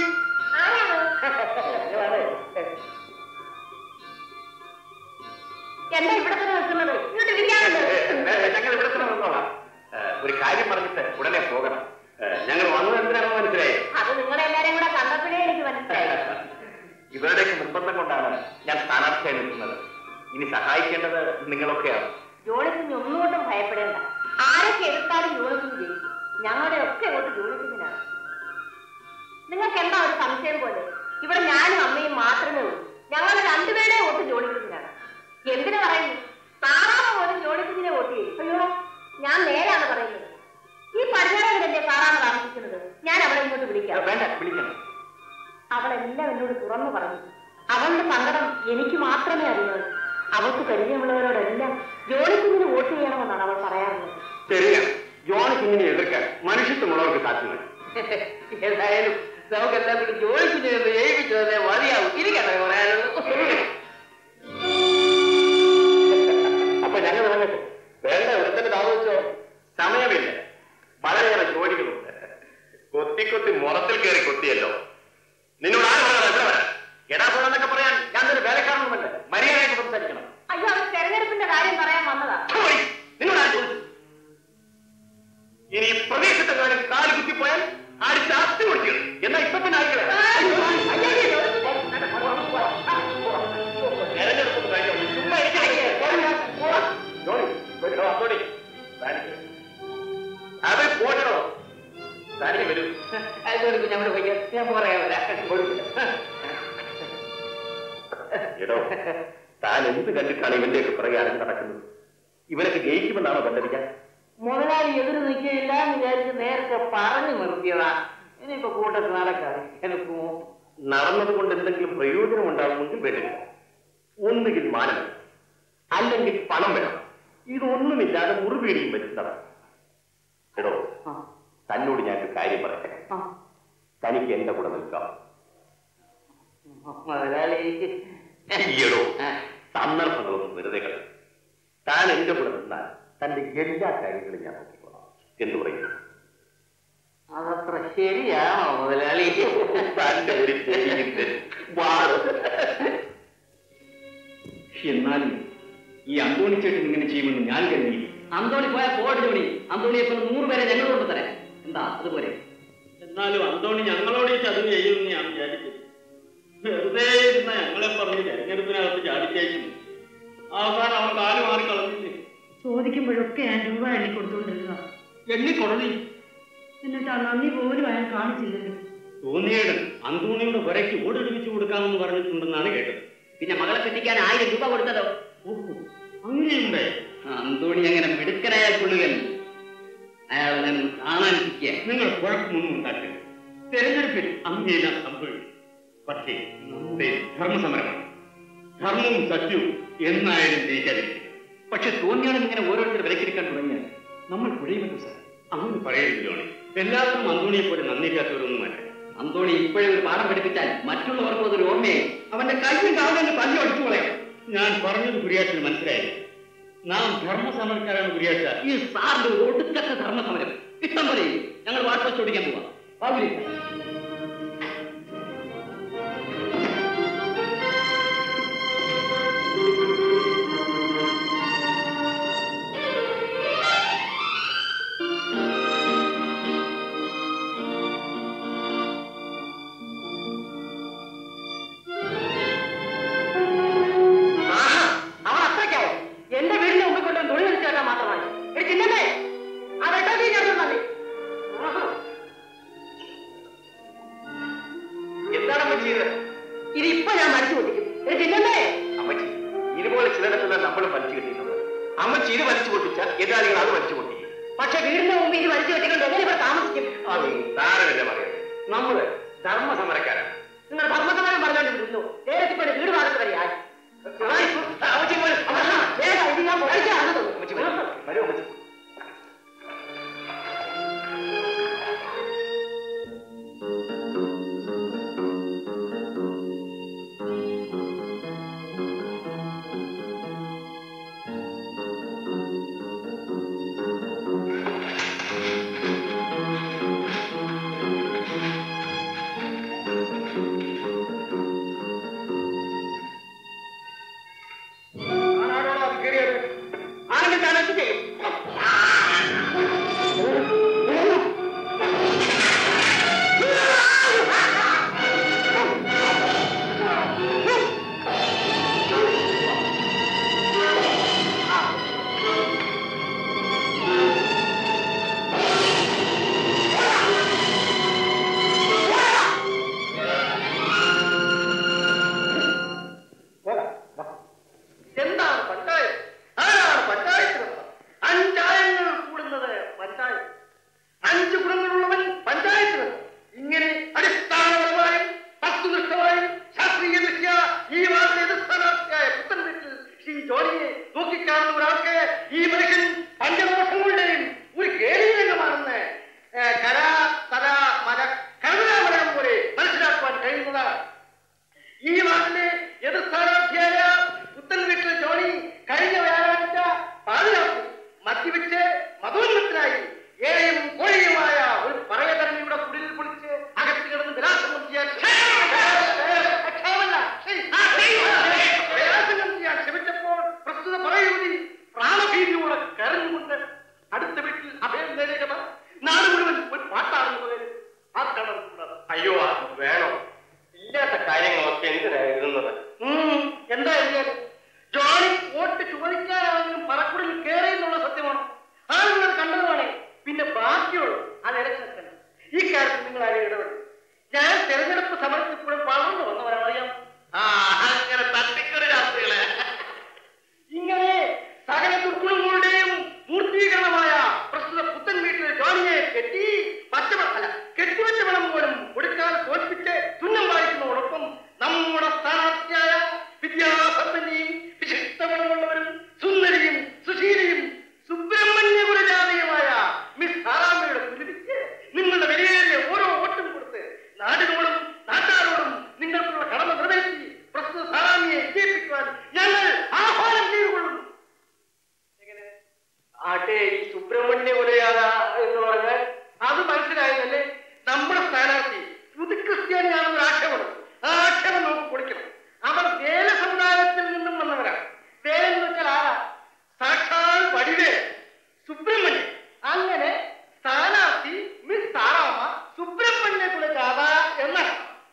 എന്താ ഇവിടെ തന്നെ നിൽക്കുന്നത് ഇങ്ങോട്ട് വിളിക്കാറുണ്ട് ഞങ്ങൾ ഇവിടെ തന്നെ നിന്നോളാം ഏഹ്, ഒരു കാര്യം പറഞ്ഞിട്ട് ഉടനെ പോകണം ഏഹ്, ഞങ്ങൾ വന്നത് എന്തിനാണെന്ന് മനസ്സിലായി അത് നിങ്ങളെല്ലാരും കൂടെ കണ്ടപ്പോഴേ എനിക്ക് മനസ്സിലായി ഇവരുടെയൊക്കെ നിർബന്ധം കൊണ്ടാണ് ഞാൻ സ്ഥാനാർത്ഥിയായി നിൽക്കുന്നത് ഇനി സഹായിക്കേണ്ടത് നിങ്ങളൊക്കെയാണ് ജോണിക്കുഞ്ഞ് ഒന്നുകൊണ്ടും ഭയപ്പെടേണ്ട ആരൊക്കെ എടുത്താലും ജോണിക്കുഞ്ഞ് ജയിക്കും ഞങ്ങളുടെ ഒക്കെ വോട്ട് ജോണിക്കുഞ്ഞിനാണ് നിങ്ങൾക്ക് എന്താ ഒരു സംശയം പോലെ ഇവിടെ ഞാനും അമ്മയും മാത്രമേ ഉള്ളൂ ഞങ്ങളുടെ രണ്ടുപേരുടെയും വോട്ട് ജോണിക്കുഞ്ഞിനാണ് എന്തിനു പറയുന്നു താറാമ പോലും ജോണിക്കുഞ്ഞിനെ വോട്ട് ചെയ്യും അയ്യോ ഞാൻ നേരാണ് പറയുന്നത് ഈ പടിഞ്ഞാറല്ലേ താറാമ താമസിക്കുന്നത് ഞാൻ അവളെ ഇങ്ങോട്ട് വിളിക്കാം വേണ്ട വിളിക്കണം അവളെല്ലാം എന്നോട് തുറന്നു പറഞ്ഞു അവളുടെ സങ്കടം എനിക്ക് മാത്രമേ അറിയാവൂ അവൾക്ക് പരിചയമുള്ളവരോടെല്ലാം ജോലിക്കുഞ്ഞിന് വോട്ട് ചെയ്യണമെന്നാണ് അവൾ പറയാറുള്ളത് ശരിയാണ് ജോണിക്ക് ഇങ്ങനെ എതിർക്കാൻ മനുഷ്യത്വമുള്ളവർക്ക് സാധ്യമല്ല ഏതായാലും നമുക്കെല്ലാം കൂടി ജോലിക്ക് ചേർന്ന് ഏൽപ്പിച്ചതേ മതിയാവും ഇരിക്കട്ടെ പറയാനുള്ളൂ അപ്പൊ ഞങ്ങൾ വന്നിട്ട് വേണ്ട ഇവിടെ തന്നെ താമസിച്ചോ സമയമില്ല വളരെയേറെ ജോലികളുണ്ട് കൊത്തി കൊത്തി മുറത്തിൽ കയറി കൊത്തിയല്ലോ നിന്നോട് ആര് പറഞ്ഞത് എവിടെ വരാൻ എടാ പോണെന്നൊക്കെ പറയാൻ ഞാൻ ഒരു വേലക്കാരനൊന്നുമല്ല മര്യാദയായിട്ട് സംസാരിക്കണം അയ്യോ അവൾ തെരഞ്ഞെടുപ്പിന്റെ കാര്യം പറയാൻ വന്നതാ പോയി. നിന്നോട് ആര് ചോദിച്ചു ഇനി ഈ പ്രദേശത്തെങ്ങാനും കാല് കുത്തിപ്പോയാൽ അടിച്ച് അത്തി കൊടുക്കുക എന്നാ ഇപ്പൊ തന്നെ ആയിക്കളെ തെരഞ്ഞെടുപ്പ് കാര്യമുള്ളൂ ചുമ്മാ അത് പോകണോ തനിക്ക് വരൂ അതുകൊണ്ട് ഞമ്മടെ പയ്യ ഞാൻ പറയാൻ വരാം എടോ താൻ എന്ത് കണ്ടിട്ടാണ് ഇവന്റെയൊക്കെ പുറകെ അറിഞ്ഞ് നടക്കുന്നത് ഇവരൊക്കെ ജയിക്കുമെന്നാണോ കണ്ടറിയാൻ മുതലാളി എതിര് നിൽക്കുകയില്ല എന്ന് വിചാരിച്ച് നേരത്തെ പറഞ്ഞു നിർത്തിയതാ ഇനിയിപ്പോ കൂട്ടത്തിൽ നടക്കാതെ എനിക്ക് നടന്നത് കൊണ്ട് എന്തെങ്കിലും പ്രയോജനം ഉണ്ടാകുമെങ്കിൽ വേണ്ടില്ല ഒന്നുകിൽ മാനം വേണം. അല്ലെങ്കിൽ പണം വേണം ഇതൊന്നുമില്ലാതെ മുറിവീടിയും വെച്ച് നടക്കും എടോ തന്നോട് ഞാൻ ഒരു കാര്യം പറയട്ടെ തനിക്ക് എന്റെ കൂടെ നിൽക്കാം മുതലാളി ഈയടോ സന്ദർഭങ്ങളൊന്നും വെറുതെ കളയും താൻ എന്റെ കൂടെ നിന്നാൽ തന്റെ എല്ലാ കാര്യങ്ങളും ഞാൻ നോക്കിക്കോളാം എന്ന് പറയുന്നു അതത്ര ശരിയാണോ മുതലാളി തന്റെ ഒരു ചെടിയിട്ട് വാഴ എന്നാലും ഈ അന്തോണി ചേട്ടൻ ഇങ്ങനെ ചെയ്യുമെന്ന് ഞാൻ കരുതിയില്ല അന്തോണി പോയാൽ പോട്ടെ ജോണി അന്തോണിയെ പോലെ നൂറ് പേരെ ഞങ്ങൾ കൊണ്ട് തരാം എന്താ അതുപോലെ എന്നാലും അന്തോണി ഞങ്ങളോട് ഈ ചതുവ് ചെയ്യുമെന്ന് ഞാൻ വിചാരിച്ചു വെറുതെ ഇരുന്ന ഞങ്ങളെ പറഞ്ഞ് തെരഞ്ഞെടുപ്പിനകത്ത് ചാടിക്കയറ്റും അവസാനം അവൻ കാല് മാറി കളഞ്ഞില്ലേ ചോദിക്കുമ്പോഴൊക്കെ ഞാൻ രൂപ എണ്ണി കൊടുത്തുകൊണ്ടിരുന്നതാ എണ്ണി കൊടുതി എന്നിട്ട് ആ നന്ദി പോലും അയാൾ കാണിച്ചില്ലല്ലോ തോന്നിയേടൻ അന്തോണിയുടെ പുരയ്ക്ക് ഓടിടിപ്പിച്ചു കൊടുക്കാമെന്ന് പറഞ്ഞിട്ടുണ്ടെന്നാണ് കേട്ടത് പിന്നെ മകളെ കെട്ടിക്കാൻ ആയിരം രൂപ കൊടുത്തതോ ഓഹോ അങ്ങനെയുണ്ടേ അന്തോണി അങ്ങനെ മിടുക്കനായ പുള്ളുകൻ അയാൾ അങ്ങനെ കാണാനിരിക്കുക നിങ്ങൾ കുഴപ്പമൊന്നും ഉണ്ടാക്കരുത് തെരഞ്ഞെടുപ്പിൽ അങ്ങനെയെല്ലാം സംഭവിക്കും പക്ഷേ നമ്മുടെ ധർമ്മസമരമാണ് ധർമ്മവും സത്യവും എന്നായാലും ജയിക്കാതിരിക്കും പക്ഷെ തോന്നിയാലും ഇങ്ങനെ ഓരോരുത്തർ വിലക്കെടുക്കാൻ തുടങ്ങിയാൽ നമ്മൾ കുഴയുമല്ലോ സാർ അങ്ങനെ പറയരുത് ജോണി എല്ലാവരും അന്തോണിയെ പോലെ നന്ദിക്കാത്തവരൊന്നുമല്ല അന്തോണി ഇപ്പോഴേ ഒരു പാഠം പഠിപ്പിച്ചാൽ മറ്റുള്ളവർക്കും അതൊരു ഓർമ്മയായി അവന്റെ കയ്യും കാവലും തല്ലി അടിച്ചു കളയാം ഞാൻ പറഞ്ഞത് കുരിയാച്ചന് മനസ്സിലായില്ല നാം ധർമ്മസമരക്കാരാണ് കുരിയാച്ച ഈ സാറിന്റെ ഒരു ഒടുക്കത്തെ ധർമ്മസമരം ഇഷ്ടം പോലെ ഞങ്ങൾ വാട്സപ്പ് ഓടിക്കാൻ പോവാം ബാബുലി അവൾ നമ്മളും വലിച്ചു കെട്ടിയിട്ടുണ്ട് അമ്മച്ചി ഇത് വലിച്ചു പൊട്ടിച്ച എതിരാളികൾ അത് വലിച്ചു പൊട്ടിക്കും പക്ഷെ വീടിന്റെ മുമ്പിൽ ഇത് വലിച്ചു കെട്ടിക്കൊണ്ട് എങ്ങനെ ഇവിടെ താമസിക്കും അത് താരമല്ല പറയുന്നത് നമ്മള് ധർമ്മസമരക്കാരാണ് നിങ്ങൾ ധർമ്മസമരം പറഞ്ഞോണ്ടിരുന്നു നേരത്തിപ്പോ വീട് ഭാഗത്ത് വരെ ആയി അമ്മച്ചി പോര്. വേഗം ഇത് ഞാൻ പൊളിച്ചാണ് അമ്മച്ചി വരൂ. വരൂ അമ്മച്ചി ആരാണോ അത് കയറിയത് ആണെങ്കിൽ ഞാൻ എന്ത് ചെയ്യും എന്താണ് പഞ്ചായത്ത് ആരാണ് പഞ്ചായത്ത് മെമ്പർ? അഞ്ചായങ്ങൾ കൂടുന്നത് പഞ്ചായത്ത് അഞ്ച് ഗുണങ്ങളുള്ളവൻ പഞ്ചായത്ത് മെമ്പർ. ഇങ്ങനെ അടിസ്ഥാനപരമായും വസ്തുനിഷ്ഠമായും ശാസ്ത്രീയ ദൃഷ്ട്യാ ഈ വാർഡിലെ എതിർ സ്ഥാനാർത്ഥിയായ പുത്തൻ വീട്ടിൽ ശ്രീ ജോലിയെ നോക്കിക്കാണുന്ന ഒരാൾക്ക് ഈ മനുഷ്യൻ പഞ്ചദോഷങ്ങളുടെയും ഒരു കേരളീരംഗമാണെന്ന് ഏ, കര തല മല കരുണാമലം പോലെ മനസ്സിലാക്കുവാൻ കഴിയുന്നതാണ് ഈ വാർഡിലെ എതിർ സ്ഥാനാർത്ഥിയായ പുത്തൻ വീട്ടിൽ ജോണി കഴിഞ്ഞ വ്യാഴാഴ്ച പാതിരാത്രി മദ്യപിച്ച് മതോന്മത്തിനായി ഏഴയും കോഴിയുമായ ഒരു പറയധരണിയുടെ കുടിലിൽ പൊളിച്ച് അകത്ത് കിടന്ന് വിലാസംഗം ചെയ്യാൻ ക്ഷേമല്ല. ശരി. വിലാസംഗം ചെയ്യാൻ ശ്രമിച്ചപ്പോൾ പ്രസ്തുത പറയുതി പ്രാണഭീതിയോടെ കരഞ്ഞുകൊണ്ട് അടുത്ത വീട്ടിൽ അഭയം നേടിയത് നാട് മുഴുവൻ ഒരു പാട്ടാണെന്ന് ആർക്കാണ് അയ്യോ അത് വേണോ ഇല്ലാത്ത കാര്യങ്ങളൊക്കെ എന്തിനാ എഴുതുന്നത് എന്താ എഴുതിയത് ജോണി വോട്ട് ചോദിക്കാനാണെങ്കിലും പറക്കുടിൽ കയറി എന്നുള്ള സത്യമാണ് ആളുകൾ കണ്ടതുമാണ് പിന്നെ ബാക്കിയുള്ളൂ അത് ഇലക്ഷൻ ഈ കാര്യത്തിൽ നിങ്ങൾ ആരും ഇടപെടും ഞാൻ തെരഞ്ഞെടുപ്പ് സമരത്തിൽ ഇപ്പോഴും വളർന്നു വന്നവരാണ് അറിയാം അങ്ങനെ തട്ടിക്കറി രാത്രികളെ ഇങ്ങനെ സകല ദുർഗുണങ്ങളുടെയും പൂർത്തീകരണമായ പ്രസ്തുത പുത്തൻ വീട്ടിലെ ജോണിയെ കെട്ടി പച്ചമ അല്ല കെട്ടിവെച്ച പണം പോലും കൊടുക്കാതെ തോൽപ്പിച്ച് തുന്നം വായിക്കുന്നതോടൊപ്പം നമ്മുടെ സ്ഥാനാർത്ഥിയായ വിദ്യാസമ്പന്നയും വിശിഷ്ടമണമുള്ളവരും സുന്ദരിയും സുശീലയും സുബ്രഹ്മണ്യ കുലജാതയുമായ മിസ് സാറാമ്മയുടെ കുലിപ്പിച്ച് നിങ്ങളുടെ വിലയേറിയ ഓരോ വോട്ടും കൊടുത്ത് നാടിനോടും നാട്ടാരോടും നിങ്ങൾക്കുള്ള കടമ നിറവേറ്റി പ്രസ്തുത സാറാമ്മിയെ വിജയിപ്പിക്കുവാൻ ഞങ്ങൾ ആഹ്വാനം ചെയ്തുകൊള്ളുന്നു ആട്ടെ ഈ സുബ്രഹ്മണ്യ കുലയാത എന്ന് പറഞ്ഞാൽ അത് മനസ്സിലായതല്ലേ നമ്മുടെ സ്ഥാനാർത്ഥി പുതുക്രിസ്ത്യാനിയാണെന്നൊരു ആക്ഷേപമുണ്ട് ആ ആക്ഷേപം നമുക്ക് കൊടുക്കണം അവർ വേല സമുദായത്തിൽ നിന്നും വന്നവരാണ് വേലെന്ന് വെച്ചാൽ ആരാ സാക്ഷാൽ വടിവേ സുബ്രഹ്മണ്യൻ അങ്ങനെ സ്ഥാനാർത്ഥി മിസ് താറാമ സുബ്രഹ്മണ്യ കുലജാത എന്നാണ്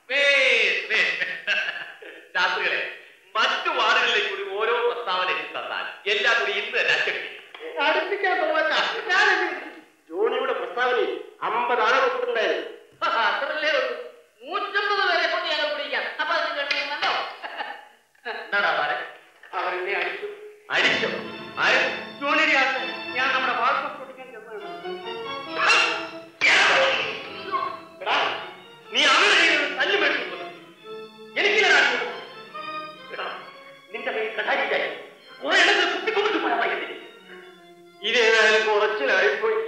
ശാസ്ത്രികളെ മറ്റു വാർഡുകളിലേക്ക് കൂടി ഓരോ പ്രസ്താവന എനിക്ക് തന്നാൽ എല്ലാം കൂടി ഇന്ന് തന്നെ അച്ചടിക്കും അടുപ്പിക്കാൻ തോന്നാ ഞാൻ ജോണിയുടെ പ്രസ്താവനയിൽ അമ്പതാണ് കൊടുത്തിട്ടുണ്ടായിരുന്നു അത്രല്ലേ ഉള്ളൂ നൂറ്റമ്പത് പേരെ കൊണ്ട് ഞങ്ങൾ പിടിക്കാം അപ്പൊ അത് കേട്ടോ എന്താടാ സാറേ അവരെന്നെ അടിച്ചു അടിച്ചോ ആര് ജോണിയുടെ ആൾക്ക് ഞാൻ നമ്മുടെ വാർത്ത കൊടുക്കാൻ ചെന്നതാണ് എടാ, നീ അവരുടെ കയ്യിൽ നിന്ന് തല്ലു മേടിച്ചു എനിക്കില്ല എടാ നിന്റെ കയ്യിൽ കഥാരിയായി ഒരിടത്ത് കുത്തിക്കൊണ്ടിട്ട് പോയാ പയ്യത്തില്ല ഇതേതായാലും കുറച്ചിലായിപ്പോയി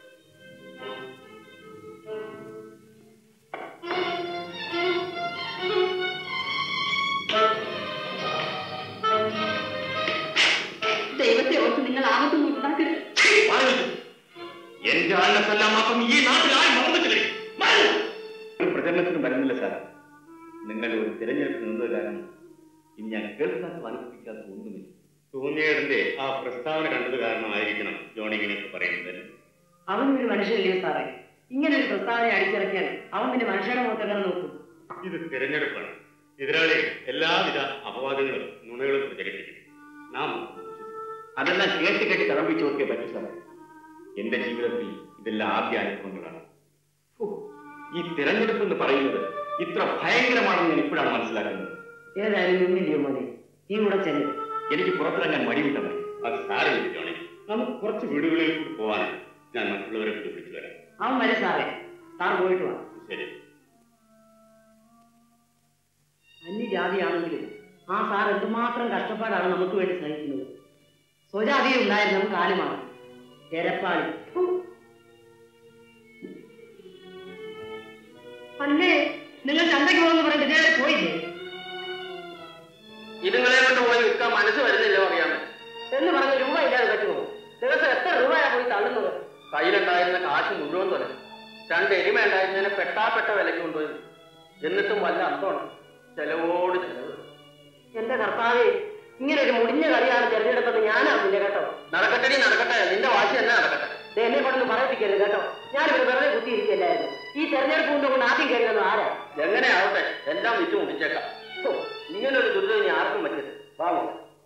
ദൈവത്തെ ഓർത്ത് നിങ്ങൾ ആപത്തൊന്നും ഉണ്ടാക്കരുത് എന്റെ ആളിനെല്ലാം മാത്രം ഈ നാട്ടിൽ ആരും മറന്നിട്ടില്ലേ ഒരു പ്രചരണത്തിനും വരുന്നില്ല സാർ നിങ്ങൾ ഒരു തിരഞ്ഞെടുപ്പ് നിന്നത് കാരണം ഇനി ഞാൻ കേൾക്കാത്ത അനുഭവിക്കാത്ത ഒന്നുമില്ല തോന്നിയേടന്റെ ആ പ്രസ്താവന കണ്ടത് കാരണമായിരിക്കണം ജോണി ഇങ്ങനെയൊക്കെ പറയുന്നത് അവൻ ഒരു മനുഷ്യനല്ലേ സാറേ ഇങ്ങനെ ഒരു പ്രസ്താവന അടിച്ചിറക്കിയാൽ അവൻ പിന്നെ മനുഷ്യരുടെ മുഖത്ത് എങ്ങനെ നോക്കും ഇത് തിരഞ്ഞെടുപ്പാണ് എതിരാളികൾ എല്ലാവിധ അപവാദങ്ങളും നുണകളും പ്രചരിപ്പിക്കും നാം അതെല്ലാം കേട്ട് കേട്ട് തളമ്പിച്ചു നോക്കിയേ പറ്റൂ സാറേ എന്റെ ജീവിതത്തിൽ ഇതെല്ലാം ആദ്യ അനുഭവങ്ങളാണ് ഹോ, ഈ തിരഞ്ഞെടുപ്പ് എന്ന് പറയുന്നത് ഇത്ര ഭയങ്കരമാണെന്ന് ഞാൻ ഇപ്പോഴാണ് മനസ്സിലാക്കുന്നത് ഏതായാലും നിന്നില്ലയോ മോനെ നീ കൂടെ ചെല്ലും എനിക്ക് പുറത്തിറങ്ങാൻ മടിയുണ്ടെന്ന് അത് സാരമില്ല ജോണി നമുക്ക് കുറച്ച് വീടുകളിൽ കൂടി പോവാനാണ് ഞാൻ മറ്റുള്ളവരെ കൂടി വിളിച്ചു വരാം അവൻ വരും സാറേ സാർ പോയിട്ട് വാ ശരി അന്യജാതിയാണെങ്കിലും ആ സാർ എന്തുമാത്രം കഷ്ടപ്പാടാണ് നമുക്ക് വേണ്ടി സഹിക്കുന്നത് സ്വജാതി ഉണ്ടായിരുന്ന കാലുമാണ് എരപ്പാളി ഹു. അല്ലേ നിങ്ങൾ ചന്തയ്ക്ക് പോകുന്ന പറഞ്ഞിട്ട് ഇതേവരെ പോയില്ലേ ഇതുങ്ങളെ കൊണ്ട് പോയി വിൽക്കാൻ മനസ്സ് വരുന്നില്ല അറിയാമേ എന്ന് പറഞ്ഞ് രൂപ ഇല്ലാതെ പറ്റുമോ ദിവസം എത്ര രൂപയാ പോയി തള്ളുന്നത് കയ്യിലുണ്ടായിരുന്ന കാശ് മുഴുവൻ തൊലഞ്ഞു രണ്ട് എരുമ ഉണ്ടായിരുന്നതിനെ പെട്ടാപ്പെട്ട വിലയ്ക്ക് കൊണ്ടുപോയി എന്നിട്ടും വല്ല അർത്ഥമുണ്ട് ചെലവോട് ചെലവ് എന്റെ കർത്താവേ ഇങ്ങനെ ഒരു മുടിഞ്ഞ കളിയാണ് തെരഞ്ഞെടുത്തത് ഞാനറിഞ്ഞില്ല കേട്ടോ നടക്കട്ടെ നടക്കട്ടെ നിന്റെ വാശി തന്നെ നടക്കട്ടെ ദേ എന്നെ കൊണ്ടൊന്ന് പറയിപ്പിക്കരുത് കേട്ടോ ഞാനിവിടെ വെറുതെ കുത്തിയിരിക്കല്ലായിരുന്നു ഈ തെരഞ്ഞെടുപ്പ് കൊണ്ട് കൊണ്ട് ആദ്യം കയറിയത് ആരാ എങ്ങനെയാവട്ടെ എല്ലാം വിറ്റ് മുടിച്ചേക്കാം ഹോ, ഇങ്ങനൊരു ദുരിതം ഇനി ആർക്കും പറ്റരുത് വാമോ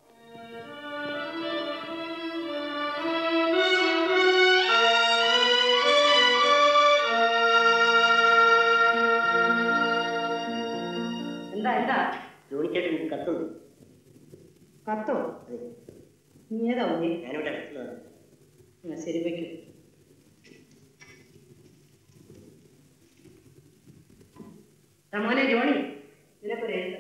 എന്താ എന്താ ജോലിക്കേട്ടൻ കത്തുന്നു കത്തോ നീ ഏതാ ഉണ്ണി? ഞാനിവിടെ അടുത്തുള്ളതാണ് ആ, ശരി വെക്കൂ ആ, മോനെ ജോണി നിനക്കൊരു എഴുത്ത്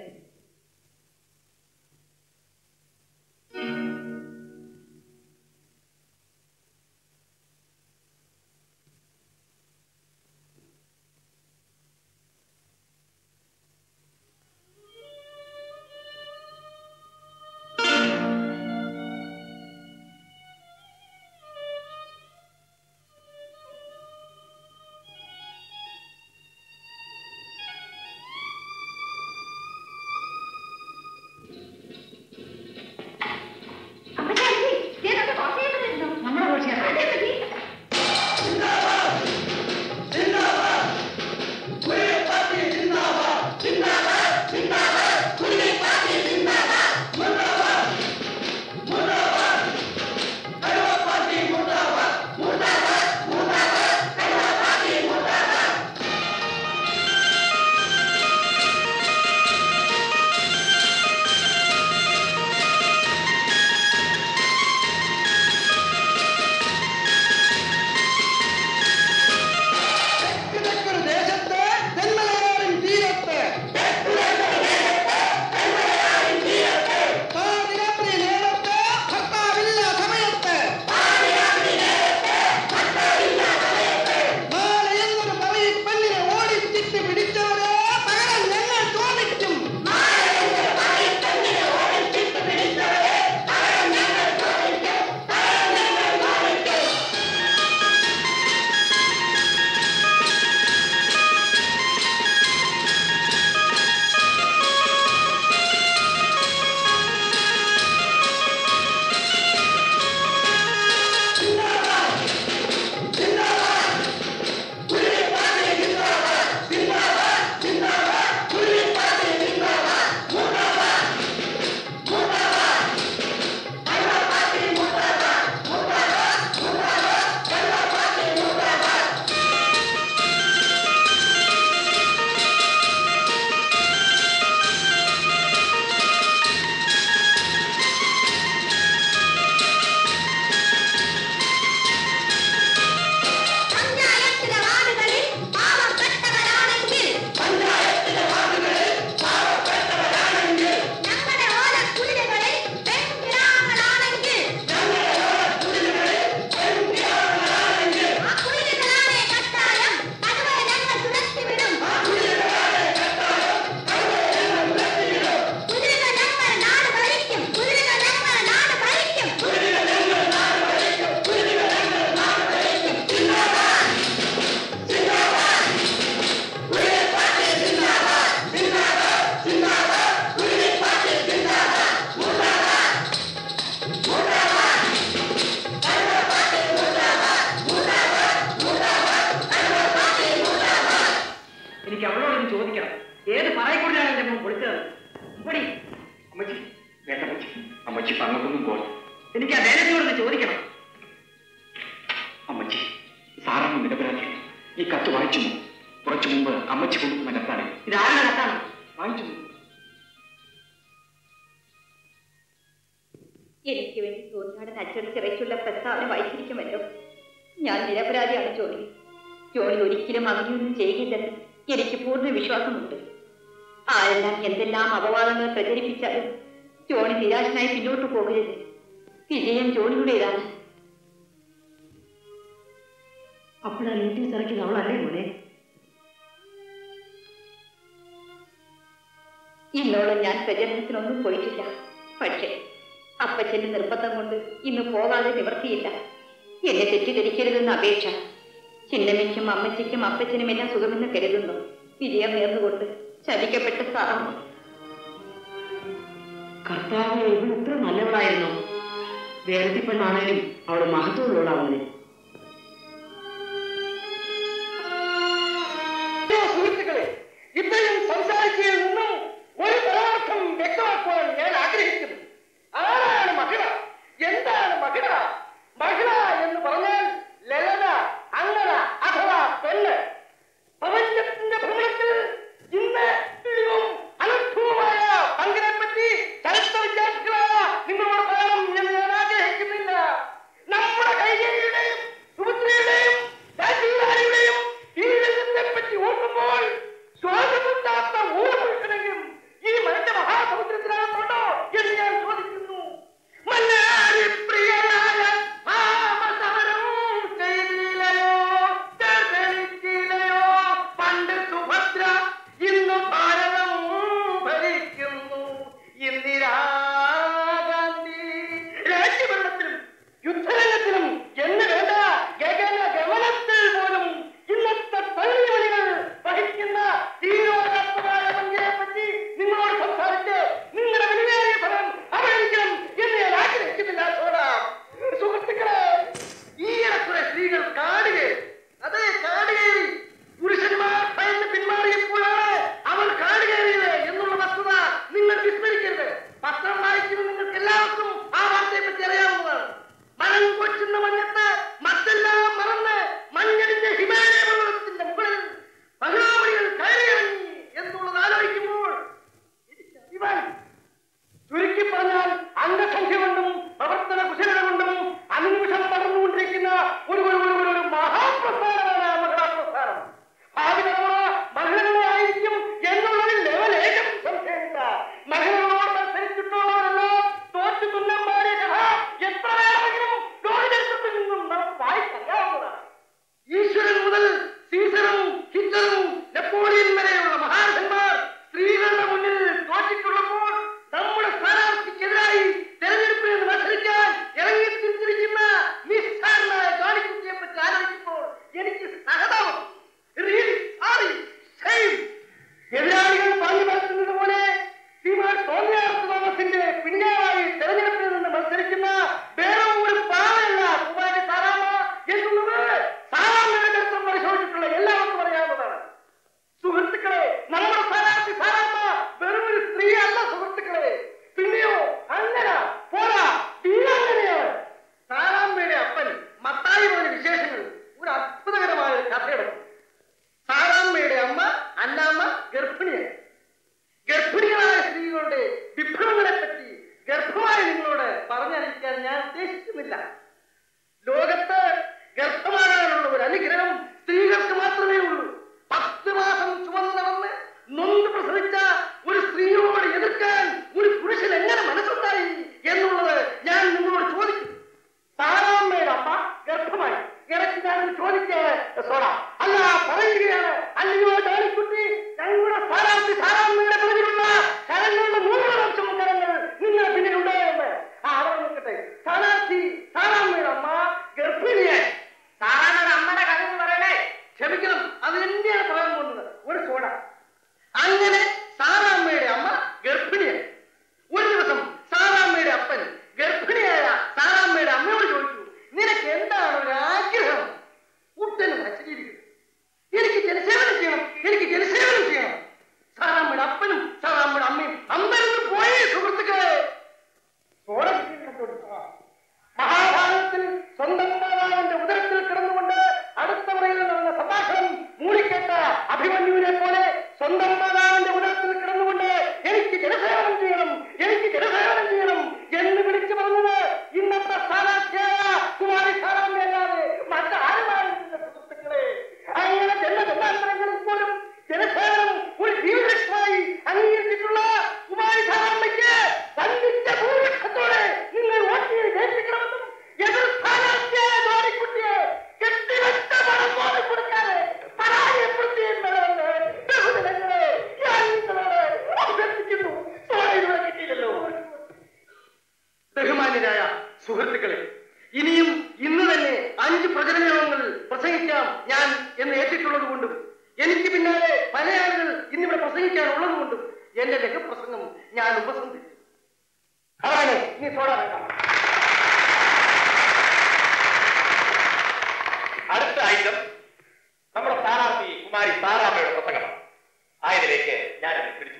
നമ്മുടെ കോശിയാണ് കിഴക്കൊരു ദേശത്ത് തെന്മലയാറിൻ തീരത്ത് പാതിരാത്രി നേരത്ത് ഭർത്താവില്ല സമയത്ത് നാളെ എന്നൊരു പറയി പെണ്ണിനെ ഓടിച്ചിട്ട് പിടിച്ചവരെ പകരം ഞങ്ങൾ തോന്നിക്കും പഞ്ചായത്തിലെ വാർഡുകളിൽ പാവപ്പെട്ടവരാണെങ്കിൽ ഞങ്ങളുടെ ഓലക്കുടിലുകളിൽ പെൺകിടാങ്ങളാണെങ്കിൽ ആ കുടിലുകളാണെ കട്ടായം അതുവരെ ഞങ്ങൾ തുരത്തിവിടും കുതിരകൾ ഞങ്ങൾ നാട് ഭരിക്കും കുതിരകൾ ഞങ്ങൾ നാട് ഭരിക്കും എനിക്ക് അവളോടൊന്ന് ചോദിക്കണം ഏത് പറയക്കൂടിലാണ് എന്റെ മോൻ കൊടുത്തത് ഇവിടെ അമ്മച്ചി വേണ്ട അമ്മച്ചി അമ്മച്ചി പറഞ്ഞതൊന്നും പോലെ എനിക്ക് ആ വേലത്തിനോടൊന്ന് ചോദിക്കണം അമ്മച്ചി സാറാണ് നിരപരാധിയാണ് ഈ കത്ത് വായിച്ചു കുറച്ചു മുമ്പ് അമ്മച്ചി കൊണ്ടുവന്ന കത്താണ് ഇതാരുടെ കത്താണ് വായിച്ചു എനിക്ക് വേണ്ടി തോന്നിയാടൻ അച്ചടിച്ചിറച്ചുള്ള പ്രസ്താവന വായിച്ചിരിക്കുമല്ലോ ഞാൻ നിരപരാധിയാണ് ജോണി ജോണി ഒരിക്കലും അങ്ങനെയൊന്നും ചെയ്യുകയില്ലെന്ന് എനിക്ക് പൂർണ്ണ വിശ്വാസമുണ്ട് ആരെല്ലാം എന്തെല്ലാം അപവാദങ്ങൾ പ്രചരിപ്പിച്ചാലും ജോണി നിരാശനായി പിന്നോട്ട് പോകരുത് വിജയം ജോണിയുടേതാണ് അപ്പോഴാ നോട്ടീസ് ഇറക്കിയത് അവളല്ലേ മോനെ ഇന്നോളം ഞാൻ പ്രചരണത്തിനൊന്നും പോയിട്ടില്ല പക്ഷേ അപ്പച്ചന്റെ നിർബന്ധം കൊണ്ട് ഇന്ന് പോകാതെ നിവർത്തിയില്ല എന്നെ തെറ്റിദ്ധരിക്കരുതെന്ന് അപേക്ഷ ചിന്നമ്മയ്ക്കും അമ്മച്ചിക്കും അപ്പച്ചനും എല്ലാം സുഖമെന്ന് കരുതുന്നു വിജയം നേർന്നുകൊണ്ട് ചതിക്കപ്പെട്ട സാറാണ് കർത്താവ് ഇവൾ ഇത്ര നല്ലവളായിരുന്നു വേറത്തി പെണ്ണാണേലും അവള് മഹത്വമുള്ളവളാവുന്നേ പ്രിയ സുഹൃത്തുക്കളെ ഇത്രയും സംസാരിച്ചതിൽ നിന്നും ഒരു പരമാർത്ഥം വ്യക്തമാക്കുവാൻ ഞാൻ ആഗ്രഹിക്കുന്നു ആരാണ് മഹിള എന്താണ് മഹിള മഹിള എന്ന് പറഞ്ഞാൽ ലളിത അങ്ങന അഥവാ പെണ്ണ് പ്രപഞ്ചത്തിന്റെ ഭ്രമണത്തിൽ ഇന്ന് തുല്യവും അനർത്ഥവുമായ പങ്കിനെ പറ്റി ചരിത്ര വിദ്യാർത്ഥികളായ നിങ്ങളോട് പറയണം എന്ന് ഞാൻ ആഗ്രഹിക്കുന്നില്ല നമ്മുടെ കൈകേരിയുടെയും സുഭദ്രയുടെയും രാജീവരാണിയുടെയും ഈ രംഗത്തെ പറ്റി ഓർക്കുമ്പോൾ ശ്വാസമുണ്ടാത്ത ഒരു പുരുഷനെങ്കിലും ഈ മനുഷ്യ മഹാസമുദ്രത്തിനകത്തുണ്ടോ എന്ന് ഞാൻ ചോദിക്കുന്നു മന്നാരി പ്രിയനായ ആമസമരം ചെയ്തില്ലയോ തെളിച്ചില്ലയോ പണ്ട് സുഭദ്ര ഇന്ന് ഭാരതം ഭരിക്കുന്നു ഇന്ദിരാഗാന്ധി രാജ്യഭരണത്തിലും യുദ്ധരംഗത്തിലും എന്ന് വേണ്ട ഗഗന ഗമനത്തിൽ പോലും ഇന്നത്തെ തള്ളിമണികൾ വഹിക്കുന്ന തീരോധാത്മകമായ പങ്കിനെ പറ്റി നിങ്ങളോട് സംസാരിച്ച് നിങ്ങളുടെ വിലയേറിയ ഫലം അറിയിക്കണം എന്ന് ഞാൻ ആഗ്രഹിക്കുന്നില്ല സോഡ സുഹൃത്തുക്കളെ ഈയിടക്കുറെ സ്ത്രീകൾ കാടുകേറി അതെ കാടുകേറി പുരുഷന്മാർ ഭയന്ന് പിന്മാറിയപ്പോഴാണ് അവൾ കാടുകേറിയത് എന്നുള്ള വസ്തുത നിങ്ങൾ വിസ്മരിക്കരുത് പത്രം വായിക്കുന്ന നിങ്ങൾക്ക് എല്ലാവർക്കും ആ വാർത്തയെ പറ്റി അറിയാവുന്നതാണ് മനം കൊച്ചുന്ന മഞ്ഞത്ത് മറ്റെല്ലാം മറന്ന് മഞ്ഞടിന്റെ ഹിമാലയ പർവ്വതത്തിന്റെ മുകളിൽ മഹിളാമണികൾ കയറിയിറങ്ങി എന്നുള്ളത് ആലോചിക്കുമ്പോൾ എനിക്ക് അഭിമാനം ചുരുക്കി പറഞ്ഞാൽ അംഗസംഖ്യ കൊണ്ടും പ്രവർത്തന കുശലത കൊണ്ടും അനിമിഷം വളർന്നുകൊണ്ടിരിക്കുന്ന ഒരു ഒരു ഒരു ഒരു മഹാപ്രസ്ഥാനമാണ് മഹിളാ പ്രസ്ഥാനം ഭാവി തലമുറ മഹിളകളെ ആയിരിക്കും എന്നുള്ളതിൽ ലെവലേറ്റം സംശയമില്ല മഹിളകളോട് മത്സരിച്ചിട്ടുള്ളവരെല്ലാം തോറ്റു തുന്നന്മാരെ കഥ എത്ര വേണമെങ്കിലും ലോകചരിത്രത്തിൽ നിന്നും നമുക്ക് വായിച്ചറിയാവുന്നതാണ് ഈശ്വരൻ മുതൽ സീസറും ഹിറ്റ്ലറും നെപ്പോളിയൻ വരെയുള്ള മഹാരഥന്മാർ സ്ത്രീകളുടെ മുന്നിൽ തോറ്റിട്ടുള്ളപ്പോൾ നമ്മുടെ സ്ഥാനാർത്ഥിക്കെതിരായി തെരഞ്ഞെടുപ്പിൽ നിന്ന് മത്സരിക്കാൻ ഇറങ്ങി തിരിച്ചിരിക്കുന്ന നിസ്സാരനായ ജോലിക്കുട്ടിയെ പറ്റി ആലോചിക്കുമ്പോൾ എനിക്ക് സഹതാപം Really sorry. Shame. എതിരാളികൾ പറഞ്ഞു പരത്തുന്നത് പോലെ ശ്രീമാൻ സോമയാർത്ത് തോമസിന്റെ പിന്നാളായി തെരഞ്ഞെടുപ്പിൽ നിന്ന് മത്സരിക്കുന്ന വേറെ ഒരു പാവയല്ല കുമാരി സാറാമ്മ എന്നുള്ളത് സാറാമ്മയുടെ ചരിത്രം പരിശോധിച്ചിട്ടുള്ള എല്ലാവർക്കും അറിയാവുന്നതാണ് സുഹൃത്തുക്കളെ നമ്മുടെ സ്ഥാനാർത്ഥി സാറാമ്മ വെറും ഒരു സ്ത്രീ അല്ല സുഹൃത്തുക്കളെ പിന്നെയോ അങ്ങനെ പോരാ വീരാങ്ങനെയാണ് സാറാമ്മയുടെ അപ്പൻ മത്തായി പറഞ്ഞ വിശേഷങ്ങൾ ഒരു അത്ഭുതകരമായ ഒരു കഥയെടുക്കും സാറാമ്മയുടെ അമ്മ അന്നാമ്മ ഗർഭിണിയാണ് ഗർഭിണികളായ സ്ത്രീകളുടെ വിഭ്രമങ്ങളെ പറ്റി ഗർഭമായി നിങ്ങളോട് പറഞ്ഞറിയിക്കാൻ ഞാൻ ഉദ്ദേശിക്കുന്നില്ല ലോകത്ത് ഗർഭമാകാനുള്ള ഒരു അനുഗ്രഹം സ്ത്രീകൾക്ക് മാത്രമേ ഉള്ളൂ പത്ത് മാസം ചുമന്ന് നടന്ന് നൊന്ത് പ്രസവിച്ച ഒരു സ്ത്രീയോട് എതിർക്കാൻ ഒരു പുരുഷൻ എങ്ങനെ മനസ്സുണ്ടായി എന്നുള്ളത് ഞാൻ നിങ്ങളോട് ചോദിക്കും സാറാമ്മയുടെ അമ്മ ഗർഭമായി ഇടയ്ക്ക് ഞാനൊന്ന് ചോദിക്കുകയാണ് സോഡ അല്ല പറയുകയാണ് അല്ലയോ ജാനിക്കുട്ടി ഞങ്ങളുടെ സ്ഥാനാർത്ഥി സാറാമ്മയുടെ പിറകിലുള്ള കരങ്ങളുടെ നൂറിലക്ഷം കരങ്ങൾ നിങ്ങളുടെ പിന്നിലുണ്ടോ എന്ന് ആ അവിടെ നിൽക്കട്ടെ സ്ഥാനാർത്ഥി സാറാമ്മയുടെ അമ്മ ഗർഭിണിയായി സാറാമ്മയുടെ അമ്മയുടെ കഥ എന്ന് ബഹുമാന്യരായ സുഹൃത്തുക്കളെ ഇനിയും ഇന്ന് തന്നെ അഞ്ച് പ്രചരണങ്ങൾ പ്രസംഗിക്കാം ഞാൻ എന്ന് ഏറ്റിട്ടുള്ളത് കൊണ്ടും എനിക്ക് പിന്നാലെ പല ആളുകൾ ഇന്നിവിടെ പ്രസംഗിക്കാനുള്ളത് കൊണ്ടും എന്റെ രംഗപ്രസംഗം ഞാൻ ഉപസംഹരിച്ചു അതാണ് നീ സോടാ വേണ്ട അടുത്ത ഐറ്റം നമ്മുടെ സ്ഥാനാർത്ഥി കുമാരി താരാമ്മയുടെ പ്രസംഗമാണ് ആയതിലേക്ക് ഞാൻ എന്നെ പിടിച്ചു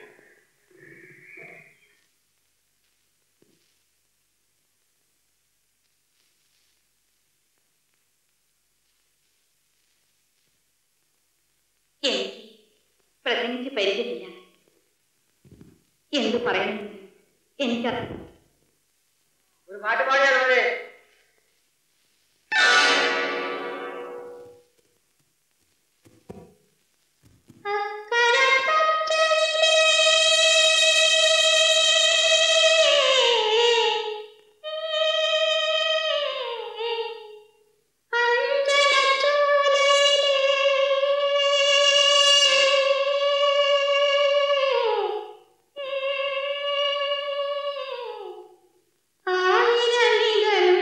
എനിക്ക് പ്രസംഗിച്ച് പരിചയമില്ല എന്തു പറയണമെന്ന് എനിക്കറിയാം ഒരു പാട്ട് പാടിയാൽ മതി ആയിരമികളും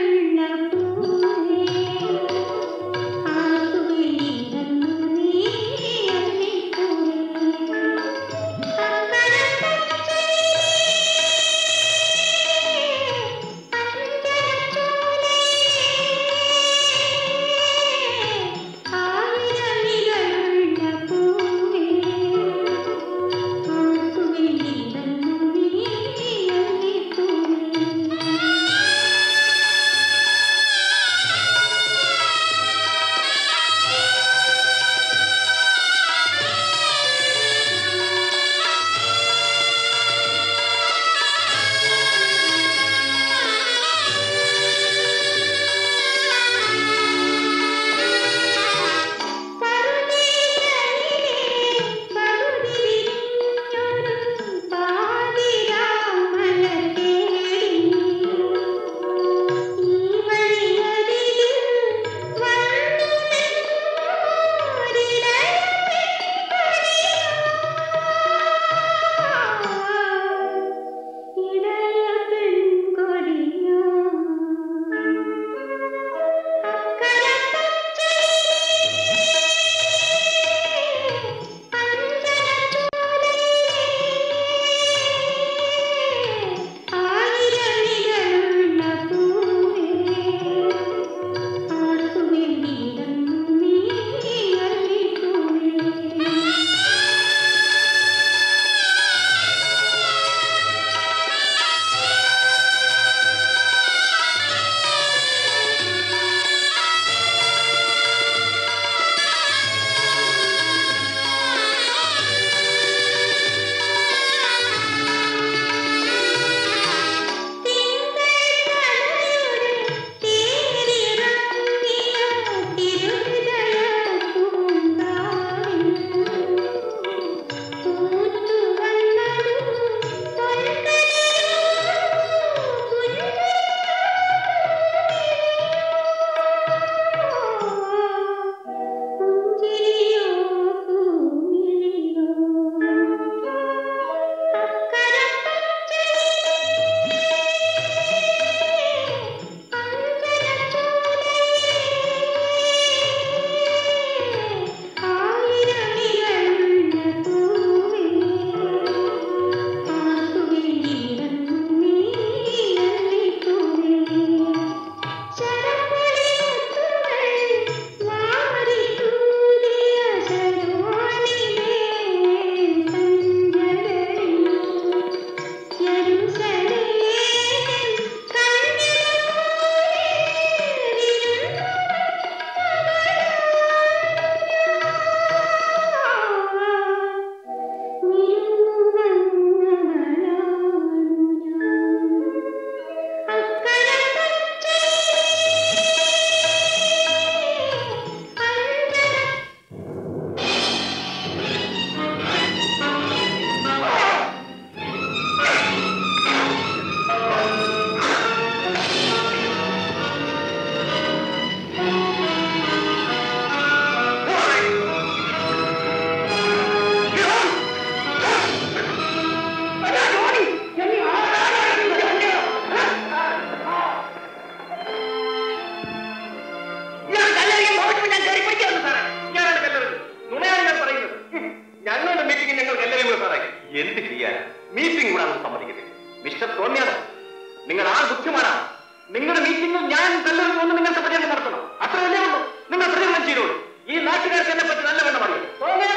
ആൾ ബുദ്ധിമാനാണ് നിങ്ങളുടെ മീറ്റിംഗിൽ ഞാൻ നല്ലതെന്ന് നിങ്ങൾക്ക് പ്രതികരണം നടത്തണം അത്രയല്ലേ ഉള്ളൂ നിങ്ങൾ പ്രതികരണം ചെയ്തോളൂ ഈ നാട്ടുകാർക്ക് എന്നെ പറ്റി നല്ല വേണം അറിയാം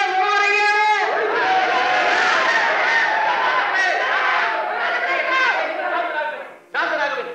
ശാന്തനാകുവിൻ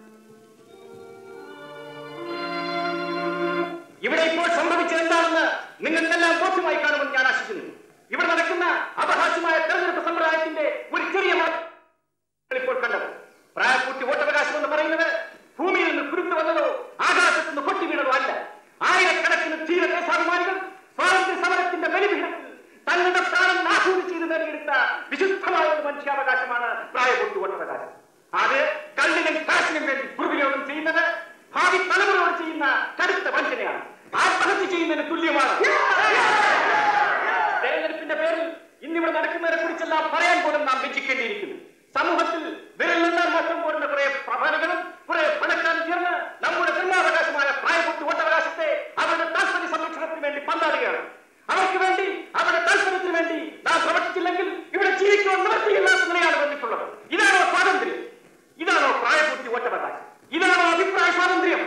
ഇവിടെ ഇപ്പോൾ സംഭവിച്ചത് എന്താണെന്ന് നിങ്ങൾക്കെല്ലാം ബോധ്യമായി കാണുമെന്ന് ഞാൻ ആശിക്കുന്നു ഇവിടെ നടക്കുന്ന അപഹാസ്യമായ തെരഞ്ഞെടുപ്പ് സമ്പ്രദായത്തിന്റെ ഒരു ചെറിയ മാറ്റം നിങ്ങൾ ഇപ്പോൾ കണ്ടത് പ്രായപൂർത്തി വോട്ടവകാശം എന്ന് പറയുന്നത് ഭൂമിയിൽ നിന്ന് കുരുത്തു വന്നതോ ആകാശത്ത് നിന്ന് പൊട്ടി വീണതോ അല്ല ആയിരക്കണക്കിന് ധീര ദേശാഭിമാനികൾ സ്വാതന്ത്ര്യ സമരത്തിന്റെ ബലിപീഠത്തിൽ തങ്ങളുടെ പ്രാണം നാഹൂതി ചെയ്ത് നേടിയെടുത്ത വിശുദ്ധമായ ഒരു മനുഷ്യാവകാശമാണ് പ്രായപൂർത്തി വോട്ടവകാശം അത് കണ്ണിനും കാശിനും വേണ്ടി ദുർവിനിയോഗം ചെയ്യുന്നത് ഭാവി തലമുറയോട് ചെയ്യുന്ന കടുത്ത വഞ്ചനയാണ് ആത്മഹത്യ ചെയ്യുന്നതിന് തുല്യമാണ് തെരഞ്ഞെടുപ്പിന്റെ പേരിൽ ഇന്നിവിടെ നടക്കുന്നതിനെ കുറിച്ചെല്ലാം പറയാൻ പോലും നാം വെച്ചിക്കേണ്ടിയിരിക്കുന്നു സമൂഹത്തിൽ വിരലെണ്ണാൻ മാത്രം പോരുന്ന കുറെ പ്രധാനങ്ങളും കുറെ പണക്കാരും ചേർന്ന് നമ്മുടെ ജന്മാവകാശമായ പ്രായപൂർത്തി വോട്ടവകാശത്തെ അവരുടെ താൽപര്യ സംരക്ഷണത്തിന് വേണ്ടി പന്താടുകയാണ് അവർക്ക് വേണ്ടി അവരുടെ താല്പര്യത്തിന് വേണ്ടി നാം പ്രവർത്തിച്ചില്ലെങ്കിൽ ഇവിടെ ജീവിക്കുവാൻ നിവൃത്തിയില്ലാത്ത നിലയാണ് വന്നിട്ടുള്ളത് ഇതാണോ സ്വാതന്ത്ര്യം ഇതാണോ പ്രായപൂർത്തി വോട്ടവകാശം ഇതാണോ അഭിപ്രായ സ്വാതന്ത്ര്യം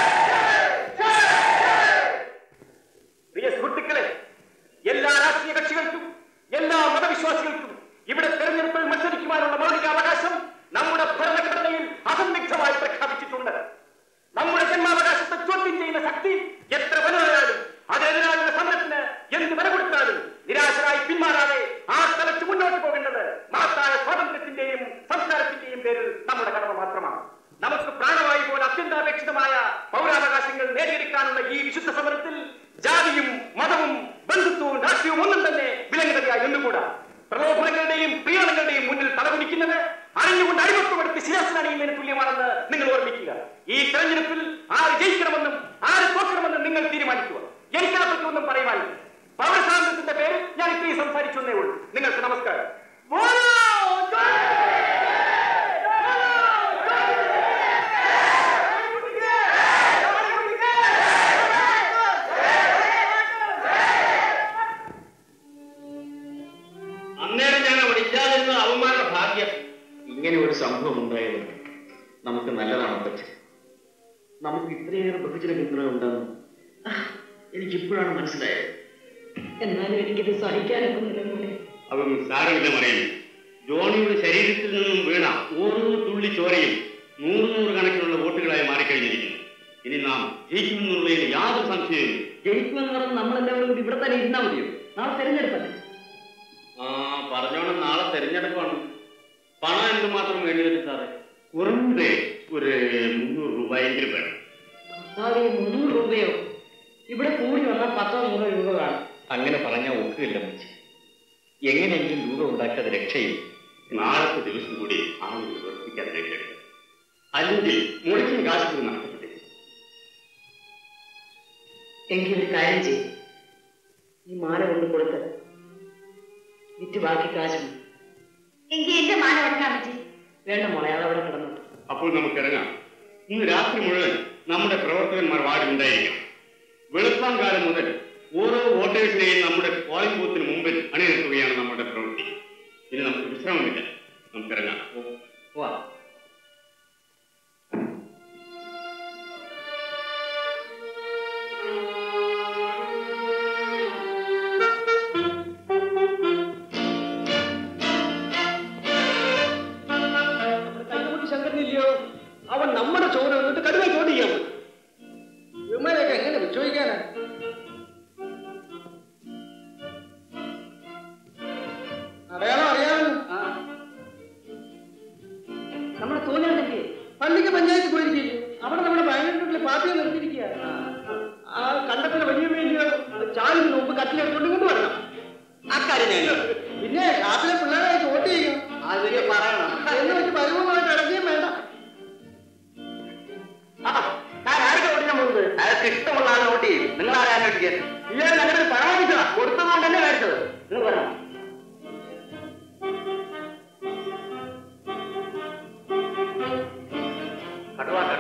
പ്രിയ സുഹൃത്തുക്കളെ എല്ലാ രാഷ്ട്രീയ കക്ഷികൾക്കും എല്ലാ മതവിശ്വാസികൾക്കും ഇവിടെ തെരഞ്ഞെടുപ്പിൽ മത്സരിക്കുവാനുള്ള മൗലികാവകാശം നമ്മുടെ ഭരണഘടനയിൽ അസന്നിഗ്ധമായി പ്രഖ്യാപിച്ചിട്ടുണ്ട് നമ്മുടെ ജന്മാവകാശത്തെ ചോദ്യം ചെയ്യുന്ന ശക്തി എത്ര വലുതായാലും അതിനെതിരായുള്ള സമരത്തിന് എന്ത് വില കൊടുത്താലും നിരാശരായി പിന്മാറാതെ ആ സ്ഥലത്ത് മുന്നോട്ട് പോകേണ്ടത് മഹത്തായ സ്വാതന്ത്ര്യത്തിന്റെയും സംസ്കാരത്തിന്റെയും പേരിൽ നമ്മുടെ കടമ മാത്രമാണ് നമുക്ക് പ്രാണവായു പോലെ അത്യന്താപേക്ഷിതമായ പൗരാവകാശങ്ങൾ നേടിയെടുക്കാനുള്ള ഈ വിശുദ്ധ സമരത്തിൽ ജാതിയും മതവും ബന്ധുത്വവും രാഷ്ട്രീയവും ഒന്നും തന്നെ വിലങ്ങുതടിയായി ഒന്നുകൂടാ പ്രലോഭനങ്ങളുടെയും പ്രീണങ്ങളുടെയും മുന്നിൽ തലകുനിക്കുന്നത് അറിഞ്ഞുകൊണ്ട് അടിമത്വമെടുത്ത് ശിരസിനണിയുന്നതിന് തുല്യമാണെന്ന് നിങ്ങൾ ഓർമ്മിക്കുക ഈ തെരഞ്ഞെടുപ്പിൽ ആര് ജയിക്കണമെന്നും ആര് തോക്കണമെന്നും നിങ്ങൾ തീരുമാനിക്കുക എനിക്കതിനെപ്പറ്റി ഒന്നും പറയുവാനില്ല പൗരസ്വാതന്ത്ര്യത്തിന്റെ പേരിൽ ഞാൻ ഇത്രയും സംസാരിച്ചു എന്നേ ഉള്ളൂ നിങ്ങൾക്ക് നമസ്കാരം അന്നേരം ഞങ്ങൾ വിളിക്കാതിരുന്ന അവമാന ഭാഗ്യം ഇങ്ങനെ ഒരു സംഭവം ഉണ്ടായത് നമുക്ക് നല്ലതാണ് പറ്റും നമുക്ക് ഇത്രയേറെ ബഹുജന പിന്തുണ ഉണ്ടെന്ന് എനിക്കിപ്പോഴാണ് മനസ്സിലായത് എന്നാലും എനിക്കിത് സഹിക്കാനൊക്കുന്നില്ല മോനെ അതൊന്നും സാരമില്ല മറിയം ജോണിയുടെ ശരീരത്തിൽ നിന്നും വീണ ഓരോ തുള്ളി ചോരയും നൂറ് നൂറ് കണക്കിനുള്ള വോട്ടുകളായി മാറിക്കഴിഞ്ഞിരിക്കുന്നു ഇനി നാം ജയിക്കുമെന്നുള്ളതിൽ യാതൊരു സംശയവും ജയിക്കുമെന്ന് പറഞ്ഞ് നമ്മളെല്ലാവരും കൂടി ഇവിടെ തന്നെ ഇരുന്നാൽ മതിയോ നാളെ തെരഞ്ഞെടുപ്പല്ലേ ആ പറഞ്ഞോണം നാളെ തെരഞ്ഞെടുപ്പാണ് പണം എന്തുമാത്രം വേണ്ടി വരും സാറേ കുറഞ്ഞത് ഒരു മുന്നൂറ് രൂപയെങ്കിലും വേണം കർത്താവേ മുന്നൂറ് രൂപയോ ഇവിടെ കൂടി വന്നാൽ പത്തോ നൂറോ രൂപ കാണും അങ്ങനെ പറഞ്ഞാൽ ഒക്കുകയില്ല മച്ചി എങ്ങനെയെങ്കിലും രൂപ ഉണ്ടാക്കാതെ രക്ഷയില്ല നാളത്തെ ദിവസം കൂടി ആളുകൾ പ്രവർത്തിക്കാൻ വേണ്ടിയിട്ട് അല്ലെങ്കിൽ മുളയ്ക്കും കാശ് നഷ്ടപ്പെട്ടു എങ്കിൽ ഒരു കാര്യം ചെയ്യും ഈ മാല കൊണ്ട് കൊടുത്ത് വിറ്റ് ബാക്കി കാശും എങ്കിൽ എന്റെ മാന വെക്കാൻ പറ്റി വേണ്ട മോളെ അതവിടെ കിടന്നോട്ടെ അപ്പോൾ നമുക്ക് ഇറങ്ങാം ഇന്ന് രാത്രി മുഴുവൻ നമ്മുടെ പ്രവർത്തകന്മാർ വാർഡിലുണ്ടായിരിക്കണം വെളുപ്പാൻ കാലം മുതൽ ഓരോ വോട്ടേഴ്സിനെയും നമ്മുടെ പോളിംഗ് ബൂത്തിന് മുമ്പിൽ അണിനിർത്തുകയാണ് നമ്മുടെ പ്രവൃത്തി ഇനി നമുക്ക് വിശ്രമമില്ല നമുക്ക് ഇറങ്ങാം വാ കൈകുട്ടി ശങ്കരനില്ലയോ അവൻ നമ്മുടെ ചോര വന്നിട്ട് കടുവ ചോദ്യം ചെയ്യാൻ പോയി. ഇവന്മാരെയൊക്കെ എങ്ങനെ വിശ്വസിക്കാനാ അടയാളം അറിയാമല്ലോ നമ്മുടെ തോന്നിയാണെങ്കിൽ പള്ളിക്ക് പഞ്ചായത്ത് പോയിരിക്കില്ലേ അവിടെ നമ്മുടെ വയനാട്ടിലെ പാർട്ടിയെ നിർത്തിയിരിക്കുക ആ കണ്ടത്തിലെ വലിയ വലിയ ചാലിന് മുമ്പ് കട്ടിലെടുത്തോണ്ട് കൊണ്ട് വരണം അക്കാര്യം ഞാൻ പിന്നെ ഷാപ്പിലെ പിള്ളേരായിട്ട് വോട്ട് ചെയ്യും അതിന് പറയണം എന്ന് വെച്ച് പരിപൂർണ്ണമായിട്ട് ഇറങ്ങിയും വേണ്ട ഞാൻ ആർക്ക് ഓടിക്കാൻ പോകുന്നത് അയാൾക്ക് ഇഷ്ടമുള്ള ആളെ വോട്ട് ചെയ്യും നിങ്ങൾ ആരെ അന്വേഷിക്കാൻ ഇയാൾ ഞങ്ങളുടെ പരാമർശിച്ചതാ കൊടുത്തതുകൊണ്ട് തന്നെ മേടിച്ചത് നിങ്ങൾ പറയണം കടുവ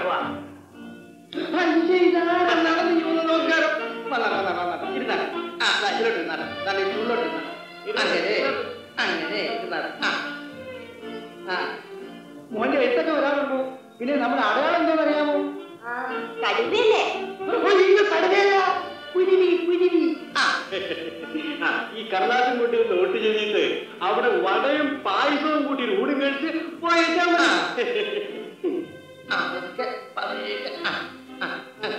പിന്നെ നമ്മുടെ അടയാളം എന്താണെന്ന് അറിയാമോ കടുവയല്ലേ ഇന്ന് കടുവയല്ല കുരുവി കുരുവി ആ ആ, ഈ കടലാസം കൂട്ടി ഒന്ന് വോട്ട് ചെയ്തിട്ട് അവിടെ വടയും പായസവും കൂട്ടി ഒരു ഊടും കഴിച്ച് പോയിട്ടാ മതി. ആ, ഇതൊക്കെ പതിനേഴ്. ആ, ആ, ആ.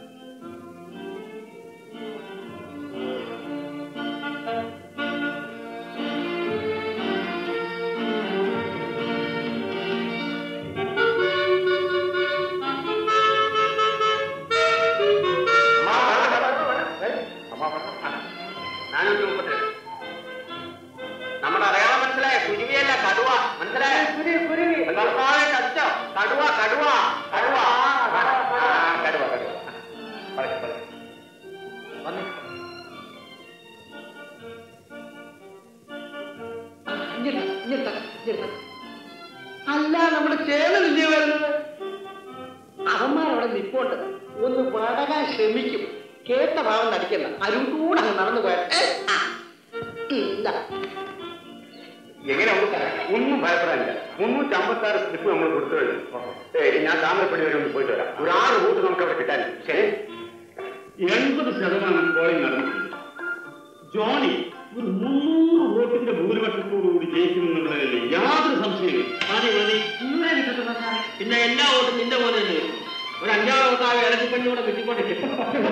നാനൂറ്റി മുപ്പത്തിരണ്ട് നമ്മുടെ അടയാളം മനസ്സിലായ കുരുവിയല്ല കടുവ മനസ്സിലായ കടുവായ കച്ചോ കടുവ കടുവ കടുവ ആ, കടുവ കടുവ പറയ്, പറയ്. ഇങ്ങോട്ട്, ഇങ്ങോട്ട്, ഇങ്ങോട്ട്. അല്ല നമ്മുടെ ചേതനില്ലേ വരുന്നത് അവന്മാരവിടെ നിപ്പോണ്ട് ഒന്ന് വടകാൻ ശ്രമിക്കും കേട്ട ഭാവം നടിക്കണ്ട അരുകൂടെ അങ്ങ് നടന്നു പോയ ഇല്ല എങ്ങനെ ഉണ്ട് സാറേ ഒന്നും ഭയപ്പെടാനില്ല മുന്നൂറ്റി അമ്പത്തി ആറ് സ്ലിപ്പ് നമ്മൾ കൊടുത്തു കഴിഞ്ഞു ഏയ്, ഞാൻ താമരപ്പടി വരെ ഒന്ന് പോയിട്ട് വരാം ഒരു ആറ് വോട്ട് നമുക്ക് അവിടെ കിട്ടാൻ ശരി എൺപത് ശതമാനം പോളിംഗ് നടന്നിട്ടുണ്ട് ജോണി ഒരു മുന്നൂറ് വോട്ടിന്റെ ഭൂരിപക്ഷത്തോടുകൂടി ജയിക്കുമെന്നുള്ളതിൽ യാതൊരു സംശയമില്ല മതി മതി പിന്നെ എല്ലാ വോട്ടും നിന്റെ പോലെ തന്നെ വരും. ഒരു അഞ്ചാറ് വോട്ടാകെ ഇറച്ചിപ്പഞ്ഞൂടെ കിട്ടിക്കൊണ്ടിരിക്കും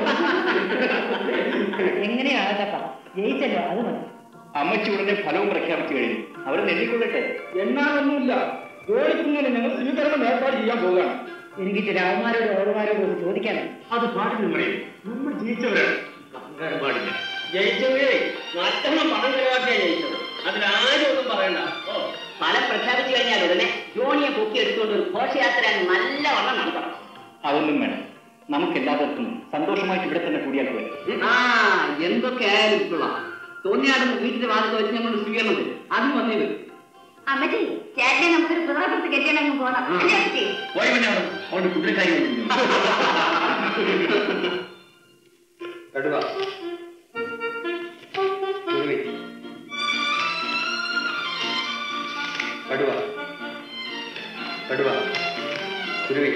എങ്ങനെയാണ് ജയിച്ചല്ലോ അത് മതി അമ്മച്ചി ഉടനെ ഫലവും പ്രഖ്യാപിച്ചു കഴിഞ്ഞു അവർ നെല്ലിക്കൊള്ളട്ടെ എന്നാലൊന്നുമില്ല ജോലിക്കുന്നതിന് ഞങ്ങൾ സ്വീകരണം ഏർപ്പാട് ചെയ്യാൻ പോവുകയാണ് എനിക്ക് രാവുമാരോടും ഓടുമാരോടും ഒന്ന് ചോദിക്കാനും അത് പാടില്ല പറയും നമ്മൾ ജയിച്ചവരാണ് അഹങ്കാരം പാടില്ല ജയിച്ചവേ മറ്റൊന്നും പണം ചെലവാക്കിയാ ജയിച്ചത് അതിലാരും ഒന്നും പറയണ്ട ഓ ഫലം പ്രഖ്യാപിച്ചു കഴിഞ്ഞാൽ ഉടനെ ജോണിയെ പൊക്കി എടുത്തുകൊണ്ട് ഒരു ഘോഷയാത്ര നല്ല വണ്ണം നടത്തണം അതൊന്നും വേണം നമുക്ക് എല്ലാവർക്കും സന്തോഷമായിട്ട് ഇവിടെ തന്നെ കൂടിയാൽ പോരെ ആ എന്തൊക്കെ ആയാലും കൊള്ളാം തോന്നിയാടുന്ന വീട്ടിന്റെ വാതിൽ വെച്ച് ഞങ്ങൾ സ്വീകരണം തരും അതും വന്നേ വരും അമ്മച്ചി ചേട്ടനെ നമുക്കൊരു കുതിരപ്പുറത്ത് കെട്ടിയാണെങ്കിൽ പോകണം അല്ലേ അമ്മച്ചി പോയി പിന്നെ അവിടെ അവിടെ കുതിരക്കാരി വന്നിരിക്കുന്നു. കടുവ കുരുവി കടുവ കടുവ കുരുവി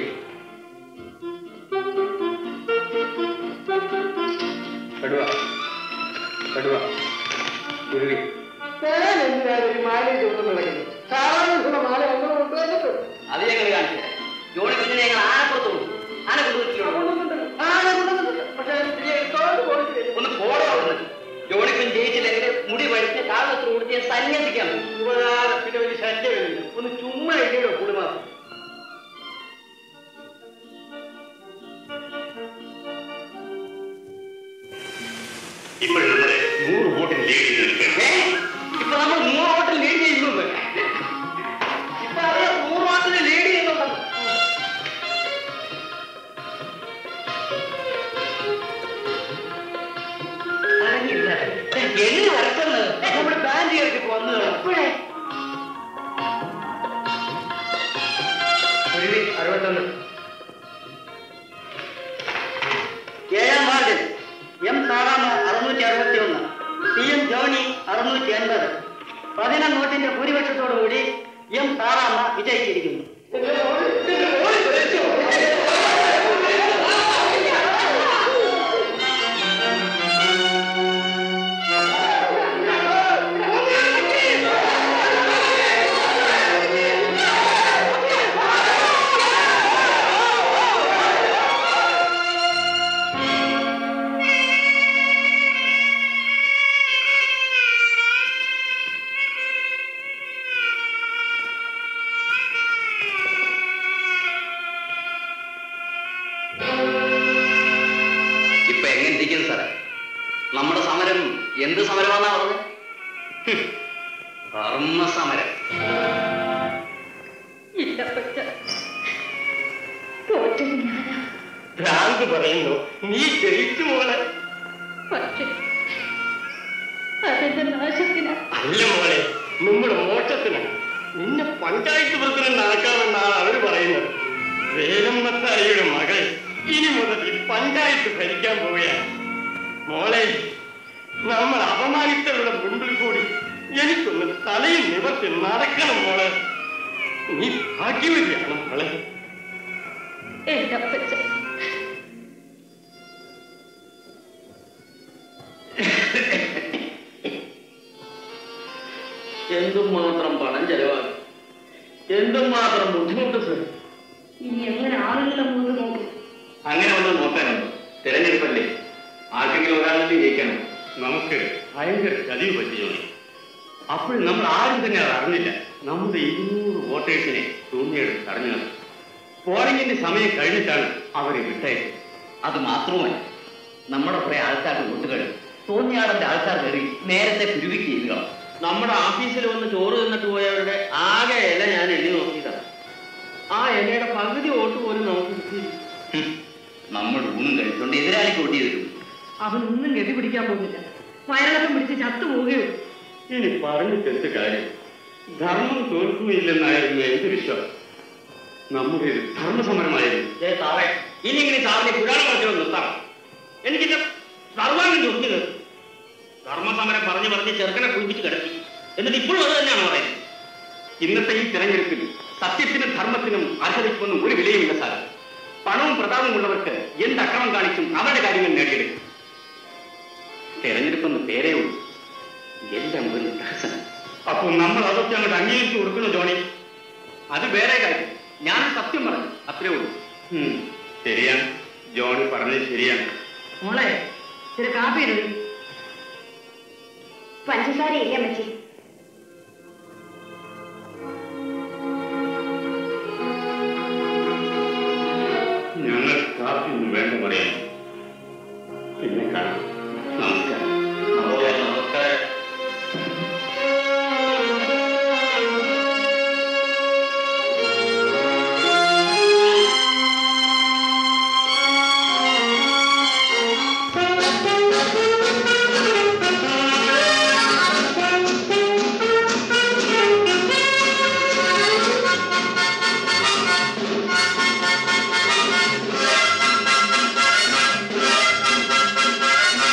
കടുവ കടുവ കുരുവി ഞാൻ എന്തിനാണ് ഒരു മാലയും ചുവന്നു വിളക്കുന്നത് സാധാരണ മാല ഒന്നും കൊണ്ടുവന്നിട്ടുണ്ട് അത് ഞങ്ങൾ കാണിച്ചു തരാം. ജോണി കുഞ്ഞിനെ ഞങ്ങൾ ആനപ്പുറത്ത് കൊണ്ടു ആന കൊണ്ടുവച്ചിട്ടുണ്ട് ആളെ കൊണ്ടുവന്നിട്ടുണ്ട് പക്ഷെ തിരികെ എടുത്തോണ്ട് പോയിട്ട് വരും ഒന്ന് പോടോ അവിടുന്ന് ജോണിക്കും ജയിച്ചില്ലെങ്കിൽ മുടി വഴിച്ച് കാലത്ത് കൊടുത്ത് ഞാൻ സന്യസിക്കാൻ പോകും ഉപകാരം പിന്നെ വലിയ ശല്യമില്ല ഒന്ന് ചുമ്മാ ഇല്ലയോ കുടുംബം ഇപ്പോൾ നമ്മുടെ നൂറ് വോട്ടിന് ലീഡ് ചെയ്തിരിക്കുകയാണ് ഇപ്പൊ നമ്മൾ നൂറ് വോട്ടിൽ ലീഡ് ചെയ്യുന്നുണ്ട് ഇപ്പൊ അറിയാം നൂറ് വോട്ടിന് ലീഡ് ചെയ്യുന്നുണ്ടെന്ന് അറിഞ്ഞില്ല. എണ്ണി വരട്ടെന്ന് നമ്മുടെ ബാൻഡ് ചേർത്ത് വന്നു ഇപ്പോഴേ കുരുവി അറുപത്തൊന്ന് ഏഴാം വാർഡിൽ എം സാറാമ അറുന്നൂറ്റി അറുപത്തി ഒന്ന് പി എം ജോണി അറുന്നൂറ്റി എൺപത് പതിനൊന്ന് നോട്ടിന്റെ ഭൂരിപക്ഷത്തോടുകൂടി എം സാറാമ്മ വിജയിച്ചിരിക്കുന്നു ഇപ്പൊ എങ്ങനെ ഇരിക്കുന്നു സാറേ നമ്മുടെ സമരം എന്ത് സമരമാണെന്നാ പറഞ്ഞത് ഹും, കർമ്മ സമരം ഇഷ്ടപ്പെട്ട തോറ്റത് ഞാനാ ഭ്രാന്ത് പറയുന്നു നീ ജയിച്ചു മോളെ പക്ഷെ അതെന്റെ നാശത്തിനാ അല്ല മോളെ നമ്മുടെ മോക്ഷത്തിനാണ് നിന്നെ പഞ്ചായത്ത് പ്രസിഡന്റ് ആക്കാമെന്നാണ് അവര് പറയുന്നത് വേലമ്മത്തായിയുടെ മകൾ ഇനി മുതൽ ഈ പഞ്ചായത്ത് ഭരിക്കാൻ പോവുകയാണ് മോളെ നമ്മൾ അപമാനിത്തവരുടെ മുമ്പിൽ കൂടി എനിക്കൊന്ന് തലയിൽ നിവർത്തി നടക്കണം മോളെ നീ ഭാഗ്യവതിയാണ് മോളെ എന്റെ അപ്പച്ചൻ എന്തുമാത്രം പണം ചെലവാണ് എന്തുമാത്രം ബുദ്ധിമുട്ട് സർ ഇനി എങ്ങനെ ആളുകളുടെ മുഖത്ത് നോക്കും അങ്ങനെ ഒന്ന് നോക്കാനുണ്ടോ തിരഞ്ഞെടുപ്പല്ലേ ആർക്കെങ്കിലും ഒരാളിനെ ജയിക്കണം നമുക്ക് ഭയങ്കര ചതിവ് പറ്റി ജോലി അപ്പോൾ നമ്മൾ ആരും തന്നെ അത് അറിഞ്ഞില്ല നമ്മുടെ ഇരുന്നൂറ് വോട്ടേഴ്സിനെ തൂങ്ങിയെടുത്ത് തടഞ്ഞത് പോളിംഗിന്റെ സമയം കഴിഞ്ഞിട്ടാണ് അവരെ വിട്ടയത് അത് മാത്രവുമല്ല നമ്മുടെ കുറെ ആൾക്കാരുടെ വോട്ടുകൾ തോന്നിയാടന്റെ ആൾക്കാർ കയറി നേരത്തെ പിരിവിക്ക് ചെയ്തു നമ്മുടെ ഓഫീസിൽ വന്ന് ചോറ് തിന്നിട്ട് പോയവരുടെ ആകെ ഇല ഞാൻ എണ്ണി നോക്കിയതാണ് ആ ഇലയുടെ പകുതി വോട്ട് പോലും നമുക്ക് കിട്ടിയില്ല നമ്മൾ ഊണും കഴിച്ചുകൊണ്ട് എതിരാളിക്ക് വോട്ട് ചെയ്തിട്ടുണ്ട് അവനൊന്നും ഗതി പിടിക്കാൻ പോകുന്നില്ല വയറിളക്കം പിടിച്ച് ചത്തുപോവുകയുള്ളൂ ഇനി പറഞ്ഞിട്ട് എന്ത് കാര്യം ധർമ്മം തോൽക്കുകയില്ലെന്നായിരുന്നു എന്റെ വിശ്വാസം നമ്മുടെ ഇത് ധർമ്മസമരമായിരുന്നു ഏ സാറേ ഇനി ഇങ്ങനെ സാറിനെ പുരാണം പറഞ്ഞോ നിർത്താം എനിക്കിന്റെ സർവാംഗം ചൊറിഞ്ഞു കയറി ധർമ്മസമരം പറഞ്ഞു പറഞ്ഞ് ചെറുക്കനെ കുഴിപ്പിച്ച് കിടത്തി എന്നിട്ട് ഇപ്പോഴും അത് തന്നെയാണ് പറയുന്നത് ഇന്നത്തെ ഈ തെരഞ്ഞെടുപ്പിൽ സത്യത്തിനും ധർമ്മത്തിനും അർഹതയ്ക്കൊന്നും ഒരു വിലയുമില്ല സാർ പണവും പ്രതാപവും ഉള്ളവർക്ക് എന്ത് അക്രമം കാണിച്ചും അവരുടെ കാര്യങ്ങൾ നേടിയെടുക്കും തെരഞ്ഞെടുപ്പെന്ന് പേരേ ഉള്ളൂ എല്ലാം ഒരു പ്രഹസനം അപ്പൊ നമ്മൾ അതൊക്കെ അങ്ങോട്ട് അംഗീകരിച്ചു കൊടുക്കുന്നു ജോണി അത് വേറെ കാര്യം ഞാൻ സത്യം പറഞ്ഞു അത്രേ ഉള്ളൂ ശരിയാണ് ജോണി പറഞ്ഞത് ശരിയാണ് മോളെ ഇച്ചിരി കാപ്പി ഇടും പഞ്ചസാര ഇല്ല അമ്മച്ചി ഞങ്ങൾ കാപ്പിയൊന്നും വേണ്ട പറയാം പിന്നെ കാണാം നമസ്കാരം നമസ്കാരം നമസ്കാരം Thank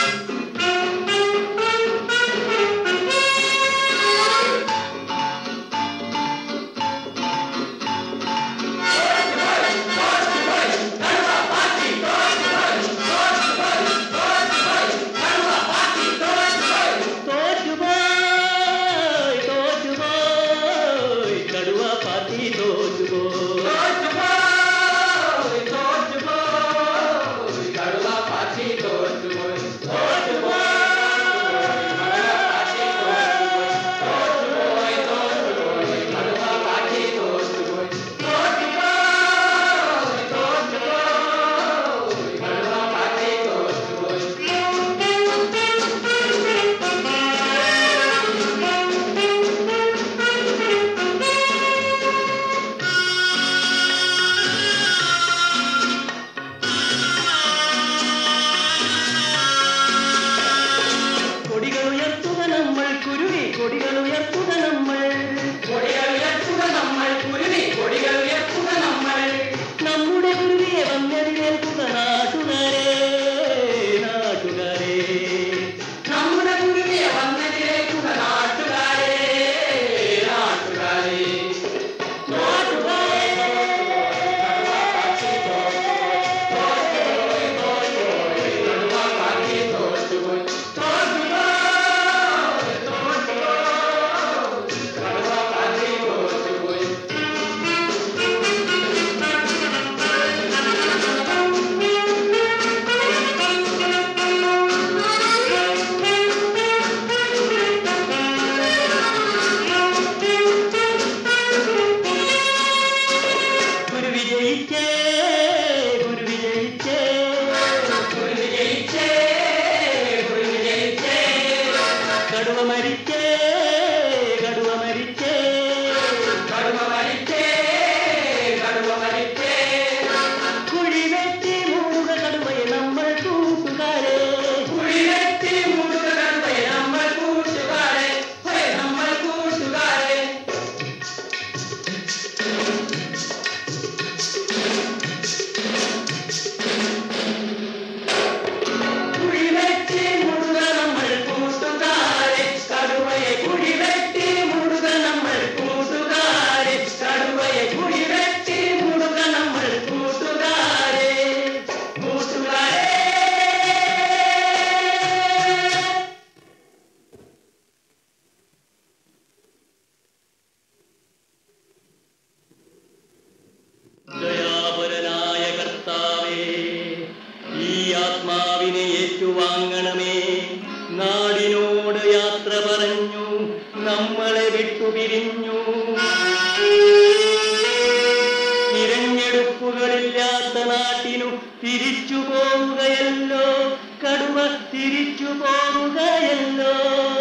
തെരഞ്ഞെടുപ്പുകളില്ലാത്ത നാട്ടിനു തിരിച്ചു പോവുകയല്ലോ കടുവ തിരിച്ചു പോവുകയല്ലോ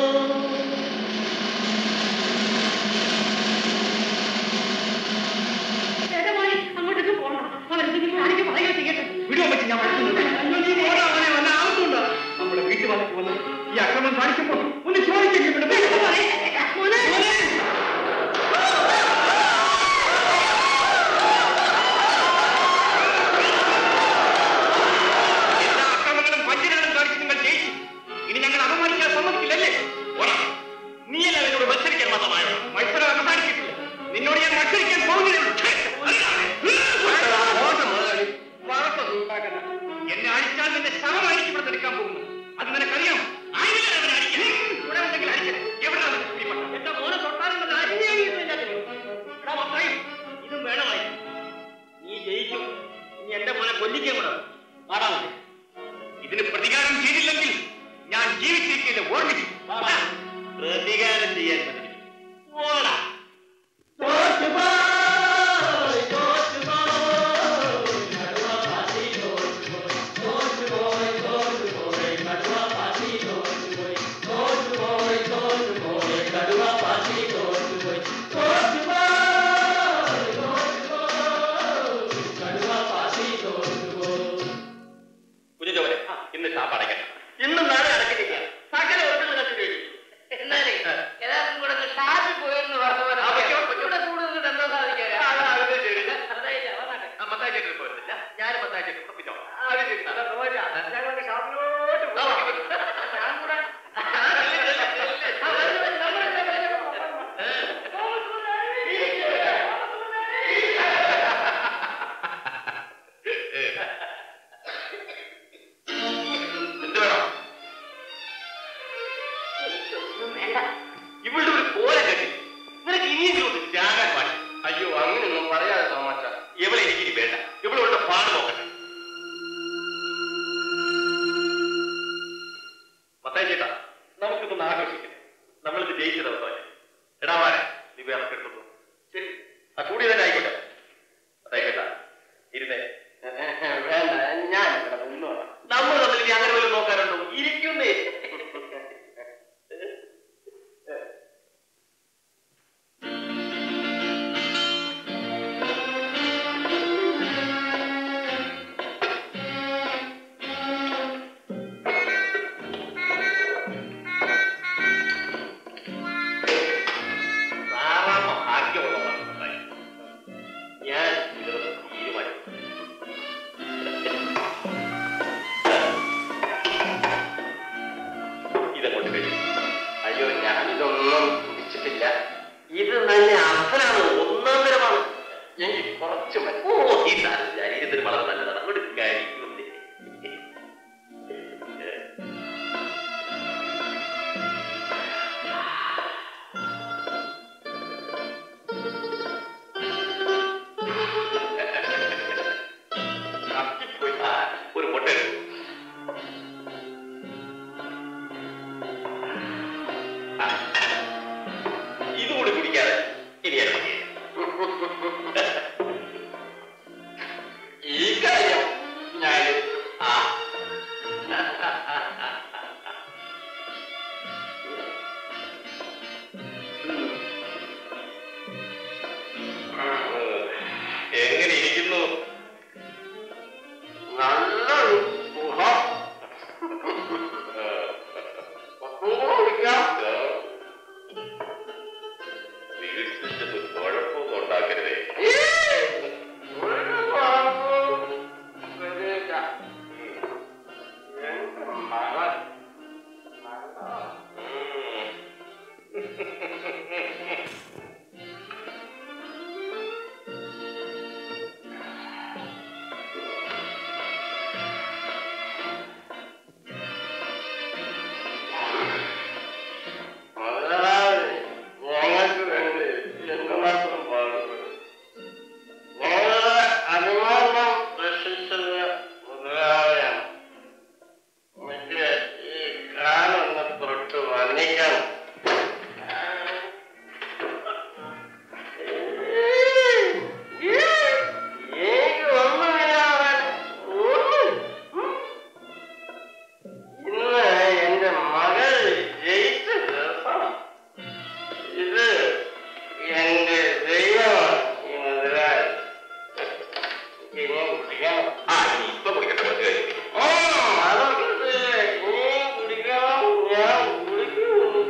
ചേട്ടമായി അങ്ങോട്ടേക്ക് പോകണം അവരെന്തെങ്കിലും കാണിക്ക് പറയുകയോ ചെയ്യട്ടെ വിടുവാൻ പറ്റി ഞാൻ വളർത്തുന്നുണ്ട് അവനെ വല്ല ആവശ്യമുണ്ടോ നമ്മുടെ വീട്ടിൽ വന്നിട്ട് വന്നത് ഈ അക്രമം കാണിക്കുമ്പോൾ ഒന്ന് ചോദിച്ചെങ്കിൽ വിടും മോനെ എല്ലാ അക്രമങ്ങളും വഞ്ചനകളും കാണിച്ച് നിങ്ങൾ ജയിച്ചു ഇനി ഞങ്ങൾ അപമാനിക്കാൻ സമ്മതിക്കില്ലല്ലേ ഓടാ. നീയല്ല എന്നോട് മത്സരിക്കാൻ മാത്രമായോ മത്സരം അവസാനിച്ചിട്ടില്ല നിന്നോട് ഞാൻ മത്സരിക്കാൻ പോകുന്നതേ ഛേ, അറിയാമോ? എന്നെ അടിച്ചാൽ നിന്റെ ശവമായിരിക്കും ഇവിടെ എടുക്കാൻ പോകുന്നു അത് നിനക്കറിയാം ആയിരം അവനെ അടിക്കാൻ ഇവിടെ ഉണ്ടെങ്കിൽ അടിക്കട്ടെ എവിടെ എന്റെ മോനെ തൊട്ടാലും ഇതും വേണമായി നീ ജയിക്കും നീ എന്റെ മോനെ കൊല്ലിക്കാൻ കൂടെ പാടാമോ ഇതിന് പ്രതികാരം ചെയ്തില്ലെങ്കിൽ ഞാൻ ജീവിച്ചിരിക്കില്ല ഓർമ്മിച്ചു പ്രതികാരം ചെയ്യാൻ ഓടാ കുഞ്ഞുജോനെ ഇന്ന് ഷാപ്പ് അടയ്ക്കണം ഇന്നും നാളെ അടയ്ക്കുന്നില്ല സകല ഉറപ്പിൽ നിങ്ങൾക്ക് കഴിഞ്ഞു എന്നാലേ എല്ലാവർക്കും കൂടെ ഒന്ന് ഷാപ്പിൽ പോയെന്ന് പറഞ്ഞു പോലെ ഇവിടെ കൂടുതൽ എന്താ സാധിക്കാറ് മത്തായി ചേട്ടൻ പോരുന്നില്ല ഞാനും മത്തായി ചേട്ടൻ ഉറപ്പിച്ചോളാം ഞങ്ങൾക്ക് ഷാപ്പിലോട്ട് പോകാം ഞാൻ കൂടെ എന്ത് വേണം ഇവളുടെ ഒരു കോലം കെട്ടി നിനക്ക് ഇനിയെങ്കിലും ഒന്ന് ചാകാൻ പാടില്ല അയ്യോ അങ്ങനെയൊന്നും പറയാതെ തോമാച്ച ഇവളെ എനിക്കിനി വേണ്ട ഇവളുടെ പാട് നോക്കട്ടെ മത്തായി ചേട്ടാ നമുക്കിതൊന്ന് ആഘോഷിക്കാം നമ്മളിത് ജയിച്ച ദിവസമല്ലേ എടാ വാരെ നീ വേറെ എടുത്തു ശരി ആ കൂടി തന്നെ ആയിക്കോട്ടെ മത്തായി ചേട്ടാ ഇരുന്നേ വേണ്ട ഞാൻ നമ്മൾ തമ്മിൽ ഇനി അങ്ങനെ വല്ലതും നോക്കാറുണ്ടോ ഇരിക്കുന്നേ ധാരാളം ഭാഗ്യമുള്ളതാണ് മത്തായി. ഞാൻ ഇതൊന്ന് തീരുമാനിച്ചു ഇതങ്ങോട്ട് കഴിയും അയ്യോ ഞാനിതൊന്നും കുടിച്ചിട്ടില്ല ഇത് നല്ല അസലാണ് ഒന്നാം തരമാണ് എങ്കിൽ കുറച്ച് മതി. ഓ ഈ സാധനം ശരീരത്തിന് വളരെ നല്ലതാണ് അങ്ങോട്ട് കഴിക്കുന്നില്ല പോയി ഒരു മുട്ട എടുക്കും ഇതുകൂടി കുടിക്കാതെ ഇനി ഞാൻ മതിയില്ല. ഈ കാര്യം ഇനി കുടിക്കണം ആ ഇനി ഇപ്പൊ കുടിക്കട്ടെ കുറച്ച് കഴിഞ്ഞ് ഓ അതൊക്കെ ഇനി കുടിക്കണം ഞാൻ കുടിക്കും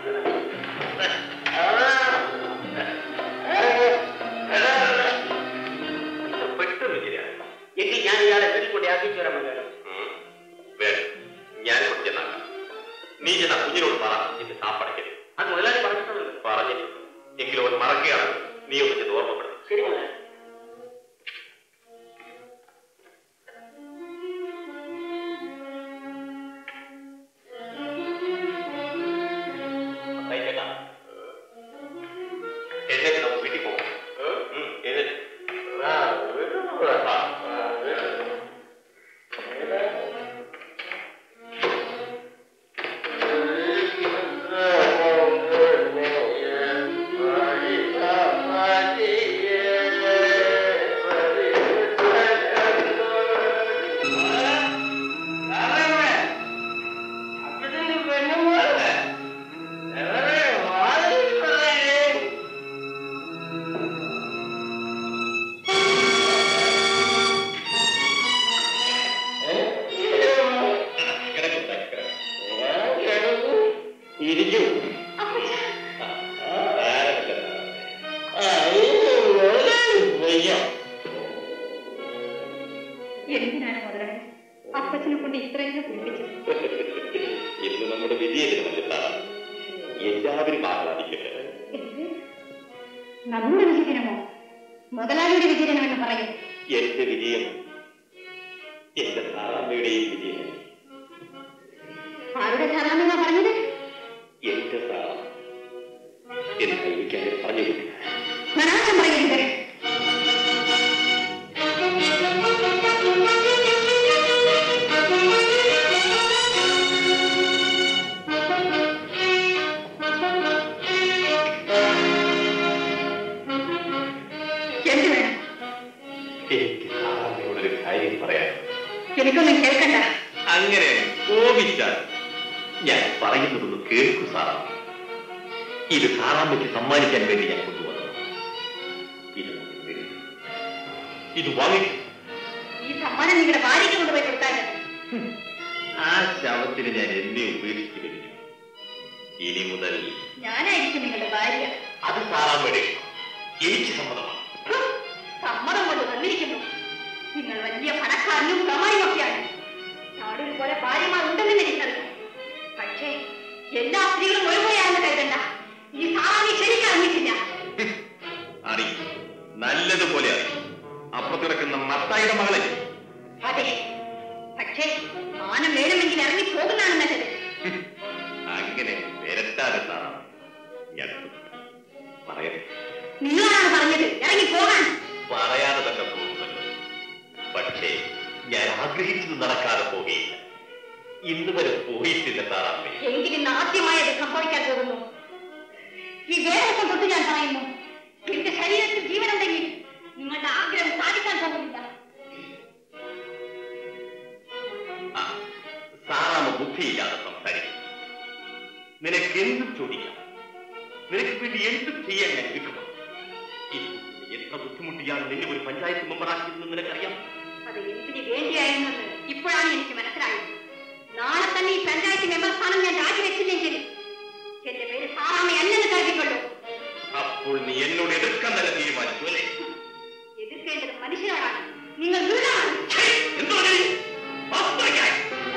പെട്ടെന്ന് ശരിയാണ് എങ്കിൽ ഞാൻ ഇയാളെ വീട്ടിൽ കൊണ്ട് ആക്കിച്ചു വരാൻ മതി ഉം. വേണ്ട ഞാൻ കുറച്ച് ചെന്നാക്കാം നീ ചെന്ന കുഞ്ഞിനോട് പറ ഇത് കാപ്പടയ്ക്കരുത് അത് മുതലാളി പറഞ്ഞിട്ടുണ്ടല്ലോ പറഞ്ഞിട്ടുണ്ട് എങ്കിലും അവൻ മറക്കുകയാണ് നീ ഒന്ന് ചെന്ന് ഓർമ്മപ്പെടും ശരി മുതലാളി ചേട്ടാ എഴുന്നേറ്റ് നമുക്ക് വീട്ടിൽ പോകാം ഉം, എഴുന്നേറ്റ് ആ, വീട്ടിൽ പോകാം. ആ. ആ, വീട്ടിൽ പോകാം. കിടക്കും കിടക്കും ഇരിക്കും എന്തിനാണ് മുതലാളി അപ്പച്ചനെ കൊണ്ട് ഇത്രയൊക്കെ പിടിപ്പിച്ചത് ഇന്ന് നമ്മുടെ വിജയദിനമല്ല എല്ലാവരും ആഹ്ലാദിക്കട്ടെ എന്ത്? നമ്മുടെ വിജയദിനമോ മുതലാളിയുടെ വിജയദിനം എന്ന് പറയും എന്റെ വിജയം എന്റെ സാറാമ്മയുടെയും വിജയം ആരുടെ സാറാമെന്നാ പറഞ്ഞത് എന്റെ സാറ എന്താ എനിക്കങ്ങനെ പറഞ്ഞു കിട്ടി മനാശം പറയരുത് എന്ത് വേണം എനിക്ക് സാറാമ്മയോടൊരു കാര്യം പറയാൻ എനിക്കൊന്നും കേൾക്കണ്ട അങ്ങനെ കോപിച്ചാൽ ഞാൻ പറയുന്നതൊന്ന് കേൾക്കൂ സാറാ ഇത് സാറാമ്മയ്ക്ക് സമ്മാനിക്കാൻ വേണ്ടി ഞാൻ കൊണ്ടുവന്നത് ഇത് നിങ്ങൾക്ക് ഇത് വാങ്ങിക്കും ഈ സമ്മാനം നിങ്ങളുടെ ഭാര്യയ്ക്ക് കൊണ്ടുപോയി കൊടുത്താൽ ആ ശവത്തിന് ഞാൻ എന്നെ ഉപേക്ഷിച്ചു കഴിഞ്ഞു ഇനി മുതൽ ഞാനായിരിക്കും നിങ്ങളുടെ ഭാര്യ അത് സാറാമ്മയുടെ എനിക്ക് സമ്മതമാണ് സമ്മതം കൊണ്ട് വന്നിരിക്കുന്നു നിങ്ങൾ വലിയ പണക്കാരനും പ്രമാണിയൊക്കെയാണ് നാടൊരു പോലെ ഭാര്യമാർ ഉണ്ടെന്ന് എനിക്കറിയാം പക്ഷേ എല്ലാ സ്ത്രീകളും ഒരുപോലെയാണെന്ന് കരുതണ്ട ഈ സാറാമി ശരിക്കും അറിഞ്ഞിട്ടില്ല അറിയും നല്ലതുപോലെ അറിയും അപ്പുറത്ത് കിടക്കുന്ന മത്തായിയുടെ മകളെ അതെ പക്ഷേ മാനം വേണമെങ്കിൽ ഇറങ്ങി പോകുന്നതാണ് നല്ലത് അങ്ങനെ വരട്ടാതെ സാറാ ഞാൻ പറയാം നിങ്ങളാണ് പറഞ്ഞത് ഇറങ്ങി പോകാൻ പറയാതെ തന്നെ പോകുമല്ലോ പക്ഷേ ഞാൻ ആഗ്രഹിച്ചത് നടക്കാതെ പോകുകയില്ല ഇന്ന് വരെ പോയിട്ടില്ല സാറാമ്മേ എങ്കിൽ ഇന്ന് ആദ്യമായി അത് സംഭവിക്കാൻ പോകുന്നു ഈ വേദനസം തൊട്ട് ഞാൻ പറയുന്നു എന്റെ ശരീരത്തിൽ ജീവനുണ്ടെങ്കിൽ നിങ്ങളുടെ ആഗ്രഹം സാധിക്കാൻ പോകുന്നില്ല ആ, സാറാമ്മ ബുദ്ധിയില്ലാതെ സംസാരിക്കും നിനക്ക് എന്തും ചോദിക്കാം നിനക്ക് വേണ്ടി എന്തും ചെയ്യാൻ ഞാൻ എടുക്കണം ഇത് എത്ര ബുദ്ധിമുട്ടിയാണ് നിന്നെ ഒരു പഞ്ചായത്ത് മെമ്പറാക്കിയതെന്ന് നിനക്കറിയാം അത് എന്തിനു വേണ്ടിയായിരുന്നത് ഇപ്പോഴാണ് എനിക്ക് മനസ്സിലായത് നാളെ തന്നെ ഈ പഞ്ചായത്ത് മെമ്പർ സ്ഥാനം ഞാൻ രാജിവെച്ചില്ലെങ്കിൽ എന്റെ പേര് സാറാമയല്ലെന്ന് കരുതിക്കൊള്ളൂ അപ്പോൾ നീ എന്നോട് എതിർക്കാൻ തന്നെ തീരുമാനിച്ചു അല്ലേ എതിർക്കേണ്ടത് മനുഷ്യരോടാണ് നിങ്ങൾ വീടാണ് എന്തോ നീ? വാസ്തവിക്കാൻ.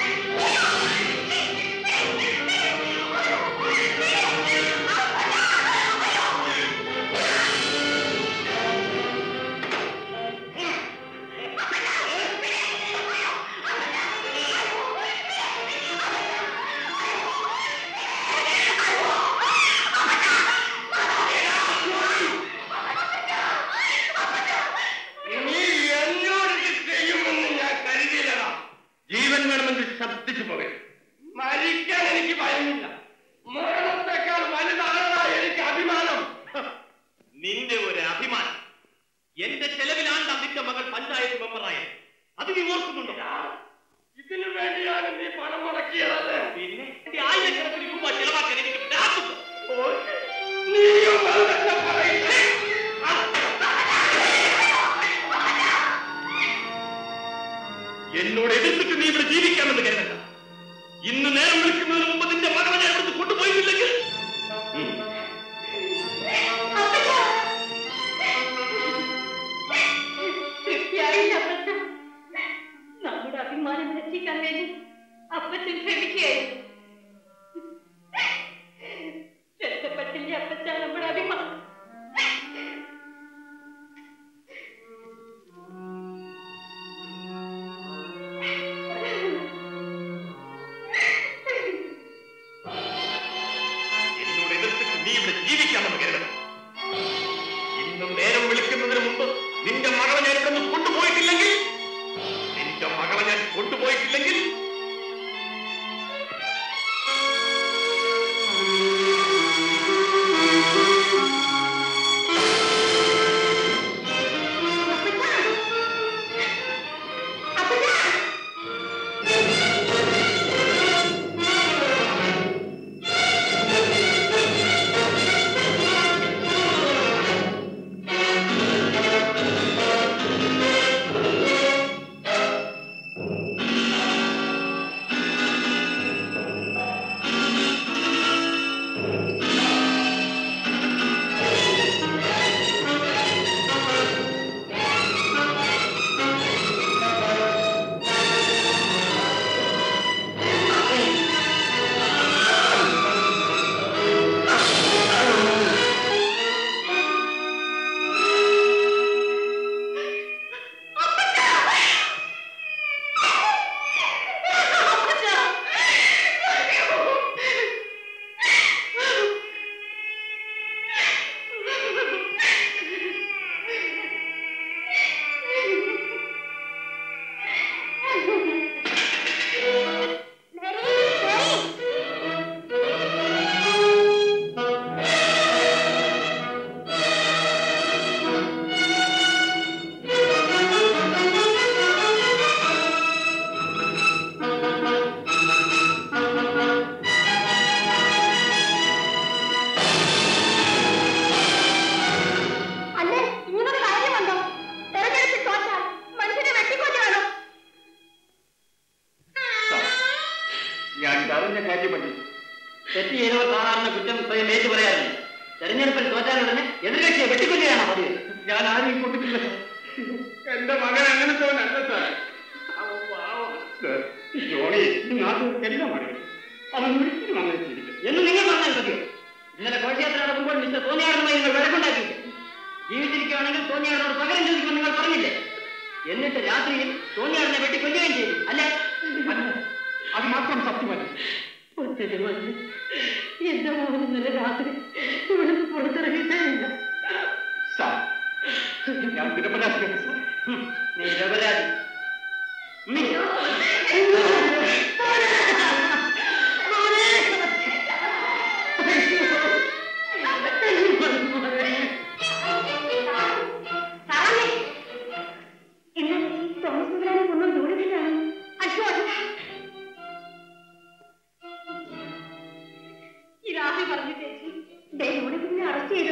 നീ എന്നോട് ഇത് ചെയ്യുമെന്ന് ഞാൻ കരുതിയില്ലടാ ജീവൻ വേണമെങ്കിൽ ശബ്ദിച്ചു പോകരുത് മരിക്കാൻ എനിക്ക് ഭയമില്ല മരണത്തെക്കാൾ വലുതാണടാ എനിക്ക് അഭിമാനം നിന്റെ ഒരു അഭിമാനം എന്റെ ചെലവിലാണ് നിന്റെ മകൾ പഞ്ചായത്ത് മെമ്പറായത് അത് നീ ഓർക്കുന്നുണ്ടോ ഇതിനു വേണ്ടിയാണ് നീ പണം മുടക്കിയത് പിന്നെ എന്റെ ആയിരക്കണക്കിന് രൂപ ചെലവാക്കാൻ എനിക്ക് ഭ്രാന്തുണ്ട്. നീയും അത് തന്നെ പറയുന്നേ എന്നോട് എതിർത്തിട്ട് നീ ഇവിടെ ജീവിക്കാമെന്ന് കരുതണ്ട ഇന്ന് നേരം വിളിക്കുന്നതിന് മുമ്പ് നിന്റെ മകളെ ഞാൻ ഇവിടുന്ന് കൊണ്ടുപോയിട്ടില്ലെങ്കിൽ ഉം. തൃപ്തിയായില്ല അപ്പച്ച നമ്മുടെ അഭിമാനം രക്ഷിക്കാൻ വേണ്ടി അപ്പച്ചൻ ശ്രമിക്കുകയായിരുന്നു രക്ഷപ്പെട്ടില്ലേ അപ്പച്ച നമ്മുടെ അഭിമാനം എന്നോട് എതിർത്തിട്ട് നീ ഇവിടെ ജീവിക്കാമെന്ന് കരുതണം ഇന്നും നേരം വിളിക്കുന്നതിന് മുമ്പ് നിന്റെ മകളെ ഞാൻ ഇവിടെ നിന്ന് കൊണ്ടുപോയിട്ടില്ലെങ്കിൽ നിന്റെ മകളെ ഞാൻ കൊണ്ടുപോയിട്ടില്ലെങ്കിൽ അല്ലേ ഇങ്ങനൊരു കാര്യമുണ്ടോ തെരഞ്ഞെടുപ്പിൽ തോറ്റാൽ മനുഷ്യനെ വെട്ടിക്കൊല്ലുകയാണോ ഞാൻ അറിഞ്ഞ കാര്യമല്ല തെറ്റ് ചെയ്തവർ സാധാരണ കുറ്റം സ്വയം ഏറ്റു പറയാറുണ്ട് തെരഞ്ഞെടുപ്പിൽ തോറ്റാലുടനെ എതിർകക്ഷിയെ വെട്ടിക്കൊല്ലുകയാണോ പതിവ് ഞാൻ ആരെയും കൊണ്ടിട്ടില്ല എന്റെ മകൻ അങ്ങനത്തെ സാർ ജോണി നാട്ടുകാർക്ക് എല്ലാം അറിയാം അവൻ ഒരിക്കലും അങ്ങനെ ചെയ്തില്ല എന്ന് നിങ്ങൾ പറഞ്ഞാൽ മതിയോ ഇന്നലെ ഘോഷയാത്ര നടക്കുമ്പോൾ മിസ്റ്റർ തോന്നിയാടുമായി നിങ്ങൾ വഴക്കുണ്ടാക്കിയില്ല ജീവിച്ചിരിക്കുകയാണെങ്കിൽ തോന്നിയാടിനോട് പകരം ചോദിക്കുമെന്ന് നിങ്ങൾ പറഞ്ഞില്ലേ എന്നിട്ട് രാത്രിയിൽ തോന്നിയാടിനെ വെട്ടിക്കൊല്ലുകയും ചെയ്തു അല്ലേ അത് മാത്രം സത്യമല്ല എന്റെ മോൻ ഇന്നലെ രാത്രി ഇവിടുന്ന് പുറത്തിറങ്ങിയിട്ടേയില്ല സാർ ഞാൻ നിരപരാധിയാണ് സാർ ഹും, നീ നിരപരാധി നീ തോമസ് മുതലാളി കൊണ്ടും ദൂരത്തിലാണ് അയ്യോ അല്ല ഈ രാഹി പറഞ്ഞു ചേച്ചി ദേ യൂണിഫിനെ അറസ്റ്റ് ചെയ്തു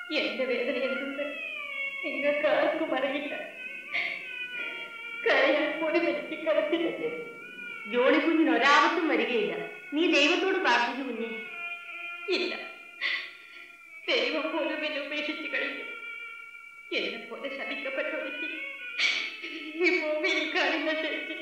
എന്റെ വേദന എന്തെന്ന് നിങ്ങൾക്ക് ആർക്കും അറിയില്ല കരയാൻ പോലും എനിക്ക് കടത്തില്ല ജോണി കുഞ്ഞിന് ഒരാപത്തും വരികയില്ല നീ ദൈവത്തോട് പ്രാർത്ഥിച്ചു കുഞ്ഞെ ഇല്ല ദൈവം പോലും എന്നെ ഉപേക്ഷിച്ചു കഴിഞ്ഞു എന്നെ പോലെ ശപിക്കപ്പെട്ട ഒരുത്തി ഈ ഭൂമിയിൽ കാണില്ല ചേച്ചി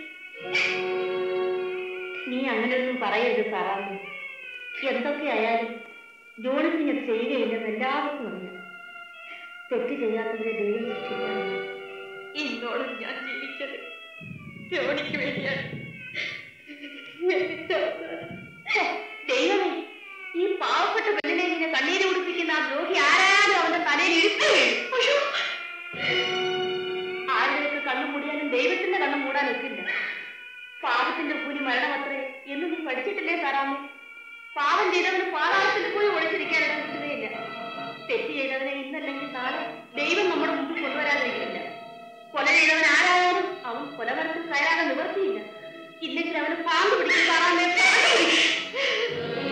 നീ അങ്ങനെയൊന്നും പറയരുത് സാറാമ്മ എന്തൊക്കെയായാലും ജോണി കുഞ്ഞ് ചെയ്യുകയില്ലെന്ന് എല്ലാവർക്കും അറിയാം തെറ്റ് ചെയ്യാത്തവരെ ദൈവം ശിക്ഷിക്കാറില്ല ഇന്നോളം ഞാൻ ജീവിച്ചത് ജോണിക്ക് വേണ്ടിയാണ് എന്നിട്ട് അവസാനം ഛെ, ദൈവമേ ഈ പാവപ്പെട്ട പെണ്ണിനെ ഇങ്ങനെ കണ്ണീര് കുടിപ്പിക്കുന്ന ആ ദ്രോഹി ആരായാലും അവന്റെ തലയിൽ ഇരിപ്പ് വീഴും. അയ്യോ. ആരുടെയൊക്കെ കണ്ണു മൂടിയാലും ദൈവത്തിന്റെ കണ്ണു മൂടാൻ ഒക്കില്ല പാപത്തിന്റെ കൂലി മരണമത്രേ എന്ന് നീ പഠിച്ചിട്ടില്ലേ സാറാമ്മേ പാപം ചെയ്തവന് പാതാളത്തിൽ പോയി ഒളിച്ചിരിക്കാനുള്ള കിട്ടുകയില്ല തെറ്റ് ചെയ്തവനെ ഇന്നല്ലെങ്കിൽ നാളെ ദൈവം നമ്മുടെ മുമ്പിൽ കൊണ്ടുവരാതിരിക്കില്ല കൊല ചെയ്തവൻ ആരായാലും അവൻ കൊലമരത്തിൽ കയറാതെ നിവർത്തിയില്ല ഇല്ലെങ്കിൽ അവന് പാമ്പ് പിടിക്കും സാറാമ്മേ പാമ്പ് പിടിക്കും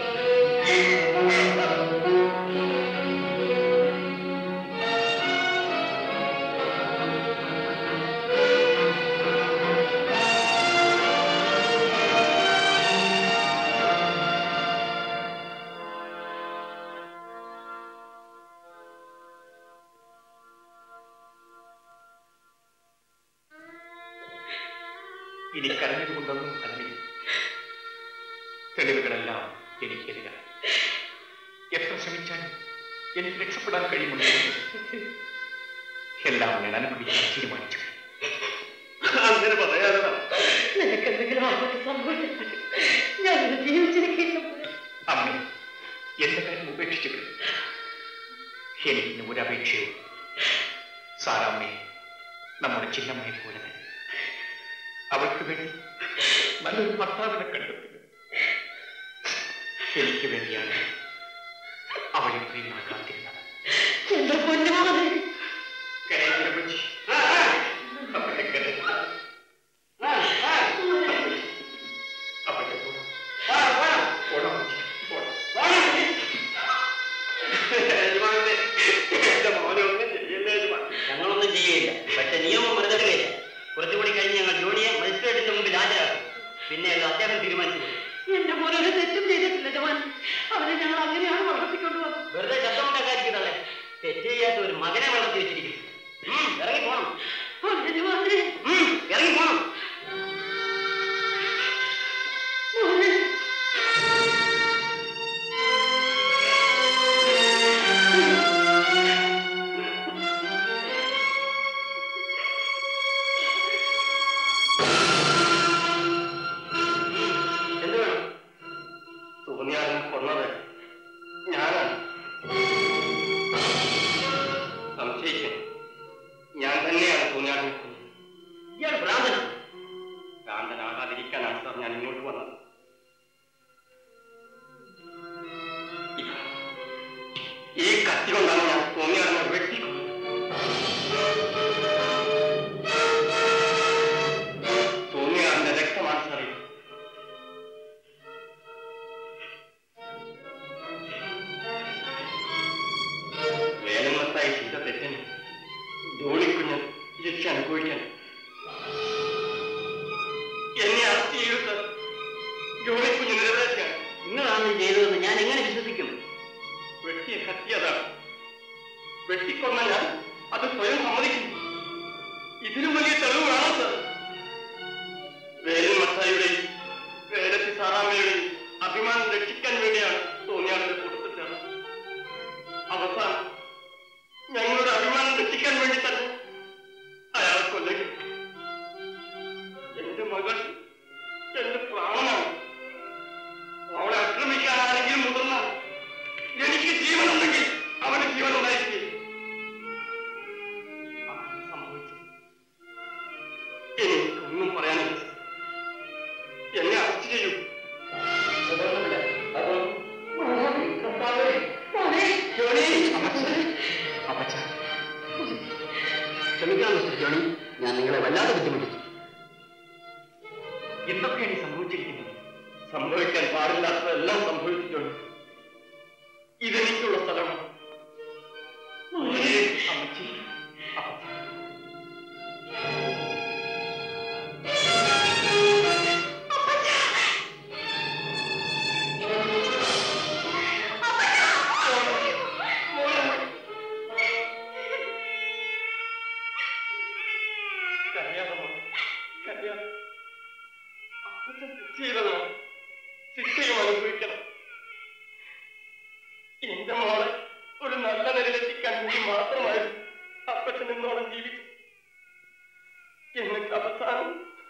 ഇനി കരഞ്ഞതുകൊണ്ടൊന്നും ഫലമില്ല തെളിവുകളെല്ലാം എനിക്കെതിരാണ് എത്ര ശ്രമിച്ചാലും എനിക്ക് രക്ഷപ്പെടാൻ കഴിയുമെന്ന് എല്ലാം ഞാൻ അനുഭവിക്കാൻ തീരുമാനിച്ചു അങ്ങനെ പറയാതെ നിനക്ക് എന്തെങ്കിലും ആപത്ത് സംഭവിച്ചിട്ടുണ്ട് ഞാൻ ജീവിച്ചിരിക്കുന്നു അമ്മ എന്റെ കാര്യം ഉപേക്ഷിച്ചിട്ട് എനിക്കിന് ഒരപേക്ഷയോ സാറാമ്മയെ നമ്മുടെ ചിന്നമ്മയെ പോലെ തന്നെ അവൾക്ക് വേണ്ടി നല്ലൊരു ഭർത്താവിനെ കണ്ടെത്തുക എനിക്ക് വേണ്ടിയാണ് അവൾ ഇത്രയും നാൾ കാത്തിരുന്നത് എന്റെ പൊന്നാമത് കരയില്ല കൊച്ചി. അവളെ കരയില്ല. അവളുടെ പോണം. പോണം കൊച്ചി. പോണം. എന്റെ മോനൊന്നും ചെയ്യല്ലേ യജമാൻ. ഞങ്ങളൊന്നും ചെയ്യുകയില്ല പക്ഷെ നിയമം മറുതടുകയില്ല കുറച്ചുകൂടി കഴിഞ്ഞ് ഞങ്ങൾ ജോണിയെ മജിസ്ട്രേറ്റിന്റെ മുമ്പിൽ ഹാജരാക്കും പിന്നെ അത് അദ്ദേഹം തീരുമാനിച്ചു എന്റെ മോനെ ഒരു തെറ്റും ചെയ്തിട്ടില്ല ജവാൻ അവനെ ഞങ്ങൾ അങ്ങനെയാണ് വളർത്തിക്കൊണ്ടു വന്നത് വെറുതെ ശബ്ദമുണ്ടാക്കാതിരിക്കുന്നല്ലേ തെറ്റ് ചെയ്യാത്ത ഒരു മകനെ വളർത്തി വെച്ചിരിക്കും ഉം, ഇറങ്ങി പോണം അവന്റെ ജവാനെ ഉം, ഇറങ്ങി പോണം മോനെ എന്ത് വേണം തോന്നിയാലും കൊന്നത് ഞാനാണ് സംശയിക്കുന്നു ഞാൻ തന്നെയാണ് തോന്നിയാലും കൊന്നത് ഇയാൾ ഭ്രാന്തനാണ് ഭ്രാന്തനാകാതിരിക്കാനാണ് സാർ ഞാൻ ഇങ്ങോട്ട് വന്നത് ഇതാ, ഈ കത്തി കൊണ്ടാണ് ഞാൻ തോന്നിയാറിനെ വെട്ടിക്കൊന്നത് തോന്നിയാറിന്റെ രക്തമാണ് സാർ ഇത് വേലമത്തായി ചെയ്ത തെറ്റിന് ജോലിക്കുഞ്ഞ് ശിക്ഷ അനുഭവിക്കാൻ എന്നെ അറസ്റ്റ് ചെയ്തത് ജോലിക്കുഞ്ഞ് നിരപരാധിയാണ് നിങ്ങളാണ് ഇത് ചെയ്തതെന്ന് ഞാൻ എങ്ങനെ വിശ്വസിക്കും വെട്ടിയ കത്തിയതാണ് വെട്ടിക്കൊന്ന ഞാൻ അത് സ്വയം സമ്മതിക്കുന്നു ഇതിലും വലിയ തെളിവ് വേണം സർ വേലൻ മത്തായിയുടെയും വേലത്തി സാറാമ്മയുടെയും അഭിമാനം രക്ഷിക്കാൻ വേണ്ടിയാണ് തോന്നിയാളുടെ കൂട്ടത്തിൽ ചേർന്നത് അവസാനം ഞങ്ങളുടെ അഭിമാനം രക്ഷിക്കാൻ വേണ്ടി തന്നെ അയാൾ കൊല്ലെങ്കിൽ എന്റെ മകൾ എന്റെ പ്രാണനാണ് അവളെ ആക്രമിക്കാൻ ആരെങ്കിലും മുതിർന്നാൽ എനിക്ക് ജീവനുണ്ടെങ്കിൽ അവന് ജീവൻ ഉണ്ടായിരിക്കും അതാണ് സംഭവിച്ചത് എനിക്കൊന്നും പറയാനില്ല സർ. എന്നെ അറസ്റ്റ് ചെയ്യൂ ക്ഷമിക്കണം മിസ്റ്റർ ജോണി ഞാൻ നിങ്ങളെ വല്ലാതെ ബുദ്ധിമുട്ടിച്ചു എന്തൊക്കെയാണ് ഈ സംഭവിച്ചിരിക്കുന്നത് സംഭവിക്കാൻ പാടില്ലാത്തതെല്ലാം സംഭവിച്ചിട്ടുണ്ട് ഇതെനിക്കുള്ള സ്ഥലമാണ് അമ്മച്ചി അപ്പച്ചി കല്യാണം കല്യാണം അപ്പച്ചൻ ചെയ്തതാണ് ശിക്ഷയും അനുഭവിക്കണം എന്റെ മോളെ ഒരു നല്ല നിലയിലെത്തിക്കാൻ വേണ്ടി മാത്രമായിരുന്നു അപ്പച്ചൻ എന്നോളം ജീവിച്ചു എന്നിട്ട് അവസാനം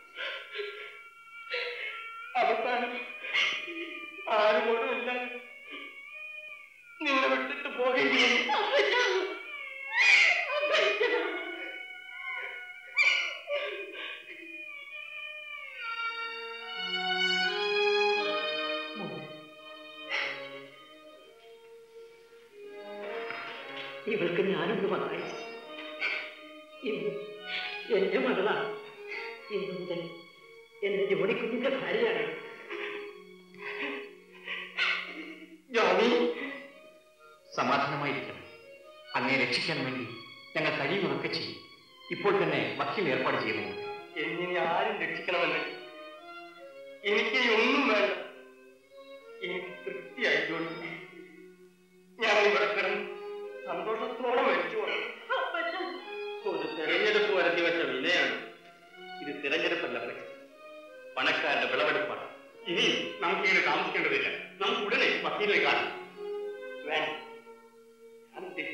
അവസാനം ആരുമോടുമില്ല നിന്നെ വിട്ടിട്ട് പോകേണ്ടി വന്നു ഇവൾക്ക് ഞാനൊന്ന് സഹായിച്ചു ഇന്ന് എന്റെ മകളാണ് ഇന്നു മുതൽ എന്റെ ജോണിക്കുഞ്ഞിന്റെ ഭാര്യയാണ് ജോണി സമാധാനമായിരിക്കണം അങ്ങേ രക്ഷിക്കാൻ വേണ്ടി ഞങ്ങൾ കഴിയുന്നതൊക്കെ ചെയ്യും ഇപ്പോൾ തന്നെ വക്കീൽ ഏർപ്പാട് ചെയ്യുന്നു എന്നിനെ ആരും രക്ഷിക്കണമെന്ന് എനിക്ക് ഇനി ഒന്നും വേണ്ട എനിക്ക് തൃപ്തിയായി ജോലി ഞാൻ ഇവിടെ കിടന്ന് സന്തോഷത്തോടെ മരിച്ചു പോകണം ഒരു തെരഞ്ഞെടുപ്പ് വരുത്തി വെച്ച വിനയാണ് ഇത് തിരഞ്ഞെടുപ്പല്ല പ്രശ്നം പണക്കാരുടെ വിളവെടുപ്പാണ് ഇനിയും നമുക്കിങ്ങനെ താമസിക്കേണ്ടതില്ല നമുക്ക് ഉടനെ വക്കീലിനെ കാണാം വേണ്ട ഞാൻ തെറ്റ്